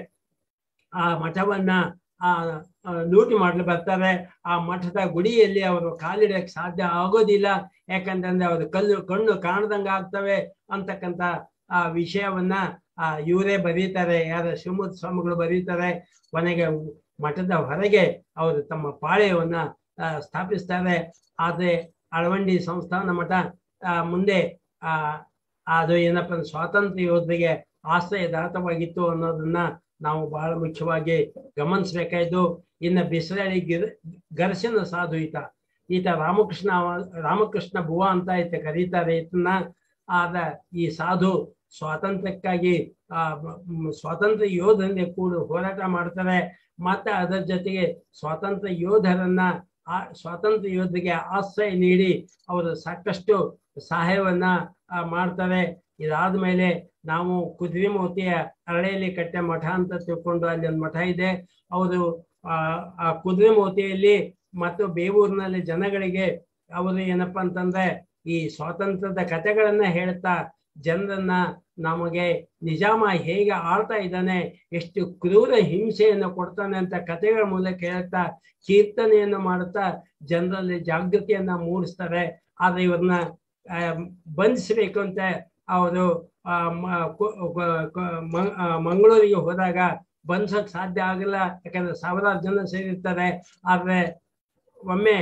ಆ ಮಠವನ್ನ ಆ ಆ, ಲೂಟಿ ಮಾಡ್ಲು ಬರ್ತಾರೆ ಆ ಮಠದ ಗುಡಿಯಲ್ಲಿ ಅವರು ಕಾಲಿಡಕ್ಕೆ ಸಾಧ್ಯ ಆಗೋದಿಲ್ಲ ಯಾಕಂತಂದ್ರೆ ಅವ್ರ ಕಲ್ಲು ಕಣ್ಣು ಕಾಣದಂಗ ಆಗ್ತವೆ ಅಂತಕ್ಕಂಥ ಆ ವಿಷಯವನ್ನ ಆ ಇವರೇ ಬರೀತಾರೆ ಯಾರ ಶಿವಮೂರ್ತಿ ಸ್ವಾಮಿಗಳು ಬರೀತಾರೆ ಕೊನೆಗೆ ಮಠದ ಹೊರಗೆ ಅವರು ತಮ್ಮ ಪಾಳೆಯವನ್ನ ಆ, ಸ್ಥಾಪಿಸ್ತಾರೆ ಆದ್ರೆ ಅಳವಂಡಿ ಸಂಸ್ಥಾನ ಮಠ ಆ, ಮುಂದೆ ಆ ಅದು ಏನಪ್ಪ ಅಂದ್ರೆ ಸ್ವಾತಂತ್ರ್ಯ ಯೋಧರಿಗೆ ಆಶ್ರಯದಾತವಾಗಿತ್ತು ಅನ್ನೋದನ್ನ ನಾವು ಬಹಳ ಮುಖ್ಯವಾಗಿ ಗಮನಿಸ್ಬೇಕಾಯ್ತು ಇನ್ನು ಬಿಸರಳ್ಳಿ ಗಿರ್ ಗರ್ಶನ ಸಾಧು ಈತ ಈತ ರಾಮಕೃಷ್ಣ ಅವ- ರಾಮಕೃಷ್ಣ ಭುವ ಅಂತ ಈತ ಕರೀತಾರೆ ಈತನ ಆದ ಈ ಸಾಧು ಸ್ವಾತಂತ್ರ್ಯಕ್ಕಾಗಿ ಆ ಮ್, ಸ್ವಾತಂತ್ರ್ಯ ಯೋಧರಿಂದ ಕೂಡ ಹೋರಾಟ ಮಾಡ್ತಾರೆ ಮತ್ತೆ ಅದರ ಜೊತೆಗೆ ಸ್ವಾತಂತ್ರ್ಯ ಯೋಧರನ್ನ ಆ ಸ್ವಾತಂತ್ರ್ಯ ಯೋಧರಿಗೆ ಆಶ್ರಯ ನೀಡಿ ಅವರು ಸಾಕಷ್ಟು ಸಹಾಯವನ್ನ ಆ, ಮಾಡ್ತಾರೆ ಇದಾದ ಮೇಲೆ ನಾವು ಕುದುರೆಮೋತಿಯ ಅರಳೆಯಲ್ಲಿ ಕಟ್ಟೆ ಮಠ ಅಂತ ತಿಳ್ಕೊಂಡು ಅಲ್ಲಿ ಒಂದು ಮಠ ಇದೆ ಅವರು ಆ ಆ ಕುದುರೆಮೋತಿಯಲ್ಲಿ ಮತ್ತು ಬೇವೂರಿನಲ್ಲಿ ಜನಗಳಿಗೆ ಅವರು ಏನಪ್ಪಾ ಅಂತಂದ್ರೆ ಈ ಸ್ವಾತಂತ್ರ್ಯದ ಕಥೆಗಳನ್ನ ಹೇಳ್ತಾ ಜನರನ್ನ ನಮಗೆ ನಿಜಾಮ ಹೇಗೆ ಆಳ್ತಾ ಇದ್ದಾನೆ ಎಷ್ಟು ಕ್ರೂರ ಹಿಂಸೆಯನ್ನು ಕೊಡ್ತಾನೆ ಅಂತ ಕಥೆಗಳ ಮೂಲಕ ಹೇಳ್ತಾ ಕೀರ್ತನೆಯನ್ನು ಮಾಡುತ್ತಾ ಜನರಲ್ಲಿ ಜಾಗೃತಿಯನ್ನ ಮೂಡಿಸ್ತಾರೆ ಆದ್ರೆ ಇವ್ರನ್ನ ಆ, ಬಂಧಿಸ್ಬೇಕು ಅಂತ ಅವರು ಆ, ಮ- ಕು- ಕು- ಕು- ಮ- ಆ, ಮಂಗಳೂರಿಗೆ ಹೋದಾಗ ಬಂಧಿಸೋಕ್ ಸಾಧ್ಯ ಆಗಲ್ಲ ಯಾಕಂದ್ರೆ ಸಾವಿರಾರು ಜನ ಸೇರಿರ್ತಾರೆ ಆದ್ರೆ ಒಮ್ಮೆ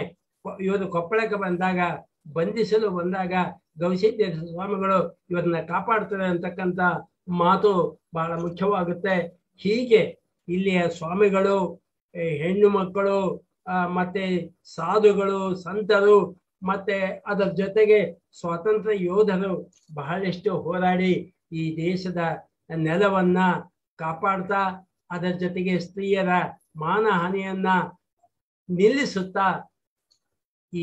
ಕೊ- ಇವರು ಕೊಪ್ಪಳಕ್ಕೆ ಬಂದಾಗ ಬಂಧಿಸಲು ಬಂದಾಗ ಗವಿಸಿದ್ದೇಶ ಸ್ವಾಮಿಗಳು ಇವರನ್ನ ಕಾಪಾಡ್ತಾರೆ ಅಂತಕ್ಕಂಥ ಮಾತು ಬಹಳ ಮುಖ್ಯವಾಗುತ್ತೆ ಹೀಗೆ ಇಲ್ಲಿಯ ಸ್ವಾಮಿಗಳು ಏ, ಹೆಣ್ಣು ಮಕ್ಕಳು ಆ, ಮತ್ತೆ ಸಾಧುಗಳು ಸಂತರು ಮತ್ತೆ ಅದರ ಜೊತೆಗೆ ಸ್ವಾತಂತ್ರ್ಯ ಯೋಧರು ಬಹಳಷ್ಟು ಹೋರಾಡಿ ಈ ದೇಶದ ನೆಲವನ್ನ ಕಾಪಾಡ್ತಾ ಅದರ ಜೊತೆಗೆ ಸ್ತ್ರೀಯರ ಮಾನಹಾನಿಯನ್ನ ನಿಲ್ಲಿಸುತ್ತಾ ಈ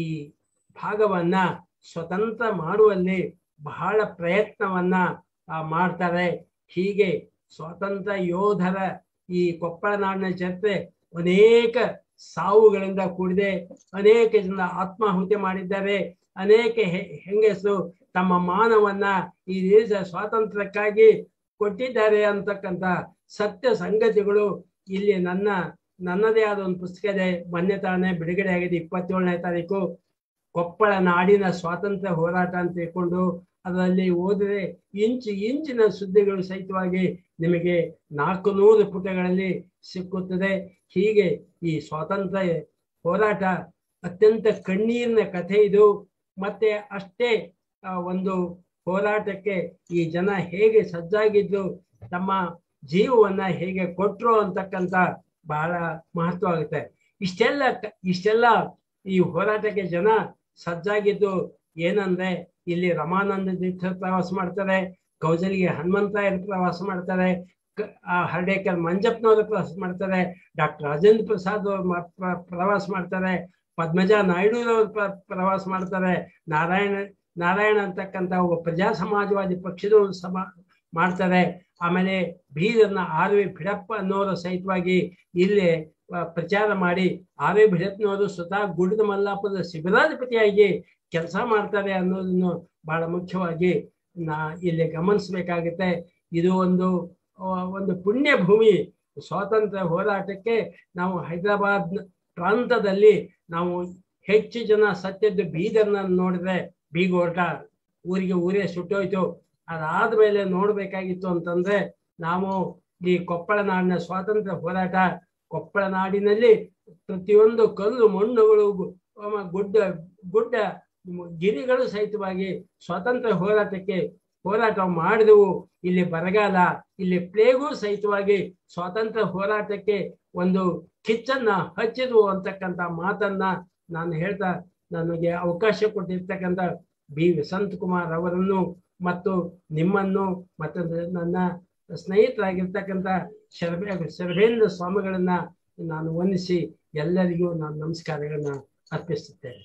ಭಾಗವನ್ನ ಸ್ವತಂತ್ರ ಮಾಡುವಲ್ಲಿ ಬಹಳ ಪ್ರಯತ್ನವನ್ನ ಆ, ಮಾಡ್ತಾರೆ ಹೀಗೆ ಸ್ವಾತಂತ್ರ್ಯ ಯೋಧರ ಈ ಕೊಪ್ಪಳ ನಾಡಿನ ಚರಿತ್ರೆ ಅನೇಕ ಸಾವುಗಳಿಂದ ಕೂಡಿದೆ ಅನೇಕ ಜನ ಆತ್ಮಾಹುತಿ ಮಾಡಿದ್ದಾರೆ ಅನೇಕ ಹೆ- ಹೆಂಗಸರು ತಮ್ಮ ಮಾನವನ್ನ ಈ ದೇಶ ಸ್ವಾತಂತ್ರ್ಯಕ್ಕಾಗಿ ಕೊಟ್ಟಿದ್ದಾರೆ ಅಂತಕ್ಕಂಥ ಸತ್ಯ ಸಂಗತಿಗಳು ಇಲ್ಲಿ ನನ್ನ ನನ್ನದೇ ಆದ ಒಂದು ಪುಸ್ತಕ ಇದೆ ಮೊನ್ನೆ ತಾನೇ ಬಿಡುಗಡೆ ಆಗಿದೆ ಇಪ್ಪತ್ತೇಳನೇ ತಾರೀಕು ಕೊಪ್ಪಳ ನಾಡಿನ ಸ್ವಾತಂತ್ರ್ಯ ಹೋರಾಟ ಅಂತ ತಿಳ್ಕೊಂಡು ಅದರಲ್ಲಿ ಓದಿದ್ರೆ ಇಂಚು ಇಂಚಿನ ಸುದ್ದಿಗಳು ಸಹಿತವಾಗಿ ನಿಮಗೆ ನಾಲ್ಕು ನೂರು ಪುಟಗಳಲ್ಲಿ ಸಿಕ್ಕುತ್ತದೆ ಹೀಗೆ ಈ ಸ್ವಾತಂತ್ರ್ಯ ಹೋರಾಟ ಅತ್ಯಂತ ಕಣ್ಣೀರಿನ ಕಥೆ ಇದು ಮತ್ತೆ ಅಷ್ಟೇ ಆ, ಒಂದು ಹೋರಾಟಕ್ಕೆ ಈ ಜನ ಹೇಗೆ ಸಜ್ಜಾಗಿದ್ದು ತಮ್ಮ ಜೀವವನ್ನ ಹೇಗೆ ಕೊಟ್ರು ಅಂತಕ್ಕಂಥ ಬಹಳ ಮಹತ್ವ ಆಗುತ್ತೆ ಇಷ್ಟೆಲ್ಲ ಕ- ಇಷ್ಟೆಲ್ಲ ಈ ಹೋರಾಟಕ್ಕೆ ಜನ ಸಜ್ಜಾಗಿದ್ದು ಏನಂದ್ರೆ ಇಲ್ಲಿ ರಮಾನಂದ ತೀರ್ಥ ಪ್ರವಾಸ ಮಾಡ್ತಾರೆ ಕೌಜಲಿಗೆ ಹನುಮಂತರಾಯರು ಪ್ರವಾಸ ಮಾಡ್ತಾರೆ ಕ- ಆ ಹರ್ಡೇಕರ್ ಮಂಜಪ್ಪನವರು ಪ್ರವಾಸ ಮಾಡ್ತಾರೆ ಡಾಕ್ಟರ್ ರಾಜೇಂದ್ರ ಪ್ರಸಾದ್ ಅವ್ರು ಮ- ಪ್ರ- ಪ್ರವಾಸ ಮಾಡ್ತಾರೆ ಪದ್ಮಜಾ ನಾಯ್ಡು ಅವರು ಪ್ರ- ಪ್ರವಾಸ ಮಾಡ್ತಾರೆ ನಾರಾಯಣ ನಾರಾಯಣ ಅಂತಕ್ಕಂಥ ಒಬ್ಬ ಪ್ರಜಾ ಸಮಾಜವಾದಿ ಪಕ್ಷದವರು ಸಮ ಮಾಡ್ತಾರೆ ಆಮೇಲೆ ಬೀದರ್ನ ಆರ್ ವಿ ಭಿಡಪ್ಪ ಅನ್ನೋರು ಸಹಿತವಾಗಿ ಇಲ್ಲಿ ಆ, ಪ್ರಚಾರ ಮಾಡಿ ಆರ್ ವಿ ಭಿಡಪ್ನವರು ಸ್ವತಃ ಗುಡ್ಡದ ಮಲ್ಲಾಪುರದ ಶಿಬಿರಾಧಿಪತಿಯಾಗಿ ಕೆಲಸ ಮಾಡ್ತಾರೆ ಅನ್ನೋದನ್ನು ಬಹಳ ಮುಖ್ಯವಾಗಿ ನಾ ಇಲ್ಲಿ ಗಮನಿಸ್ಬೇಕಾಗುತ್ತೆ ಇದು ಒಂದು ಆ, ಒಂದು ಪುಣ್ಯ ಭೂಮಿ ಸ್ವಾತಂತ್ರ್ಯ ಹೋರಾಟಕ್ಕೆ ನಾವು ಹೈದರಾಬಾದ್ ಪ್ರಾಂತದಲ್ಲಿ ನಾವು ಹೆಚ್ಚು ಜನ ಸತ್ಯದ್ದು ಬೀದರ್ನ ನೋಡಿದ್ರೆ ಬೀಗೋಟ ಊರಿಗೆ ಊರೇ ಸುಟ್ಟೋಯ್ತು ಅದಾದ್ಮೇಲೆ ನೋಡ್ಬೇಕಾಗಿತ್ತು ಅಂತಂದ್ರೆ ನಾವು ಈ ಕೊಪ್ಪಳ ನಾಡಿನ ಸ್ವಾತಂತ್ರ್ಯ ಹೋರಾಟ ಕೊಪ್ಪಳ ನಾಡಿನಲ್ಲಿ ಪ್ರತಿಯೊಂದು ಕಲ್ಲು ಮಣ್ಣುಗಳು ಗು- ಆಮ ಗುಡ್ಡ ಗುಡ್ಡ ಮ್- ಗಿರಿಗಳು ಸಹಿತವಾಗಿ ಸ್ವಾತಂತ್ರ್ಯ ಹೋರಾಟಕ್ಕೆ ಹೋರಾಟ ಮಾಡಿದವು ಇಲ್ಲಿ ಬರಗಾಲ ಇಲ್ಲಿ ಪ್ಲೇಗೂ ಸಹಿತವಾಗಿ ಸ್ವಾತಂತ್ರ್ಯ ಹೋರಾಟಕ್ಕೆ ಒಂದು ಕಿಚ್ಚನ್ನ ಹಚ್ಚಿದ್ವು ಅಂತಕ್ಕಂಥ ಮಾತನ್ನ ನಾನು ಹೇಳ್ತಾ ನನಗೆ ಅವಕಾಶ ಕೊಟ್ಟಿರ್ತಕ್ಕಂಥ ಬಿ ವಸಂತ್ ಕುಮಾರ್ ಅವರನ್ನು ಮತ್ತು ನಿಮ್ಮನ್ನು ಮತ್ತು ನನ್ನ ಸ್ನೇಹಿತರಾಗಿರ್ತಕ್ಕಂಥ ಶರ್ಬೆ ಶರ್ಬೇಂದ್ರ ಸ್ವಾಮಿಗಳನ್ನ ನಾನು ವಂದಿಸಿ ಎಲ್ಲರಿಗೂ ನಾನು ನಮಸ್ಕಾರಗಳನ್ನ ಅರ್ಪಿಸುತ್ತೇನೆ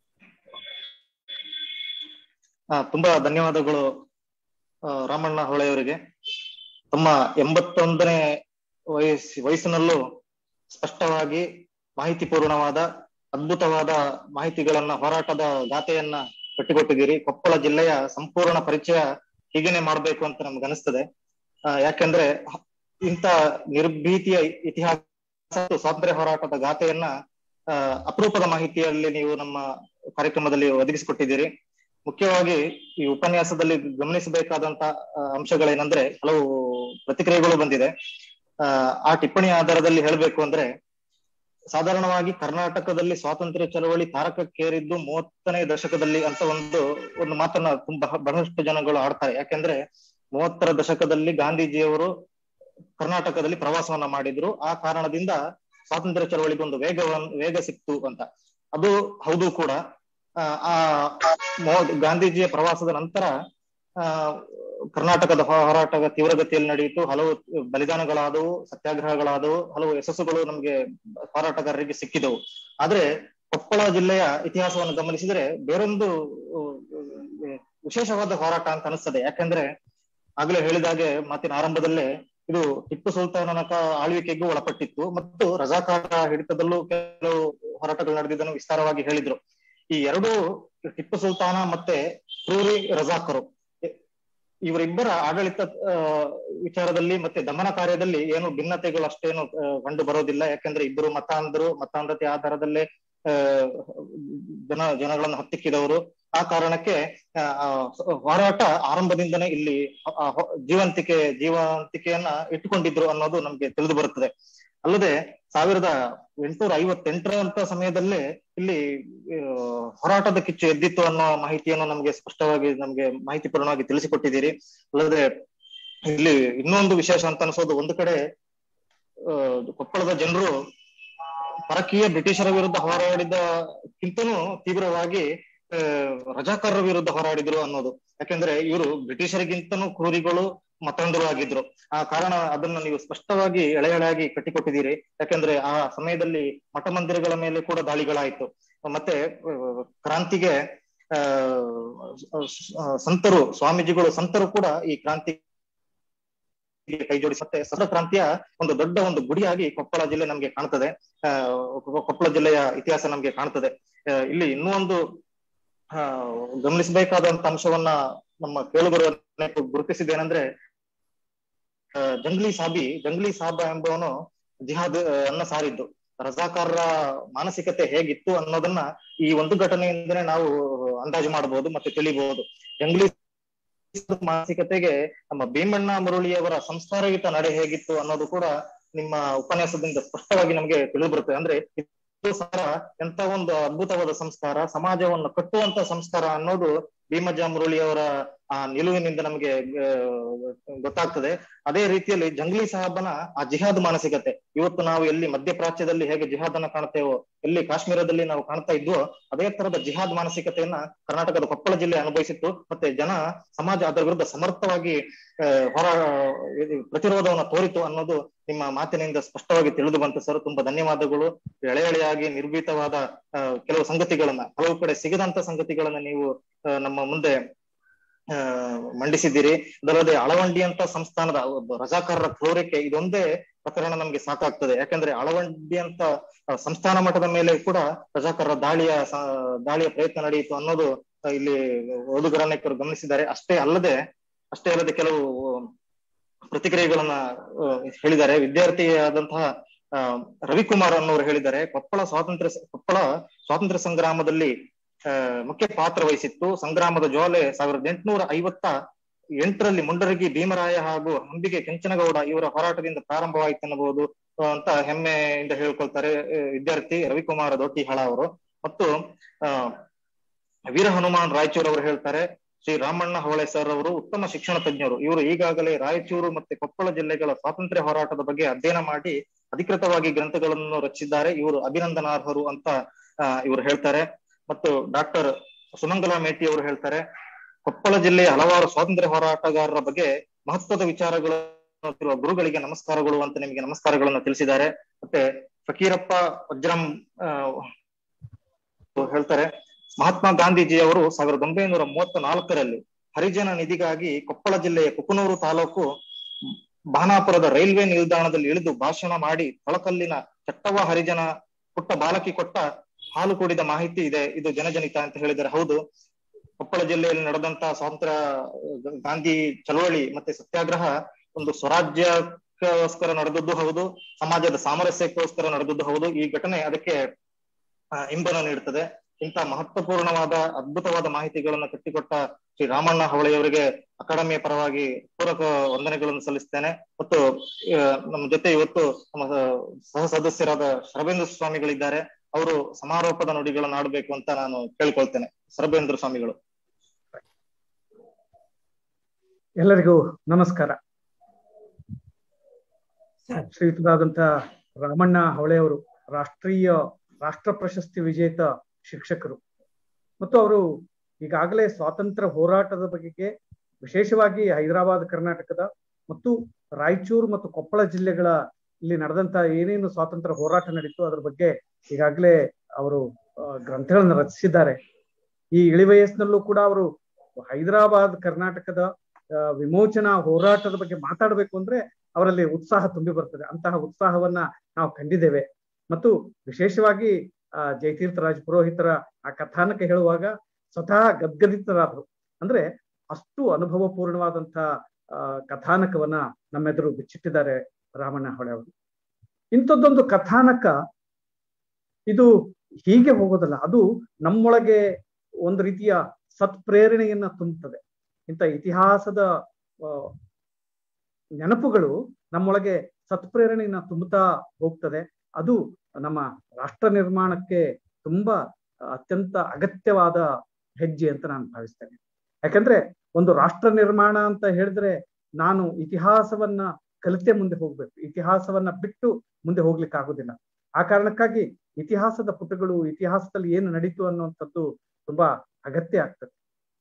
ಆ, ತುಂಬಾ ಧನ್ಯವಾದಗಳು ಆ, ರಾಮಣ್ಣ ಹೊಳೆಯವರಿಗೆ ತಮ್ಮ ಎಂಬತ್ತೊಂದನೇ ವಯಸ್ಸು ವಯಸ್ಸಿನಲ್ಲೂ ಸ್ಪಷ್ಟವಾಗಿ ಮಾಹಿತಿಪೂರ್ಣವಾದ ಅದ್ಭುತವಾದ ಮಾಹಿತಿಗಳನ್ನ ಹೋರಾಟದ ಗಾಥೆಯನ್ನ ಕಟ್ಟಿಕೊಟ್ಟಿದ್ದೀರಿ ಕೊಪ್ಪಳ ಜಿಲ್ಲೆಯ ಸಂಪೂರ್ಣ ಪರಿಚಯ ಹೀಗೇನೆ ಮಾಡ್ಬೇಕು ಅಂತ ನಮ್ಗೆ ಅನಿಸ್ತದೆ ಆ, ಯಾಕೆಂದ್ರೆ ಹ- ಇಂಥ ನಿರ್ಭೀತಿಯ ಇತಿಹಾಸ ಮತ್ತು ಸ್ವಾತಂತ್ರ್ಯ ಹೋರಾಟದ ಗಾಥೆಯನ್ನ ಆ, ಅಪರೂಪದ ಮಾಹಿತಿಯಲ್ಲಿ ನೀವು ನಮ್ಮ ಕಾರ್ಯಕ್ರಮದಲ್ಲಿ ಒದಗಿಸಿಕೊಟ್ಟಿದ್ದೀರಿ ಮುಖ್ಯವಾಗಿ ಈ ಉಪನ್ಯಾಸದಲ್ಲಿ ಗಮನಿಸಬೇಕಾದಂತ ಆ, ಅಂಶಗಳೇನಂದ್ರೆ ಹಲವು ಪ್ರತಿಕ್ರಿಯೆಗಳು ಬಂದಿದೆ ಆ, ಆ ಟಿಪ್ಪಣಿ ಆಧಾರದಲ್ಲಿ ಹೇಳಬೇಕು ಅಂದ್ರೆ ಸಾಧಾರಣವಾಗಿ ಕರ್ನಾಟಕದಲ್ಲಿ ಸ್ವಾತಂತ್ರ್ಯ ಚಳವಳಿ ತಾರಕಕ್ಕೇರಿದ್ದು ಮೂವತ್ತನೇ ದಶಕದಲ್ಲಿ ಅಂತ ಒಂದು ಒಂದು ಮಾತನ್ನ ತುಂಬಾ ಬಹಳಷ್ಟು ಜನಗಳು ಆಡ್ತಾರೆ ಯಾಕೆಂದ್ರೆ ಮೂವತ್ತರ ದಶಕದಲ್ಲಿ ಗಾಂಧೀಜಿಯವರು ಕರ್ನಾಟಕದಲ್ಲಿ ಪ್ರವಾಸವನ್ನ ಮಾಡಿದ್ರು ಆ ಕಾರಣದಿಂದ ಸ್ವಾತಂತ್ರ್ಯ ಚಳವಳಿಗೆ ಒಂದು ವೇಗವನ್ ವೇಗ ಸಿಕ್ತು ಅಂತ ಅದು ಹೌದು ಕೂಡ ಆ, ಆ ಮೋ- ಗಾಂಧೀಜಿಯ ಪ್ರವಾಸದ ನಂತರ ಆ ಕರ್ನಾಟಕದ ಹೋ- ಹೋರಾಟ ತೀವ್ರಗತಿಯಲ್ಲಿ ನಡೆಯಿತು ಹಲವು ಬಲಿದಾನಗಳಾದವು ಸತ್ಯಾಗ್ರಹಗಳಾದವು ಹಲವು ಯಶಸ್ಸುಗಳು ನಮಗೆ ಹೋರಾಟಗಾರರಿಗೆ ಸಿಕ್ಕಿದವು ಆದ್ರೆ ಕೊಪ್ಪಳ ಜಿಲ್ಲೆಯ ಇತಿಹಾಸವನ್ನು ಗಮನಿಸಿದ್ರೆ ಬೇರೊಂದು ಅಹ್, ವಿಶೇಷವಾದ ಹೋರಾಟ ಅಂತ ಅನಿಸ್ತದೆ ಯಾಕಂದ್ರೆ ಆಗ್ಲೇ ಹೇಳಿದಾಗೆ ಮಾತಿನ ಆರಂಭದಲ್ಲೇ ಇದು ಟಿಪ್ಪು ಸುಲ್ತಾನನ ಕ- ಆಳ್ವಿಕೆಗೂ ಒಳಪಟ್ಟಿತ್ತು ಮತ್ತು ರಜಾಕಾರ ಹಿಡಿತದಲ್ಲೂ ಕೆಲವು ಹೋರಾಟಗಳು ನಡೆದಿದ್ದನ್ನು ವಿಸ್ತಾರವಾಗಿ ಹೇಳಿದ್ರು ಈ ಎರಡು ಟಿಪ್ಪು ಸುಲ್ತಾನ ಮತ್ತೆ ಕ್ರೂರಿ ರಜಾಕರು ಇ- ಇವರಿಬ್ಬರ ಆಡಳಿತ ಆ, ವಿಚಾರದಲ್ಲಿ ಮತ್ತೆ ದಮನ ಕಾರ್ಯದಲ್ಲಿ ಏನು ಭಿನ್ನತೆಗಳು ಅಷ್ಟೇನು ಆ, ಕಂಡು ಬರೋದಿಲ್ಲ ಯಾಕಂದ್ರೆ ಇಬ್ಬರು ಮತಾಂಧರು ಮತಾಂಧತೆ ಆಧಾರದಲ್ಲೇ ಆ, ಜನ ಜನಗಳನ್ನು ಹತ್ತಿಕ್ಕಿದವರು ಆ ಕಾರಣಕ್ಕೆ ಆ, ಆ, ಹೋರಾಟ ಆರಂಭದಿಂದನೇ ಇಲ್ಲಿ ಆ, ಹೊ- ಜೀವಂತಿಕೆ ಜೀವಂತಿಕೆಯನ್ನ ಇಟ್ಟುಕೊಂಡಿದ್ರು ಅನ್ನೋದು ನಮ್ಗೆ ತಿಳಿದು ಬರುತ್ತದೆ ಅಲ್ಲದೆ ಸಾವಿರದ ಎಂಟುನೂರ ಐವತ್ತೆಂಟರಂತ ಸಮಯದಲ್ಲೇ ಇಲ್ಲಿ ಆ, ಹೋರಾಟದ ಕಿಚ್ಚು ಎದ್ದಿತ್ತು ಅನ್ನೋ ಮಾಹಿತಿಯನ್ನು ನಮಗೆ ಸ್ಪಷ್ಟವಾಗಿ ನಮಗೆ ಮಾಹಿತಿಪೂರ್ಣವಾಗಿ ತಿಳಿಸಿಕೊಟ್ಟಿದ್ದೀರಿ ಅಲ್ಲದೆ ಇಲ್ಲಿ ಇನ್ನೊಂದು ವಿಶೇಷ ಅಂತ ಅನ್ಸೋದು ಒಂದು ಕಡೆ ಆ, ಕೊಪ್ಪಳದ ಜನರು ಪರಕೀಯ ಬ್ರಿಟಿಷರ ವಿರುದ್ಧ ಹೋರಾಡಿದಕ್ಕಿಂತನೂ ತೀವ್ರವಾಗಿ ಆ, ರಜಾಕಾರರ ವಿರುದ್ಧ ಹೋರಾಡಿದ್ರು ಅನ್ನೋದು ಯಾಕೆಂದ್ರೆ ಇವರು ಬ್ರಿಟಿಷರಿಗಿಂತನೂ ಕ್ರೂರಿಗಳು ಮತ್ತೊಂದರು ಆಗಿದ್ರು ಆ ಕಾರಣ ಅದನ್ನ ನೀವು ಸ್ಪಷ್ಟವಾಗಿ ಎಳೆ ಎಳೆಯಾಗಿ ಕಟ್ಟಿಕೊಟ್ಟಿದ್ದೀರಿ ಯಾಕೆಂದ್ರೆ ಆ ಸಮಯದಲ್ಲಿ ಮಠ ಮಂದಿರಗಳ ಮೇಲೆ ಕೂಡ ದಾಳಿಗಳಾಯ್ತು ಮತ್ತೆ ಆ, ಕ್ರಾಂತಿಗೆ ಆ ಆ, ಸಂತರು ಸ್ವಾಮೀಜಿಗಳು ಸಂತರು ಕೂಡ ಈ ಕ್ರಾಂತಿ ಕೈ ಜೋಡಿಸಿ ಮತ್ತೆ ಸಹಸ್ರ ಕ್ರಾಂತಿಯ ಒಂದು ದೊಡ್ಡ ಒಂದು ಗುಡಿಯಾಗಿ ಕೊಪ್ಪಳ ಜಿಲ್ಲೆ ನಮ್ಗೆ ಕಾಣ್ತದೆ ಆ ಕೊ- ಕೊಪ್ಪಳ ಜಿಲ್ಲೆಯ ಇತಿಹಾಸ ನಮ್ಗೆ ಕಾಣ್ತದೆ ಆ, ಇಲ್ಲಿ ಇನ್ನೂ ಒಂದು ಆ ಗಮನಿಸಬೇಕಾದಂತ ಅಂಶವನ್ನ ನಮ್ಮ ಕೇಳುಗರು ಗುರುತಿಸಿದೇನೆಂದ್ರೆ ಆ, ಜಂಗ್ಲಿ ಸಾಬಿ ಜಂಗ್ಲಿ ಸಾಬ ಎಂಬವನು ಜಿಹಾದ್ ಆ, ಅನ್ನ ಸಾರಿದ್ದು ರಜಾಕಾರರ ಮಾನಸಿಕತೆ ಹೇಗಿತ್ತು ಅನ್ನೋದನ್ನ ಈ ಒಂದು ಘಟನೆಯಿಂದನೇ ನಾವು ಅಂದಾಜು ಮಾಡಬಹುದು ಮತ್ತೆ ತಿಳಿಬಹುದು ಜಂಗ್ಲಿ ಮಾನಸಿಕತೆಗೆ ನಮ್ಮ ಭೀಮಣ್ಣ ಮುರಳಿಯವರ ಸಂಸ್ಕಾರಯುತ ನಡೆ ಹೇಗಿತ್ತು ಅನ್ನೋದು ಕೂಡ ನಿಮ್ಮ ಉಪನ್ಯಾಸದಿಂದ ಸ್ಪಷ್ಟವಾಗಿ ನಮಗೆ ತಿಳಿದು ಬರುತ್ತೆ ಅಂದ್ರೆ ಇದು ಸಹ ಎಂತ ಒಂದು ಅದ್ಭುತವಾದ ಸಂಸ್ಕಾರ ಸಮಾಜವನ್ನು ಕಟ್ಟುವಂತ ಸಂಸ್ಕಾರ ಅನ್ನೋದು ಭೀಮಜ್ಜ ಮುರಳಿಯವರ ಆ ನಿಲುವಿನಿಂದ ನಮಗೆ ಆ, ಗೊತ್ತಾಗ್ತದೆ ಅದೇ ರೀತಿಯಲ್ಲಿ ಜಂಗ್ಲಿ ಸಾಹಬನ ಆ ಜಿಹಾದ್ ಮಾನಸಿಕತೆ ಇವತ್ತು ನಾವು ಎಲ್ಲಿ ಮಧ್ಯಪ್ರಾಚ್ಯದಲ್ಲಿ ಹೇಗೆ ಜಿಹಾದ್ ಅನ್ನ ಕಾಣ್ತೇವೋ ಎಲ್ಲಿ ಕಾಶ್ಮೀರದಲ್ಲಿ ನಾವು ಕಾಣ್ತಾ ಇದ್ವೋ ಅದೇ ತರದ ಜಿಹಾದ್ ಮಾನಸಿಕತೆಯನ್ನ ಕರ್ನಾಟಕದ ಕೊಪ್ಪಳ ಜಿಲ್ಲೆ ಅನುಭವಿಸಿತ್ತು ಮತ್ತೆ ಜನ ಸಮಾಜ ಅದರ ವಿರುದ್ಧ ಸಮರ್ಥವಾಗಿ ಆ, ಹೊರ ಇದು ಪ್ರತಿರೋಧವನ್ನ ತೋರಿತು ಅನ್ನೋದು ನಿಮ್ಮ ಮಾತಿನಿಂದ ಸ್ಪಷ್ಟವಾಗಿ ತಿಳಿದು ಬಂತು ಸರ್ ತುಂಬಾ ಧನ್ಯವಾದಗಳು ಎಳೆ ಎಳೆಯಾಗಿ ನಿರ್ಭೀತವಾದ ಆ, ಕೆಲವು ಸಂಗತಿಗಳನ್ನ ಹಲವು ಕಡೆ ಸಿಗದಂತ ಸಂಗತಿಗಳನ್ನ ನೀವು ಆ, ನಮ್ಮ ಮುಂದೆ ಆ ಮಂಡಿಸಿದ್ದೀರಿ ಅದಲ್ಲದೆ ಅಳವಂಡಿ ಅಂತ ಸಂಸ್ಥಾನದ ಒಬ್ಬ ರಜಾಕಾರರ ಕ್ರೂರಕ್ಕೆ ಇದೊಂದೇ ಪ್ರಕರಣ ನಮ್ಗೆ ಸಾಕಾಗ್ತದೆ ಯಾಕಂದ್ರೆ ಅಳವಂಡಿ ಅಂತ ಆ, ಸಂಸ್ಥಾನ ಮಟ್ಟದ ಮೇಲೆ ಕೂಡ ರಜಾಕಾರರ ದಾಳಿಯ ಸ- ದಾಳಿಯ ಪ್ರಯತ್ನ ನಡೆಯಿತು ಅನ್ನೋದು ಆ, ಇಲ್ಲಿ ಓದುಗರನೇಕರು ಗಮನಿಸಿದ್ದಾರೆ ಅಷ್ಟೇ ಅಲ್ಲದೆ ಅಷ್ಟೇ ಅಲ್ಲದೆ ಕೆಲವು ಪ್ರತಿಕ್ರಿಯೆಗಳನ್ನ ಆ, ಹೇಳಿದ್ದಾರೆ ವಿದ್ಯಾರ್ಥಿಯಾದಂತಹ ಆ, ರವಿಕುಮಾರ್ ಅನ್ನೋರು ಹೇಳಿದ್ದಾರೆ ಕೊಪ್ಪಳ ಸ್ವಾತಂತ್ರ್ಯ ಸ- ಕೊಪ್ಪಳ ಸ್ವಾತಂತ್ರ್ಯ ಸಂಗ್ರಾಮದಲ್ಲಿ ಆ, ಮುಖ್ಯ ಪಾತ್ರ ವಹಿಸಿತ್ತು ಸಂಗ್ರಾಮದ ಜ್ವಾಲೆ ಸಾವಿರದ ಎಂಟುನೂರ ಐವತ್ತ ಎಂಟರಲ್ಲಿ ಮುಂಡರಗಿ ಭೀಮರಾಯ ಹಾಗೂ ಹಂಬಿಗೆ ಕೆಂಚನಗೌಡ ಇವರ ಹೋರಾಟದಿಂದ ಪ್ರಾರಂಭವಾಯಿತು ಅನ್ನಬಹುದು ಆ, ಅಂತ ಹೆಮ್ಮೆಯಿಂದ ಹೇಳ್ಕೊಳ್ತಾರೆ ಆ, ವಿದ್ಯಾರ್ಥಿ ರವಿಕುಮಾರ ದೊಟ್ಟಿಹಾಳ ಅವರು ಮತ್ತು ಆ ವೀರ ಹನುಮಾನ್ ರಾಯಚೂರ್ ಅವರು ಹೇಳ್ತಾರೆ ಶ್ರೀ ರಾಮಣ್ಣ ಹೊಳೆ ಸರ್ ಅವರು ಉತ್ತಮ ಶಿಕ್ಷಣ ತಜ್ಞರು ಇವರು ಈಗಾಗಲೇ ರಾಯಚೂರು ಮತ್ತೆ ಕೊಪ್ಪಳ ಜಿಲ್ಲೆಗಳ ಸ್ವಾತಂತ್ರ್ಯ ಹೋರಾಟದ ಬಗ್ಗೆ ಅಧ್ಯಯನ ಮಾಡಿ ಅಧಿಕೃತವಾಗಿ ಗ್ರಂಥಗಳನ್ನು ರಚಿಸಿದ್ದಾರೆ ಇವರು ಅಭಿನಂದನಾರ್ಹರು ಅಂತ ಆ, ಇವರು ಹೇಳ್ತಾರೆ ಮತ್ತು ಡಾಕ್ಟರ್ ಸುಮಂಗಲಾ ಮೇಟಿ ಅವರು ಹೇಳ್ತಾರೆ ಕೊಪ್ಪಳ ಜಿಲ್ಲೆಯ ಹಲವಾರು ಸ್ವಾತಂತ್ರ್ಯ ಹೋರಾಟಗಾರರ ಬಗ್ಗೆ ಮಹತ್ವದ ವಿಚಾರಗಳನ್ನು ತಿಳಿಸುವ ಗುರುಗಳಿಗೆ ನಮಸ್ಕಾರಗಳು ಅಂತ ನಿಮಗೆ ನಮಸ್ಕಾರಗಳನ್ನು ತಿಳಿಸಿದ್ದಾರೆ ಮತ್ತೆ ಫಕೀರಪ್ಪ ವಜ್ರಂ ಆ, ಹೇಳ್ತಾರೆ ಮಹಾತ್ಮ ಗಾಂಧೀಜಿ ಅವರು ಸಾವಿರದ ಒಂಬೈನೂರ ಮೂವತ್ತ ನಾಲ್ಕರಲ್ಲಿ ಹರಿಜನ ನಿಧಿಗಾಗಿ ಕೊಪ್ಪಳ ಜಿಲ್ಲೆಯ ಕುಕನೂರು ತಾಲೂಕು ಬಾನಾಪುರದ ರೈಲ್ವೆ ನಿಲ್ದಾಣದಲ್ಲಿ ಇಳಿದು ಭಾಷಣ ಮಾಡಿ ತೊಳಕಲ್ಲಿನ ಚಟ್ಟವ ಹರಿಜನ ಪುಟ್ಟ ಬಾಲಕಿ ಕೊಟ್ಟ ಹಾಲು ಕುಡಿದ ಮಾಹಿತಿ ಇದೆ ಇದು ಜನಜನಿತ ಅಂತ ಹೇಳಿದರೆ ಹೌದು ಕೊಪ್ಪಳ ಜಿಲ್ಲೆಯಲ್ಲಿ ನಡೆದಂತ ಸ್ವಾತಂತ್ರ್ಯ ಅಹ್, ಗಾಂಧಿ ಚಳವಳಿ ಮತ್ತೆ ಸತ್ಯಾಗ್ರಹ ಒಂದು ಸ್ವರಾಜ್ಯಕ್ಕೋಸ್ಕರ ನಡೆದದ್ದು ಹೌದು ಸಮಾಜದ ಸಾಮರಸ್ಯಕ್ಕೋಸ್ಕರ ನಡೆದದ್ದು ಹೌದು ಈ ಘಟನೆ ಅದಕ್ಕೆ ಆ, ಇಂಬನ ನೀಡುತ್ತದೆ ಇಂಥ ಮಹತ್ವಪೂರ್ಣವಾದ ಅದ್ಭುತವಾದ ಮಾಹಿತಿಗಳನ್ನ ಕಟ್ಟಿಕೊಟ್ಟ ಶ್ರೀ ರಾಮಣ್ಣ ಹವಳೆಯವರಿಗೆ ಅಕಾಡೆಮಿಯ ಪರವಾಗಿ ಪೂರಕ ವಂದನೆಗಳನ್ನು ಸಲ್ಲಿಸ್ತೇನೆ ಮತ್ತು ಆ, ನಮ್ಮ ಜೊತೆ ಇವತ್ತು ನಮ್ಮ ಸಹ ಸದಸ್ಯರಾದ ಶರಬೇಂದ್ರ ಸ್ವಾಮಿಗಳಿದ್ದಾರೆ ಅವರು ಸಮಾರೋಪದ ನುಡಿಗಳನ್ನು ಆಡಬೇಕು ಅಂತ ನಾನು ಕೇಳ್ಕೊಳ್ತೇನೆ ಶರಬೇಂದ್ರ ಸ್ವಾಮಿಗಳು ಎಲ್ಲರಿಗೂ ನಮಸ್ಕಾರ ಸರ್. ಶ್ರೀಯುತರಾದಂತ ರಾಮಣ್ಣ ಹೊಳೆಯವರು ರಾಷ್ಟ್ರೀಯ ರಾಷ್ಟ್ರ ಪ್ರಶಸ್ತಿ ವಿಜೇತ ಶಿಕ್ಷಕರು ಮತ್ತು ಅವರು ಈಗಾಗಲೇ ಸ್ವಾತಂತ್ರ್ಯ ಹೋರಾಟದ ಬಗೆಗೆ ವಿಶೇಷವಾಗಿ ಹೈದರಾಬಾದ್ ಕರ್ನಾಟಕದ ಮತ್ತು ರಾಯಚೂರು ಮತ್ತು ಕೊಪ್ಪಳ ಜಿಲ್ಲೆಗಳ ಇಲ್ಲಿ ನಡೆದಂತ ಏನೇನು ಸ್ವಾತಂತ್ರ್ಯ ಹೋರಾಟ ನಡೀತು ಅದ್ರ ಬಗ್ಗೆ ಈಗಾಗಲೇ ಅವರು ಆ, ಗ್ರಂಥಗಳನ್ನ ರಚಿಸಿದ್ದಾರೆ ಈ ಇಳಿ ವಯಸ್ಸಿನಲ್ಲೂ ಕೂಡ ಅವರು ಹೈದರಾಬಾದ್ ಕರ್ನಾಟಕದ ಆ, ವಿಮೋಚನಾ ಹೋರಾಟದ ಬಗ್ಗೆ ಮಾತಾಡಬೇಕು ಅಂದ್ರೆ ಅವರಲ್ಲಿ ಉತ್ಸಾಹ ತುಂಬಿ ಬರ್ತದೆ ಅಂತಹ ಉತ್ಸಾಹವನ್ನ ನಾವು ಕಂಡಿದ್ದೇವೆ ಮತ್ತು ವಿಶೇಷವಾಗಿ ಆ ಜಯತೀರ್ಥರಾಜ್ ಪುರೋಹಿತರ ಆ ಕಥಾನಕ ಹೇಳುವಾಗ ಸ್ವತಃ ಗದ್ಗದಿತರಾದ್ರು ಅಂದ್ರೆ ಅಷ್ಟು ಅನುಭವ ಪೂರ್ಣವಾದಂತ ಆ ಕಥಾನಕವನ್ನ ನಮ್ಮೆದುರು ಬಿಚ್ಚಿಟ್ಟಿದ್ದಾರೆ ರಾಮಣ್ಣ ಹೊಳೆ ಅವರು ಇಂಥದ್ದೊಂದು ಕಥಾನಕ ಇದು ಹೀಗೆ ಹೋಗೋದಲ್ಲ ಅದು ನಮ್ಮೊಳಗೆ ಒಂದು ರೀತಿಯ ಸತ್ಪ್ರೇರಣೆಯನ್ನ ತುಂಬುತ್ತದೆ ಇಂಥ ಇತಿಹಾಸದ ಆ, ನೆನಪುಗಳು ನಮ್ಮೊಳಗೆ ಸತ್ಪ್ರೇರಣೆಯನ್ನ ತುಂಬುತ್ತಾ ಹೋಗ್ತದೆ ಅದು ನಮ್ಮ ರಾಷ್ಟ್ರ ನಿರ್ಮಾಣಕ್ಕೆ ತುಂಬಾ ಅತ್ಯಂತ ಅಗತ್ಯವಾದ ಹೆಜ್ಜೆ ಅಂತ ನಾನು ಭಾವಿಸ್ತೇನೆ ಯಾಕಂದ್ರೆ ಒಂದು ರಾಷ್ಟ್ರ ನಿರ್ಮಾಣ ಅಂತ ಹೇಳಿದ್ರೆ ನಾನು ಇತಿಹಾಸವನ್ನ ಕಲಿತೆ ಮುಂದೆ ಹೋಗ್ಬೇಕು ಇತಿಹಾಸವನ್ನ ಬಿಟ್ಟು ಮುಂದೆ ಹೋಗ್ಲಿಕ್ಕೆ ಆಗುದಿಲ್ಲ ಆ ಕಾರಣಕ್ಕಾಗಿ ಇತಿಹಾಸದ ಪುಟಗಳು ಇತಿಹಾಸದಲ್ಲಿ ಏನು ನಡೀತು ಅನ್ನುವಂಥದ್ದು ತುಂಬಾ ಅಗತ್ಯ ಆಗ್ತದೆ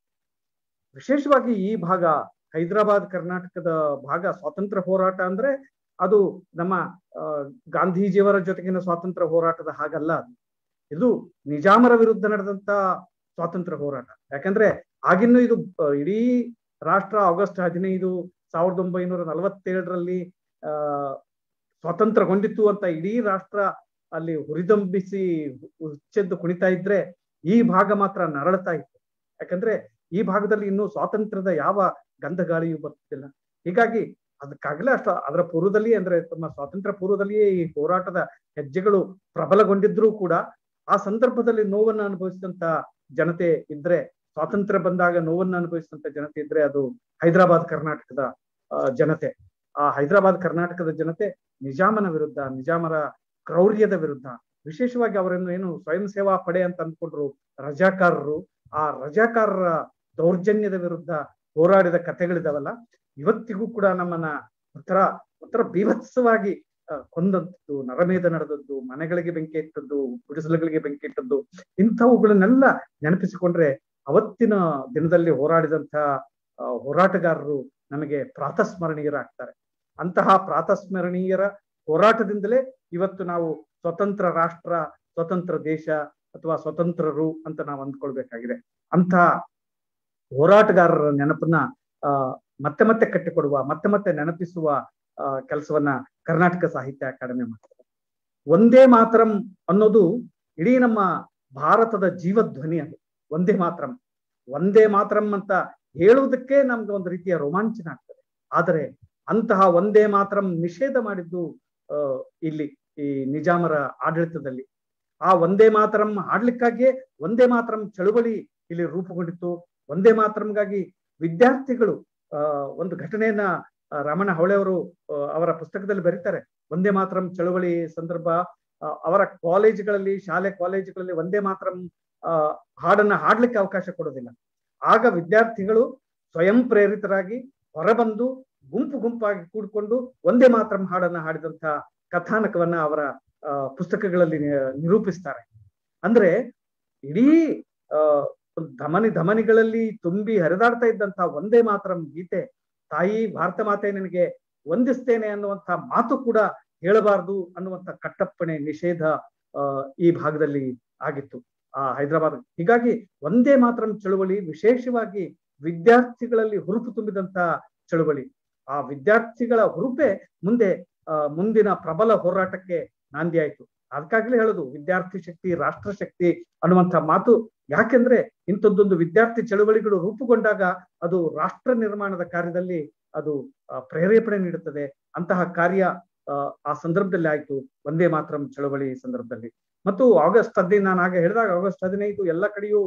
ವಿಶೇಷವಾಗಿ ಈ ಭಾಗ ಹೈದರಾಬಾದ್ ಕರ್ನಾಟಕದ ಭಾಗ ಸ್ವಾತಂತ್ರ್ಯ ಹೋರಾಟ ಅಂದ್ರೆ ಅದು ನಮ್ಮ ಗಾಂಧೀಜಿಯವರ ಜೊತೆಗಿನ ಸ್ವಾತಂತ್ರ್ಯ ಹೋರಾಟದ ಹಾಗಲ್ಲ ಅದು ಇದು ನಿಜಾಮರ ವಿರುದ್ಧ ನಡೆದಂತ ಸ್ವಾತಂತ್ರ್ಯ ಹೋರಾಟ ಯಾಕಂದ್ರೆ ಆಗಿನ್ನೂ ಇದು ಇಡೀ ರಾಷ್ಟ್ರ ಆಗಸ್ಟ್ ಹದಿನೈದು ಸಾವಿರದ ಒಂಬೈನೂರ ನಲವತ್ತೇಳರಲ್ಲಿ ಆ ಸ್ವಾತಂತ್ರ್ಯಗೊಂಡಿತ್ತು ಅಂತ ಇಡೀ ರಾಷ್ಟ್ರ ಅಲ್ಲಿ ಹುರಿದಂಬಿಸಿ ಉಚ್ಚೆದ್ದು ಕುಣಿತಾ ಇದ್ರೆ ಈ ಭಾಗ ಮಾತ್ರ ನರಳತಾ ಇತ್ತು ಯಾಕಂದ್ರೆ ಈ ಭಾಗದಲ್ಲಿ ಇನ್ನೂ ಸ್ವಾತಂತ್ರ್ಯದ ಯಾವ ಗಂಧಗಾಳಿಯೂ ಬರ್ತಿಲ್ಲ ಹೀಗಾಗಿ ಅದಕ್ಕಾಗಲೇ ಅಷ್ಟ ಅದರ ಪೂರ್ವದಲ್ಲಿ ಅಂದ್ರೆ ತಮ್ಮ ಸ್ವಾತಂತ್ರ್ಯ ಪೂರ್ವದಲ್ಲಿಯೇ ಈ ಹೋರಾಟದ ಹೆಜ್ಜೆಗಳು ಪ್ರಬಲಗೊಂಡಿದ್ರೂ ಕೂಡ ಆ ಸಂದರ್ಭದಲ್ಲಿ ನೋವನ್ನು ಅನುಭವಿಸಿದಂತ ಜನತೆ ಇದ್ರೆ ಸ್ವಾತಂತ್ರ್ಯ ಬಂದಾಗ ನೋವನ್ನು ಅನುಭವಿಸಿದಂತ ಜನತೆ ಇದ್ರೆ ಅದು ಹೈದರಾಬಾದ್ ಕರ್ನಾಟಕದ ಜನತೆ ಆ ಹೈದರಾಬಾದ್ ಕರ್ನಾಟಕದ ಜನತೆ ನಿಜಾಮನ ವಿರುದ್ಧ ನಿಜಾಮರ ಕ್ರೌರ್ಯದ ವಿರುದ್ಧ ವಿಶೇಷವಾಗಿ ಅವರನ್ನು ಏನು ಸ್ವಯಂ ಸೇವಾ ಪಡೆ ಅಂತ ಅಂದ್ಕೊಂಡ್ರು ರಜಾಕಾರರು ಆ ರಜಾಕಾರರ ದೌರ್ಜನ್ಯದ ವಿರುದ್ಧ ಹೋರಾಡಿದ ಕಥೆಗಳಿದಾವಲ್ಲ ಇವತ್ತಿಗೂ ಕೂಡ ನಮ್ಮನ್ನ ಒಂಥರ ಒಂಥರ ಬೀಭತ್ಸವಾಗಿ ಕೊಂದಂಥದ್ದು ನರಮೇಧ ನಡೆದದ್ದು ಮನೆಗಳಿಗೆ ಬೆಂಕಿ ಇಟ್ಟದ್ದು ಗುಡಿಸಲುಗಳಿಗೆ ಬೆಂಕಿ ಇಟ್ಟದ್ದು ಇಂಥವುಗಳನ್ನೆಲ್ಲ ನೆನಪಿಸಿಕೊಂಡ್ರೆ ಅವತ್ತಿನ ದಿನದಲ್ಲಿ ಹೋರಾಡಿದಂಥ ಹೋರಾಟಗಾರರು ನಮಗೆ ಪ್ರಾತಸ್ಮರಣೀಯರಾಗ್ತಾರೆ ಅಂತಹ ಪ್ರಾತಸ್ಮರಣೀಯರ ಹೋರಾಟದಿಂದಲೇ ಇವತ್ತು ನಾವು ಸ್ವತಂತ್ರ ರಾಷ್ಟ್ರ ಸ್ವತಂತ್ರ ದೇಶ ಅಥವಾ ಸ್ವತಂತ್ರರು ಅಂತ ನಾವು ಅಂದ್ಕೊಳ್ಬೇಕಾಗಿದೆ ಅಂತ ಹೋರಾಟಗಾರರ ನೆನಪನ್ನ ಆ ಮತ್ತೆ ಮತ್ತೆ ಕಟ್ಟಿಕೊಡುವ ಮತ್ತೆ ಮತ್ತೆ ನೆನಪಿಸುವ ಕೆಲಸವನ್ನ ಕರ್ನಾಟಕ ಸಾಹಿತ್ಯ ಅಕಾಡೆಮಿ ಮಾಡ್ತಾರೆ ಒಂದೇ ಮಾತರಂ ಅನ್ನೋದು ಇಡೀ ನಮ್ಮ ಭಾರತದ ಜೀವಧ್ವನಿ ಅದು ಒಂದೇ ಮಾತರಂ ಒಂದೇ ಮಾತರಂ ಅಂತ ಹೇಳುವುದಕ್ಕೆ ನಮ್ಗೆ ಒಂದು ರೀತಿಯ ರೋಮಾಂಚನ ಆಗ್ತದೆ ಆದರೆ ಅಂತಹ ಒಂದೇ ಮಾತರಂ ನಿಷೇಧ ಮಾಡಿದ್ದು ಅಹ್ ಇಲ್ಲಿ ಈ ನಿಜಾಮರ ಆಡಳಿತದಲ್ಲಿ ಆ ಒಂದೇ ಮಾತರಂ ಆಡ್ಲಿಕ್ಕಾಗಿಯೇ ಒಂದೇ ಮಾತರಂ ಚಳುವಳಿ ಇಲ್ಲಿ ರೂಪುಗೊಂಡಿತ್ತು ಒಂದೇ ಮಾತರಂಗಾಗಿ ವಿದ್ಯಾರ್ಥಿಗಳು ಆ ಒಂದು ಘಟನೆಯನ್ನ ರಾಮಣ್ಣ ಹೊಳೆಯವರು ಅವರ ಪುಸ್ತಕದಲ್ಲಿ ಬರೀತಾರೆ ಒಂದೇ ಮಾತರಂ ಚಳುವಳಿ ಸಂದರ್ಭ ಅವರ ಕಾಲೇಜುಗಳಲ್ಲಿ ಶಾಲೆ ಕಾಲೇಜುಗಳಲ್ಲಿ ಒಂದೇ ಮಾತರಂ ಆ ಹಾಡನ್ನ ಹಾಡ್ಲಿಕ್ಕೆ ಅವಕಾಶ ಕೊಡೋದಿಲ್ಲ ಆಗ ವಿದ್ಯಾರ್ಥಿಗಳು ಸ್ವಯಂ ಪ್ರೇರಿತರಾಗಿ ಹೊರಬಂದು ಗುಂಪು ಗುಂಪಾಗಿ ಕೂಡಿಕೊಂಡು ಒಂದೇ ಮಾತರಂ ಹಾಡನ್ನ ಹಾಡಿದಂತ ಕಥಾನಕವನ್ನ ಅವರ ಪುಸ್ತಕಗಳಲ್ಲಿ ನಿರೂಪಿಸ್ತಾರೆ ಅಂದ್ರೆ ಇಡೀ ಆ ಧಮನಿ ಧಮನಿಗಳಲ್ಲಿ ತುಂಬಿ ಹರಿದಾಡ್ತಾ ಇದ್ದಂತಹ ಒಂದೇ ಮಾತರಂ ಗೀತೆ ತಾಯಿ ಭಾರತ ಮಾತೆ ನಿನಗೆ ವಂದಿಸ್ತೇನೆ ಅನ್ನುವಂಥ ಮಾತು ಕೂಡ ಹೇಳಬಾರದು ಅನ್ನುವಂಥ ಕಟ್ಟಪ್ಪಣೆ ನಿಷೇಧ ಅಹ್ ಈ ಭಾಗದಲ್ಲಿ ಆಗಿತ್ತು ಆ ಹೈದರಾಬಾದ್ ಹೀಗಾಗಿ ಒಂದೇ ಮಾತರಂ ಚಳುವಳಿ ವಿಶೇಷವಾಗಿ ವಿದ್ಯಾರ್ಥಿಗಳಲ್ಲಿ ಹುರುಪು ತುಂಬಿದಂತ ಚಳುವಳಿ ಆ ವಿದ್ಯಾರ್ಥಿಗಳ ಹುರುಪೆ ಮುಂದೆ ಅಹ್ ಮುಂದಿನ ಪ್ರಬಲ ಹೋರಾಟಕ್ಕೆ ನಾಂದಿ ಆಯ್ತು ಅದಕ್ಕಾಗ್ಲೇ ಹೇಳುದು ವಿದ್ಯಾರ್ಥಿ ಶಕ್ತಿ ರಾಷ್ಟ್ರ ಶಕ್ತಿ ಅನ್ನುವಂಥ ಮಾತು ಯಾಕೆಂದ್ರೆ ಇಂಥದ್ದೊಂದು ವಿದ್ಯಾರ್ಥಿ ಚಳುವಳಿಗಳು ರೂಪುಗೊಂಡಾಗ ಅದು ರಾಷ್ಟ್ರ ನಿರ್ಮಾಣದ ಕಾರ್ಯದಲ್ಲಿ ಅದು ಪ್ರೇರೇಪಣೆ ನೀಡುತ್ತದೆ ಅಂತಹ ಕಾರ್ಯ ಆ ಸಂದರ್ಭದಲ್ಲಿ ಆಯ್ತು ಒಂದೇ ಮಾತರಂ ಚಳವಳಿ ಸಂದರ್ಭದಲ್ಲಿ ಮತ್ತು ಆಗಸ್ಟ್ ಹದಿನೈದು ನಾನು ಆಗ ಹೇಳಿದಾಗ ಆಗಸ್ಟ್ ಹದಿನೈದು ಎಲ್ಲ ಕಡೆಯೂ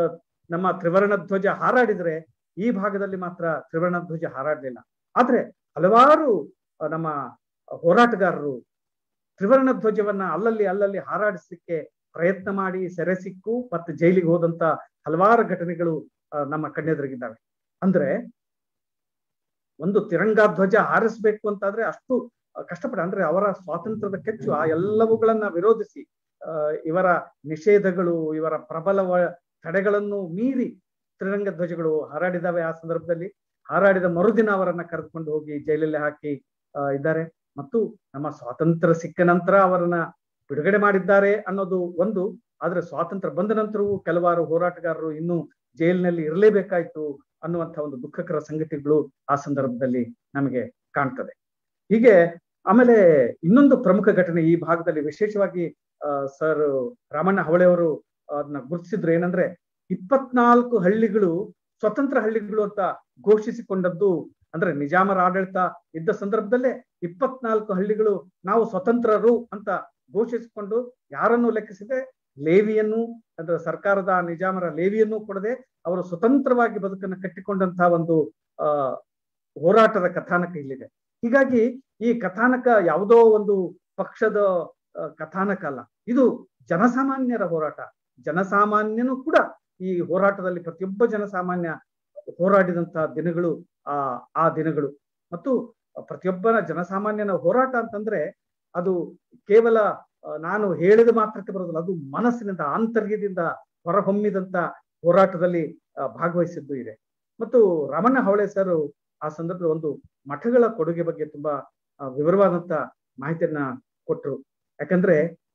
ನಮ್ಮ ತ್ರಿವರ್ಣ ಧ್ವಜ ಹಾರಾಡಿದ್ರೆ ಈ ಭಾಗದಲ್ಲಿ ಮಾತ್ರ ತ್ರಿವರ್ಣ ಧ್ವಜ ಹಾರಾಡ್ಲಿಲ್ಲ ಆದ್ರೆ ಹಲವಾರು ನಮ್ಮ ಹೋರಾಟಗಾರರು ತ್ರಿವರ್ಣ ಧ್ವಜವನ್ನ ಅಲ್ಲಲ್ಲಿ ಅಲ್ಲಲ್ಲಿ ಹಾರಾಡಿಸಲಿಕ್ಕೆ ಪ್ರಯತ್ನ ಮಾಡಿ ಸೆರೆ ಸಿಕ್ಕು ಮತ್ತೆ ಜೈಲಿಗೆ ಹೋದಂತ ಹಲವಾರು ಘಟನೆಗಳು ನಮ್ಮ ಕಣ್ಣೆದುರಿಗಿದ್ದಾವೆ ಅಂದ್ರೆ ಒಂದು ತಿರಂಗ ಧ್ವಜ ಹಾರಿಸ್ಬೇಕು ಅಂತಾದ್ರೆ ಅಷ್ಟು ಕಷ್ಟಪಡ ಅಂದ್ರೆ ಅವರ ಸ್ವಾತಂತ್ರ್ಯದ ಕೆಚ್ಚು ಆ ಎಲ್ಲವುಗಳನ್ನ ವಿರೋಧಿಸಿ ಅಹ್ ಇವರ ನಿಷೇಧಗಳು ಇವರ ಪ್ರಬಲ ತಡೆಗಳನ್ನು ಮೀರಿ ತ್ರಿರಂಗ ಧ್ವಜಗಳು ಹಾರಾಡಿದಾವೆ ಆ ಸಂದರ್ಭದಲ್ಲಿ ಹಾರಾಡಿದ ಮರುದಿನ ಅವರನ್ನ ಕರೆದುಕೊಂಡು ಹೋಗಿ ಜೈಲಲ್ಲಿ ಹಾಕಿ ಅಹ್ ಇದ್ದಾರೆ ಮತ್ತು ನಮ್ಮ ಸ್ವಾತಂತ್ರ್ಯ ಸಿಕ್ಕ ನಂತರ ಅವರನ್ನ ಬಿಡುಗಡೆ ಮಾಡಿದ್ದಾರೆ ಅನ್ನೋದು ಒಂದು ಆದ್ರೆ ಸ್ವಾತಂತ್ರ್ಯ ಬಂದ ನಂತರವೂ ಕೆಲವಾರು ಹೋರಾಟಗಾರರು ಇನ್ನೂ ಜೈಲಿನಲ್ಲಿ ಇರಲೇಬೇಕಾಯ್ತು ಅನ್ನುವಂಥ ಒಂದು ದುಃಖಕರ ಸಂಗತಿಗಳು ಆ ಸಂದರ್ಭದಲ್ಲಿ ನಮಗೆ ಕಾಣ್ತದೆ ಹೀಗೆ ಆಮೇಲೆ ಇನ್ನೊಂದು ಪ್ರಮುಖ ಘಟನೆ ಈ ಭಾಗದಲ್ಲಿ ವಿಶೇಷವಾಗಿ ಅಹ್ ಸರ್ ರಾಮಣ್ಣ ಹವಳೆಯವರು ಅದನ್ನ ಗುರುತಿಸಿದ್ರು ಏನಂದ್ರೆ ಇಪ್ಪತ್ನಾಲ್ಕು ಹಳ್ಳಿಗಳು ಸ್ವತಂತ್ರ ಹಳ್ಳಿಗಳು ಅಂತ ಘೋಷಿಸಿಕೊಂಡದ್ದು ಅಂದ್ರೆ ನಿಜಾಮರ ಆಡಳಿತ ಇದ್ದ ಸಂದರ್ಭದಲ್ಲೇ ಇಪ್ಪತ್ನಾಲ್ಕು ಹಳ್ಳಿಗಳು ನಾವು ಸ್ವತಂತ್ರರು ಅಂತ ಘೋಷಿಸಿಕೊಂಡು ಯಾರನ್ನು ಲೆಕ್ಕಿಸಿದೆ ಲೇವಿಯನ್ನು ಅಂದ್ರೆ ಸರ್ಕಾರದ ನಿಜಾಮರ ಲೇವಿಯನ್ನು ಕೊಡದೆ ಅವರು ಸ್ವತಂತ್ರವಾಗಿ ಬದುಕನ್ನು ಕಟ್ಟಿಕೊಂಡಂತಹ ಒಂದು ಆ ಹೋರಾಟದ ಕಥಾನಕ ಇಲ್ಲಿದೆ ಹೀಗಾಗಿ ಈ ಕಥಾನಕ ಯಾವುದೋ ಒಂದು ಪಕ್ಷದ ಆ, ಕಥಾನಕ ಅಲ್ಲ ಇದು ಜನಸಾಮಾನ್ಯರ ಹೋರಾಟ ಜನಸಾಮಾನ್ಯನು ಕೂಡ ಈ ಹೋರಾಟದಲ್ಲಿ ಪ್ರತಿಯೊಬ್ಬ ಜನಸಾಮಾನ್ಯ ಹೋರಾಡಿದಂತಹ ದಿನಗಳು ಆ ಆ ದಿನಗಳು ಮತ್ತು ಪ್ರತಿಯೊಬ್ಬನ ಜನಸಾಮಾನ್ಯನ ಹೋರಾಟ ಅಂತಂದ್ರೆ ಅದು ಕೇವಲ ಆ, ನಾನು ಹೇಳಿದ ಮಾತ್ರಕ್ಕೆ ಬರೋದಿಲ್ಲ ಅದು ಮನಸ್ಸಿನಿಂದ ಆಂತರ್ಯದಿಂದ ಹೊರಹೊಮ್ಮಿದಂತ ಹೋರಾಟದಲ್ಲಿ ಆ, ಭಾಗವಹಿಸಿದ್ದು ಇದೆ ಮತ್ತು ರಾಮಣ್ಣ ಹವಳೆ ಸರ್ ಆ ಸಂದರ್ಭದ ಒಂದು ಮಠಗಳ ಕೊಡುಗೆ ಬಗ್ಗೆ ತುಂಬಾ ಆ, ವಿವರವಾದಂತ ಮಾಹಿತಿಯನ್ನ ಕೊಟ್ಟರು ಯಾಕಂದ್ರೆ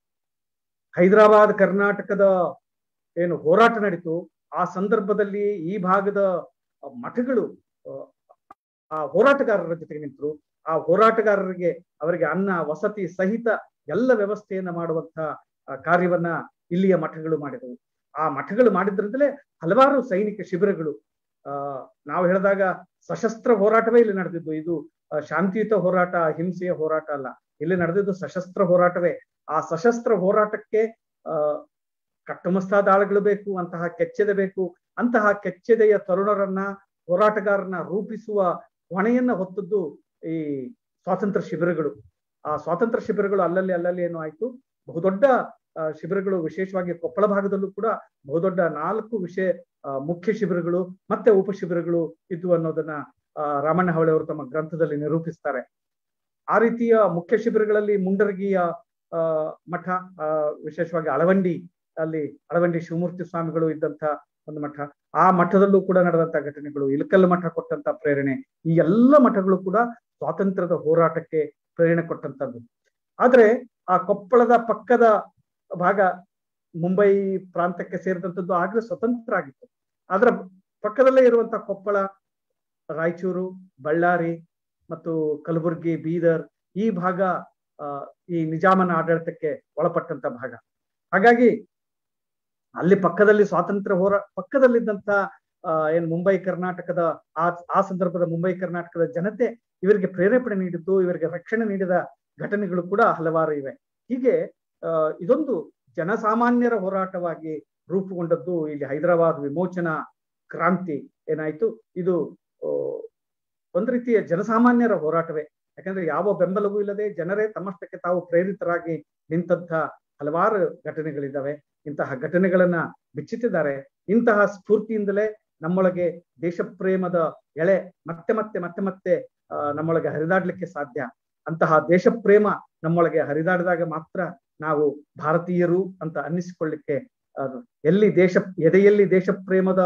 ಹೈದರಾಬಾದ್ ಕರ್ನಾಟಕದ ಏನು ಹೋರಾಟ ನಡೀತು ಆ ಸಂದರ್ಭದಲ್ಲಿ ಈ ಭಾಗದ ಆ, ಮಠಗಳು ಆ, ಆ ಹೋರಾಟಗಾರರ ಜೊತೆಗೆ ನಿಂತರು ಆ ಹೋರಾಟಗಾರರಿಗೆ ಅವರಿಗೆ ಅನ್ನ ವಸತಿ ಸಹಿತ ಎಲ್ಲ ವ್ಯವಸ್ಥೆಯನ್ನ ಮಾಡುವಂತ ಆ, ಕಾರ್ಯವನ್ನ ಇಲ್ಲಿಯ ಮಠಗಳು ಮಾಡಿದವು ಆ ಮಠಗಳು ಮಾಡಿದ್ರಿಂದಲೇ ಹಲವಾರು ಸೈನಿಕ ಶಿಬಿರಗಳು ಆ ನಾವು ಹೇಳಿದಾಗ ಸಶಸ್ತ್ರ ಹೋರಾಟವೇ ಇಲ್ಲಿ ನಡೆದಿದ್ದು ಇದು ಆ, ಶಾಂತಿಯುತ ಹೋರಾಟ ಹಿಂಸೆಯ ಹೋರಾಟ ಅಲ್ಲ ಇಲ್ಲಿ ನಡೆದಿದ್ದು ಸಶಸ್ತ್ರ ಹೋರಾಟವೇ ಆ ಸಶಸ್ತ್ರ ಹೋರಾಟಕ್ಕೆ ಆ ಕಟ್ಟುಮಸ್ತಾದ ಆಳುಗಳು ಬೇಕು ಅಂತಹ ಕೆಚ್ಚೆದೆ ಬೇಕು ಅಂತಹ ಕೆಚ್ಚೆದೆಯ ತರುಣರನ್ನ ಹೋರಾಟಗಾರನ ರೂಪಿಸುವ ಹೊಣೆಯನ್ನ ಹೊತ್ತದ್ದು ಈ ಸ್ವಾತಂತ್ರ್ಯ ಶಿಬಿರಗಳು ಆ ಸ್ವಾತಂತ್ರ್ಯ ಶಿಬಿರಗಳು ಅಲ್ಲಲ್ಲಿ ಅಲ್ಲಲ್ಲಿ ಏನು ಆಯ್ತು ಬಹುದೊಡ್ಡ ಆ, ಶಿಬಿರಗಳು ವಿಶೇಷವಾಗಿ ಕೊಪ್ಪಳ ಭಾಗದಲ್ಲೂ ಕೂಡ ಬಹುದೊಡ್ಡ ನಾಲ್ಕು ವಿಷಯ ಆ, ಮುಖ್ಯ ಶಿಬಿರಗಳು ಮತ್ತೆ ಉಪ ಶಿಬಿರಗಳು ಇದ್ವು ಅನ್ನೋದನ್ನ ಆ, ರಾಮಣ್ಣ ಹವಳೆ ಅವರು ತಮ್ಮ ಗ್ರಂಥದಲ್ಲಿ ನಿರೂಪಿಸ್ತಾರೆ ಆ ರೀತಿಯ ಮುಖ್ಯ ಶಿಬಿರಗಳಲ್ಲಿ ಮುಂಡರಗಿಯ ಆ, ಮಠ ಆ, ವಿಶೇಷವಾಗಿ ಅಳವಂಡಿ ಅಲ್ಲಿ ಅಳವಂಡಿ ಶಿವಮೂರ್ತಿ ಸ್ವಾಮಿಗಳು ಇದ್ದಂತ ಒಂದು ಮಠ ಆ ಮಠದಲ್ಲೂ ಕೂಡ ನಡೆದಂತ ಘಟನೆಗಳು ಇಲಕಲ್ ಮಠ ಕೊಟ್ಟಂತ ಪ್ರೇರಣೆ ಈ ಎಲ್ಲ ಮಠಗಳು ಕೂಡ ಸ್ವಾತಂತ್ರ್ಯದ ಹೋರಾಟಕ್ಕೆ ಪ್ರೇರಣೆ ಕೊಟ್ಟಂತದ್ದು ಆದ್ರೆ ಆ ಕೊಪ್ಪಳದ ಪಕ್ಕದ ಭಾಗ ಮುಂಬೈ ಪ್ರಾಂತಕ್ಕೆ ಸೇರಿದಂತದ್ದು ಆಗ್ಲೇ ಸ್ವತಂತ್ರ ಆಗಿತ್ತು ಅದರ ಪಕ್ಕದಲ್ಲೇ ಇರುವಂತ ಕೊಪ್ಪಳ ರಾಯಚೂರು ಬಳ್ಳಾರಿ ಮತ್ತು ಕಲಬುರಗಿ ಬೀದರ್ ಈ ಭಾಗ ಆ, ಈ ನಿಜಾಮನ ಆಡಳಿತಕ್ಕೆ ಒಳಪಟ್ಟಂತ ಭಾಗ ಹಾಗಾಗಿ ಅಲ್ಲಿ ಪಕ್ಕದಲ್ಲಿ ಸ್ವಾತಂತ್ರ್ಯ ಹೋರಾ ಪಕ್ಕದಲ್ಲಿದ್ದಂತ ಆ, ಏನ್ ಮುಂಬೈ ಕರ್ನಾಟಕದ ಆ ಆ ಸಂದರ್ಭದ ಮುಂಬೈ ಕರ್ನಾಟಕದ ಜನತೆ ಇವರಿಗೆ ಪ್ರೇರೇಪಣೆ ನೀಡಿದ್ದು ಇವರಿಗೆ ರಕ್ಷಣೆ ನೀಡಿದ ಘಟನೆಗಳು ಕೂಡ ಹಲವಾರು ಇವೆ ಹೀಗೆ ಆ, ಇದೊಂದು ಜನಸಾಮಾನ್ಯರ ಹೋರಾಟವಾಗಿ ರೂಪುಗೊಂಡದ್ದು ಇಲ್ಲಿ ಹೈದರಾಬಾದ್ ವಿಮೋಚನಾ ಕ್ರಾಂತಿ ಏನಾಯ್ತು ಇದು ಆ, ಒಂದು ರೀತಿಯ ಜನಸಾಮಾನ್ಯರ ಹೋರಾಟವೇ ಯಾಕಂದ್ರೆ ಯಾವ ಬೆಂಬಲವೂ ಇಲ್ಲದೆ ಜನರೇ ತಮ್ಮಷ್ಟಕ್ಕೆ ತಾವು ಪ್ರೇರಿತರಾಗಿ ನಿಂತಹ ಹಲವಾರು ಘಟನೆಗಳಿದ್ದಾವೆ ಇಂತಹ ಘಟನೆಗಳನ್ನ ಬಿಚ್ಚಿಟ್ಟಿದ್ದಾರೆ ಇಂತಹ ಸ್ಫೂರ್ತಿಯಿಂದಲೇ ನಮ್ಮೊಳಗೆ ದೇಶ ಪ್ರೇಮದ ಎಳೆ ಮತ್ತೆ ಮತ್ತೆ ಮತ್ತೆ ಮತ್ತೆ ಆ, ನಮ್ಮೊಳಗೆ ಹರಿದಾಡ್ಲಿಕ್ಕೆ ಸಾಧ್ಯ ಅಂತಹ ದೇಶ ಪ್ರೇಮ ನಮ್ಮೊಳಗೆ ಹರಿದಾಡಿದಾಗ ಮಾತ್ರ ನಾವು ಭಾರತೀಯರು ಅಂತ ಅನ್ನಿಸಿಕೊಳ್ಳಿಕ್ಕೆ ಆ, ಎಲ್ಲಿ ದೇಶ ಎದೆಯಲ್ಲಿ ದೇಶ ಪ್ರೇಮದ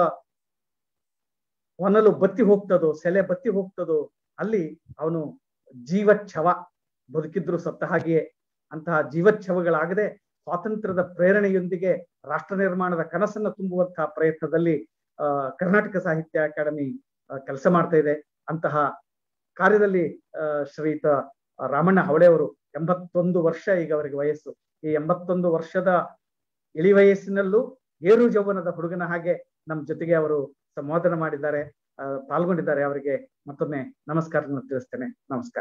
ಹೊನಲು ಬತ್ತಿ ಹೋಗ್ತದೋ ಸೆಲೆ ಬತ್ತಿ ಹೋಗ್ತದೋ ಅಲ್ಲಿ ಅವನು ಜೀವಚ್ಛವ ಬದುಕಿದ್ರು ಸತ್ತ ಹಾಗೆಯೇ ಅಂತಹ ಜೀವಚ್ಛವಗಳಾಗದೆ ಸ್ವಾತಂತ್ರ್ಯದ ಪ್ರೇರಣೆಯೊಂದಿಗೆ ರಾಷ್ಟ್ರ ನಿರ್ಮಾಣದ ಕನಸನ್ನ ತುಂಬುವಂತಹ ಪ್ರಯತ್ನದಲ್ಲಿ ಆ ಕರ್ನಾಟಕ ಸಾಹಿತ್ಯ ಅಕಾಡೆಮಿ ಕೆಲಸ ಮಾಡ್ತಾ ಇದೆ ಅಂತಹ ಕಾರ್ಯದಲ್ಲಿ ಆ, ಶ್ರೀಯುತ ರಾಮಣ್ಣ ಹವಳೆ ಅವರು ಎಂಬತ್ತೊಂದು ವರ್ಷ ಈಗ ಅವರಿಗೆ ವಯಸ್ಸು ಈ ಎಂಬತ್ತೊಂದು ವರ್ಷದ ಇಳಿ ವಯಸ್ಸಿನಲ್ಲೂ ಏರು ಜೌವನದ ಹುಡುಗನ ಹಾಗೆ ನಮ್ಮ ಜೊತೆಗೆ ಅವರು ಸಂವಾದನ ಮಾಡಿದ್ದಾರೆ ಆ, ಪಾಲ್ಗೊಂಡಿದ್ದಾರೆ ಅವರಿಗೆ ಮತ್ತೊಮ್ಮೆ ನಮಸ್ಕಾರವನ್ನು ತಿಳಿಸ್ತೇನೆ ನಮಸ್ಕಾರ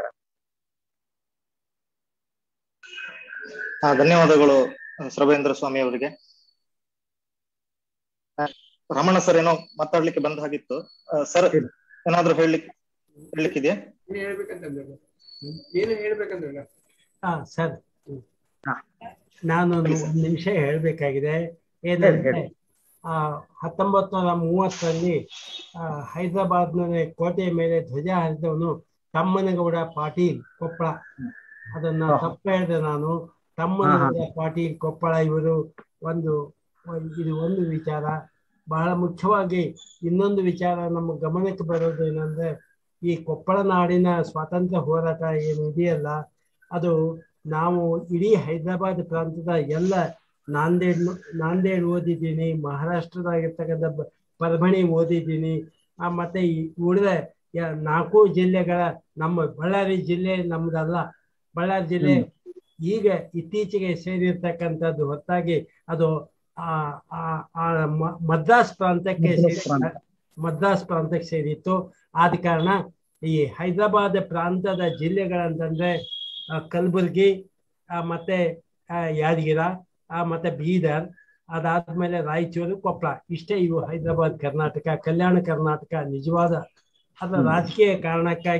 ಆ, ಧನ್ಯವಾದಗಳು ಸೃಬೇಂದ್ರ ಸ್ವಾಮಿ ಅವರಿಗೆ ಆ, ರಮಣ ಸರ್ ಏನೋ ಮಾತಾಡ್ಲಿಕ್ಕೆ ಬಂದ ಹಾಗಿತ್ತು ಸರ್ ಇಲ್ಲ. ಏನಾದ್ರೂ ಹೇಳಲಿಕ್ಕೆ ಹೇಳಲಿಕ್ಕಿದೆಯಾ ಏನು ಹೇಳ್ಬೇಕಂತಂದ್ರೆ ಏನು ಹೇಳ್ಬೇಕಂದ್ರೆ ಹಾ ಸರ್ ಹಾ. ನಾನು ಒಂದು ಹೇಳಿ ಸರ್. ಒಂದ್ ನಿಮಿಷ ಹೇಳ್ಬೇಕಾಗಿದೆ ಹೇಳಿ, ಏನಂದ್ರೆ ಹೇಳಿ. ಆ ಹತ್ತೊಂಬತ್ ನೂರ ಮೂವತ್ತರಲ್ಲಿ ಆ, ಹೈದರಾಬಾದ್ನಲ್ಲಿ ಕೋಟೆಯ ಮೇಲೆ ಧ್ವಜ ಹಾರಿದವನು ತಮ್ಮನಗೌಡ ಪಾಟೀಲ್ ಕೊಪ್ಪಳ ಅದನ್ನ ಹಾ. ತಪ್ಪು ಹೇಳಿದೆ ನಾನು ತಮ್ಮನಗೌಡ ಪಾಟೀಲ್ ಕೊಪ್ಪಳ ಇವರು ಒಂದು ಒಂದು- ಇದು ಒಂದು ವಿಚಾರ ಬಹಳ ಮುಖ್ಯವಾಗಿ ಇನ್ನೊಂದು ವಿಚಾರ ನಮ್ಮ ಗಮನಕ್ಕೆ ಬರೋದು ಏನಂದ್ರೆ ಈ ಕೊಪ್ಪಳ ನಾಡಿನ ಸ್ವಾತಂತ್ರ್ಯ ಹೋರಾಟ ಏನು ಇದೆಯಲ್ಲ ಅದು ನಾವು ಇಡೀ ಹೈದರಾಬಾದ್ ಪ್ರಾಂತದ ಎಲ್ಲ ನಾಂದೇಡ್ ನಾಂದೇಡ್ ಓದಿದ್ದೀನಿ ಮಹಾರಾಷ್ಟ್ರದಾಗಿರ್ತಕ್ಕಂಥ ಬ- ಪರ್ಭಣಿ ಓದಿದ್ದೀನಿ ಆ, ಮತ್ತೆ ಈ ಉಳಿದ ಯ- ನಾಲ್ಕು ಜಿಲ್ಲೆಗಳ ನಮ್ಮ ಬಳ್ಳಾರಿ ಜಿಲ್ಲೆ ನಮ್ದಲ್ಲ ಬಳ್ಳಾರಿ ಜಿಲ್ಲೆ ಈಗ ಇತ್ತೀಚೆಗೆ ಸೇರಿರ್ತಕ್ಕಂಥದ್ದು ಹೊರತಾಗಿ ಅದು ಆ ಆ ಆ ಮ- ಮದ್ರಾಸ್ ಪ್ರಾಂತಕ್ಕೆ ಮದ್ರಾಸ್ ಸೇರಿ ಪ್ರಾಂತ. ಮದ್ರಾಸ್ ಪ್ರಾಂತಕ್ಕೆ ಸೇರಿತ್ತು ಆದ ಕಾರಣ ಈ ಹೈದರಾಬಾದ್ ಪ್ರಾಂತದ ಜಿಲ್ಲೆಗಳಂತಂದ್ರೆ ಆ, ಕಲಬುರ್ಗಿ ಆ, ಮತ್ತೆ ಆ, ಯಾದಗಿರ ಆ, ಮತ್ತೆ ಬೀದರ್ ಅದಾದ್ಮೇಲೆ ರಾಯಚೂರು ಕೊಪ್ಪಳ ಇಷ್ಟೇ ಇವು ಹೈದರಾಬಾದ್ ಕರ್ನಾಟಕ ಕಲ್ಯಾಣ ಕರ್ನಾಟಕ ನಿಜವಾದ ಅದರ ಹ್ಮ್. ರಾಜಕೀಯ ಕಾರಣಕ್ಕಾಗಿ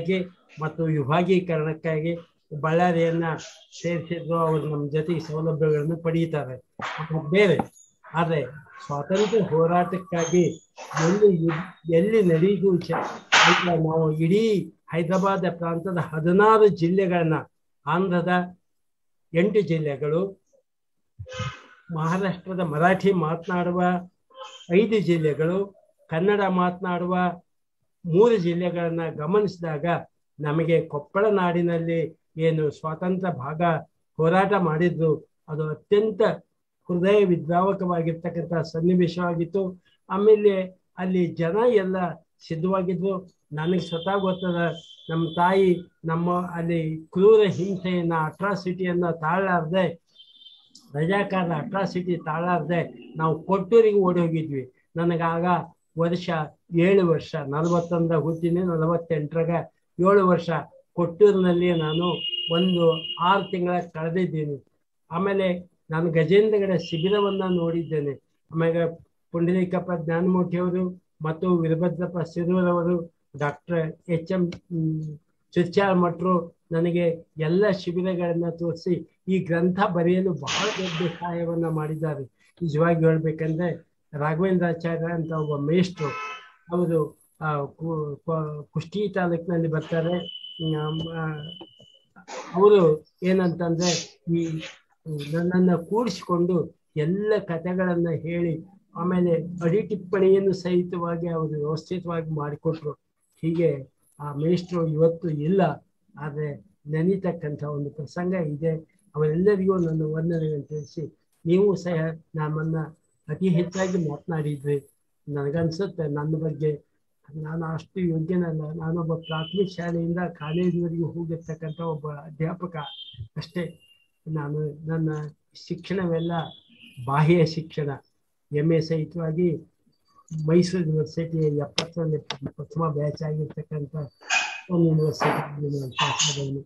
ಮತ್ತು ವಿಭಾಗೀಕರಣಕ್ಕಾಗಿ ಬಳ್ಳಾರಿಯನ್ನ ಸೇರಿಸಿದ್ರು ಅವರು ನಮ್ಮ ಜೊತೆಗೆ ಸೌಲಭ್ಯಗಳನ್ನು ಪಡೀತಾರೆ ಅದು ಬೇರೆ ಆದರೆ ಸ್ವಾತಂತ್ರ್ಯ ಹೋರಾಟಕ್ಕಾಗಿ ಎಲ್ಲಿ ಯು- ಎಲ್ಲಿ ನಡೆಯುವುದು ಚ- ಈಗ ನಾವು ಇಡೀ ಹೈದರಾಬಾದ್ ಪ್ರಾಂತದ ಹದಿನಾರು ಜಿಲ್ಲೆಗಳನ್ನ ಆಂಧ್ರದ ಎಂಟು ಜಿಲ್ಲೆಗಳು ಮಹಾರಾಷ್ಟ್ರದ ಮರಾಠಿ ಮಾತನಾಡುವ ಐದು ಜಿಲ್ಲೆಗಳು ಕನ್ನಡ ಮಾತನಾಡುವ ಮೂರು ಜಿಲ್ಲೆಗಳನ್ನ ಗಮನಿಸಿದಾಗ ನಮಗೆ ಕೊಪ್ಪಳ ನಾಡಿನಲ್ಲಿ ಏನು ಸ್ವಾತಂತ್ರ್ಯ ಭಾಗ ಹೋರಾಟ ಮಾಡಿದ್ರು ಅದು ಅತ್ಯಂತ ಹೃದಯ ವಿದ್ರಾವಕವಾಗಿರ್ತಕ್ಕಂಥ ಸನ್ನಿವೇಶವಾಗಿತ್ತು ಆಮೇಲೆ ಅಲ್ಲಿ ಜನ ಎಲ್ಲ ಸಿದ್ಧವಾಗಿದ್ರು ನನಗೆ ಸ್ವತಃ ಗೊತ್ತದ ನಮ್ಮ ತಾಯಿ ನಮ್ಮ ಅಲ್ಲಿ ಕ್ರೂರ ಹಿಂಸೆಯನ್ನ ಅಟ್ರಾಸಿಟಿಯನ್ನ ತಾಳಲಾರ್ದೆ ರಜಾಕಾರ ಅಟ್ರಾಸಿಟಿ ತಾಳಲಾರ್ದೆ ನಾವು ಕೊಟ್ಟೂರಿಗೆ ಓಡಿ ಹೋಗಿದ್ವಿ ನನಗಾಗ ವರ್ಷ ಏಳು ವರ್ಷ ನಲವತ್ತೊಂದ ಹುಟ್ಟಿನಿ ನಲವತ್ತೆಂಟರಾಗ ಏಳು ವರ್ಷ ಕೊಟ್ಟೂರಿನಲ್ಲಿ ನಾನು ಒಂದು ಆರು ತಿಂಗಳ ಕಳೆದಿದ್ದೀನಿ ಆಮೇಲೆ ನಾನು ಗಜೇಂದ್ರಗಡ ಶಿಬಿರವನ್ನ ನೋಡಿದ್ದೇನೆ ಆಮೇಲೆ ಪುಂಡಲೀಕಪ್ಪ ಜ್ಞಾನಮೂರ್ತಿಯವರು ಮತ್ತು ವೀರಭದ್ರಪ್ಪ ಸಿರೂರವರು ಡಾಕ್ಟರ್ ಎಚ್ ಎಂ ಚುಚ್ಚಾಳ ಮಠರು ನನಗೆ ಎಲ್ಲ ಶಿಬಿರಗಳನ್ನ ತೋರಿಸಿ ಈ ಗ್ರಂಥ ಬರೆಯಲು ಬಹಳ ದೊಡ್ಡ ಸಹಾಯವನ್ನ ಮಾಡಿದ್ದಾರೆ ನಿಜವಾಗಿ ಹೇಳ್ಬೇಕಂದ್ರೆ ರಾಘವೇಂದ್ರಾಚಾರ್ಯ ಅಂತ ಒಬ್ಬ ಮೇಷ್ಟ್ರು ಅವರು ಆ, ಕು- ಕು- ಕುಷ್ಟಗಿ ತಾಲೂಕಿನಲ್ಲಿ ಬರ್ತಾರೆ ಅವರು ಏನಂತಂದ್ರೆ ಈ ನನ್ನನ್ನ ಕೂಡಿಸಿಕೊಂಡು ಎಲ್ಲ ಕಥೆಗಳನ್ನ ಹೇಳಿ ಆಮೇಲೆ ಅಡಿ ಟಿಪ್ಪಣಿಯನ್ನು ಸಹಿತವಾಗಿ ಅವರು ವ್ಯವಸ್ಥಿತವಾಗಿ ಮಾಡಿಕೊಟ್ರು ಹೀಗೆ ಆ ಮೇಷ್ಟ್ರು ಇವತ್ತು ಇಲ್ಲ ಆದ್ರೆ ನೆನೀತಕ್ಕಂಥ ಒಂದು ಪ್ರಸಂಗ ಇದೆ ಅವರೆಲ್ಲರಿಗೂ ನನ್ನ ವಂದನೆಗಳನ್ನು ತಿಳಿಸಿ ನೀವು ಸಹ ನಮ್ಮನ್ನ ಅತಿ ಹೆಚ್ಚಾಗಿ ಮಾತನಾಡಿದ್ರಿ ನನಗನ್ಸುತ್ತೆ ನನ್ನ ಬಗ್ಗೆ ನಾನು ಅಷ್ಟು ಯೋಗ್ಯನಲ್ಲ ನಾನೊಬ್ಬ ಪ್ರಾಥಮಿಕ ಶಾಲೆಯಿಂದ ಕಾಲೇಜಿನವರೆಗೂ ಹೋಗಿರ್ತಕ್ಕಂಥ ಒಬ್ಬ ಅಧ್ಯಾಪಕ ಅಷ್ಟೇ ನಾನು ನನ್ನ ಶಿಕ್ಷಣವೆಲ್ಲ ಬಾಹ್ಯ ಶಿಕ್ಷಣ ಎಮ್ ಎ ಸಹಿತವಾಗಿ ಮೈಸೂರು ಯೂನಿವರ್ಸಿಟಿ ಎಪ್ಪತ್ತರಲ್ಲಿ ಪ್ರಥಮ ಬ್ಯಾಚ್ ಆಗಿರ್ತಕ್ಕಂಥ ಒಂದು ಯೂನಿವರ್ಸಿಟಿ ನಾನು ಪಾಸ್ ಆದವನು.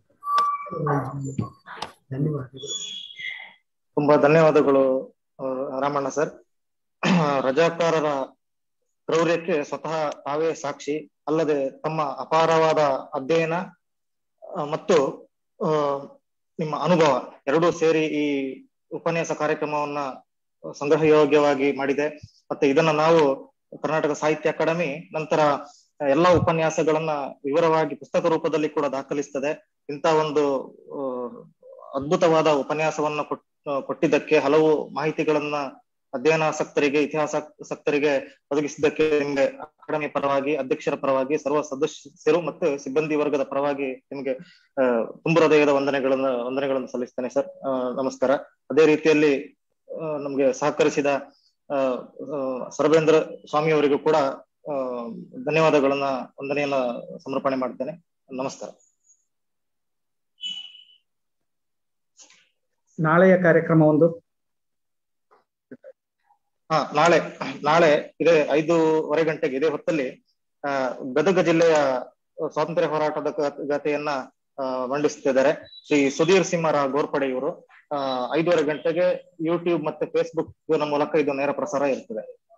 ಧನ್ಯವಾದಗಳು ತುಂಬಾ ಧನ್ಯವಾದಗಳು ಆ, ರಾಮಣ್ಣ ಸರ್ ರಜಾಕಾರರ ಕ್ರೌರ್ಯಕ್ಕೆ ಸ್ವತಃ ತಾವೇ ಸಾಕ್ಷಿ ಅಲ್ಲದೆ ತಮ್ಮ ಅಪಾರವಾದ ಅಧ್ಯಯನ ಆ, ಮತ್ತು ಆ, ನಿಮ್ಮ ಅನುಭವ ಎರಡೂ ಸೇರಿ ಈ ಉಪನ್ಯಾಸ ಕಾರ್ಯಕ್ರಮವನ್ನ ಸಂಗ್ರಹಯೋಗ್ಯವಾಗಿ ಮಾಡಿದೆ ಮತ್ತೆ ಇದನ್ನ ನಾವು ಕರ್ನಾಟಕ ಸಾಹಿತ್ಯ ಅಕಾಡೆಮಿ ನಂತರ ಎಲ್ಲಾ ಉಪನ್ಯಾಸಗಳನ್ನ ವಿವರವಾಗಿ ಪುಸ್ತಕ ರೂಪದಲ್ಲಿ ಕೂಡ ದಾಖಲಿಸ್ತದೆ ಇಂಥ ಒಂದು ಆ, ಅದ್ಭುತವಾದ ಉಪನ್ಯಾಸವನ್ನ ಕೊಟ್- ಆ, ಕೊಟ್ಟಿದ್ದಕ್ಕೆ ಹಲವು ಮಾಹಿತಿಗಳನ್ನ ಅಧ್ಯಯನಾಸಕ್ತರಿಗೆ ಇತಿಹಾಸಾಸಕ್ತರಿಗೆ ಒದಗಿಸಿದ್ದಕ್ಕೆ ನಿಮ್ಗೆ ಅಕಾಡೆಮಿ ಪರವಾಗಿ ಅಧ್ಯಕ್ಷರ ಪರವಾಗಿ ಸರ್ವ ಸದಸ್ಯರು ಮತ್ತು ಸಿಬ್ಬಂದಿ ವರ್ಗದ ಪರವಾಗಿ ನಿಮ್ಗೆ ಆ, ತುಂಬು ಹೃದಯದ ವಂದನೆಗಳನ್ನ ವಂದನೆಗಳನ್ನು ಸಲ್ಲಿಸ್ತೇನೆ ಸರ್ ಆ, ನಮಸ್ಕಾರ ಅದೇ ರೀತಿಯಲ್ಲಿ ಆ, ನಮ್ಗೆ ಸಹಕರಿಸಿದ ಆ, ಆ, ಸರ್ವೇಂದ್ರ ಸ್ವಾಮಿ ಅವರಿಗೂ ಕೂಡ ಆ, ಧನ್ಯವಾದಗಳನ್ನ ವಂದನೆಯನ್ನ ಸಮರ್ಪಣೆ ಮಾಡ್ತೇನೆ ನಮಸ್ಕಾರ ನಾಳೆಯ ಕಾರ್ಯಕ್ರಮ ಒಂದು ಹಾ ನಾಳೆ ನಾಳೆ ಇದೇ ಐದೂವರೆ ಗಂಟೆಗೆ ಇದೇ ಹೊತ್ತಲ್ಲಿ ಆ ಗದಗ ಜಿಲ್ಲೆಯ ಸ್ವಾತಂತ್ರ್ಯ ಹೋರಾಟದ ಗ- ಗಾಥೆಯನ್ನ ಆ, ಮಂಡಿಸ್ತಿದ್ದಾರೆ ಶ್ರೀ ಸುಧೀರ್ ಸಿಂಹರ ಗೋರ್ಪಡೆ ಇವರು ಆ ಐದೂವರೆ ಗಂಟೆಗೆ ಯೂಟ್ಯೂಬ್ ಮತ್ತೆ ಫೇಸ್ಬುಕ್ ಮೂಲಕ ಇದು ನೇರ ಪ್ರಸಾರ ಇರ್ತದೆ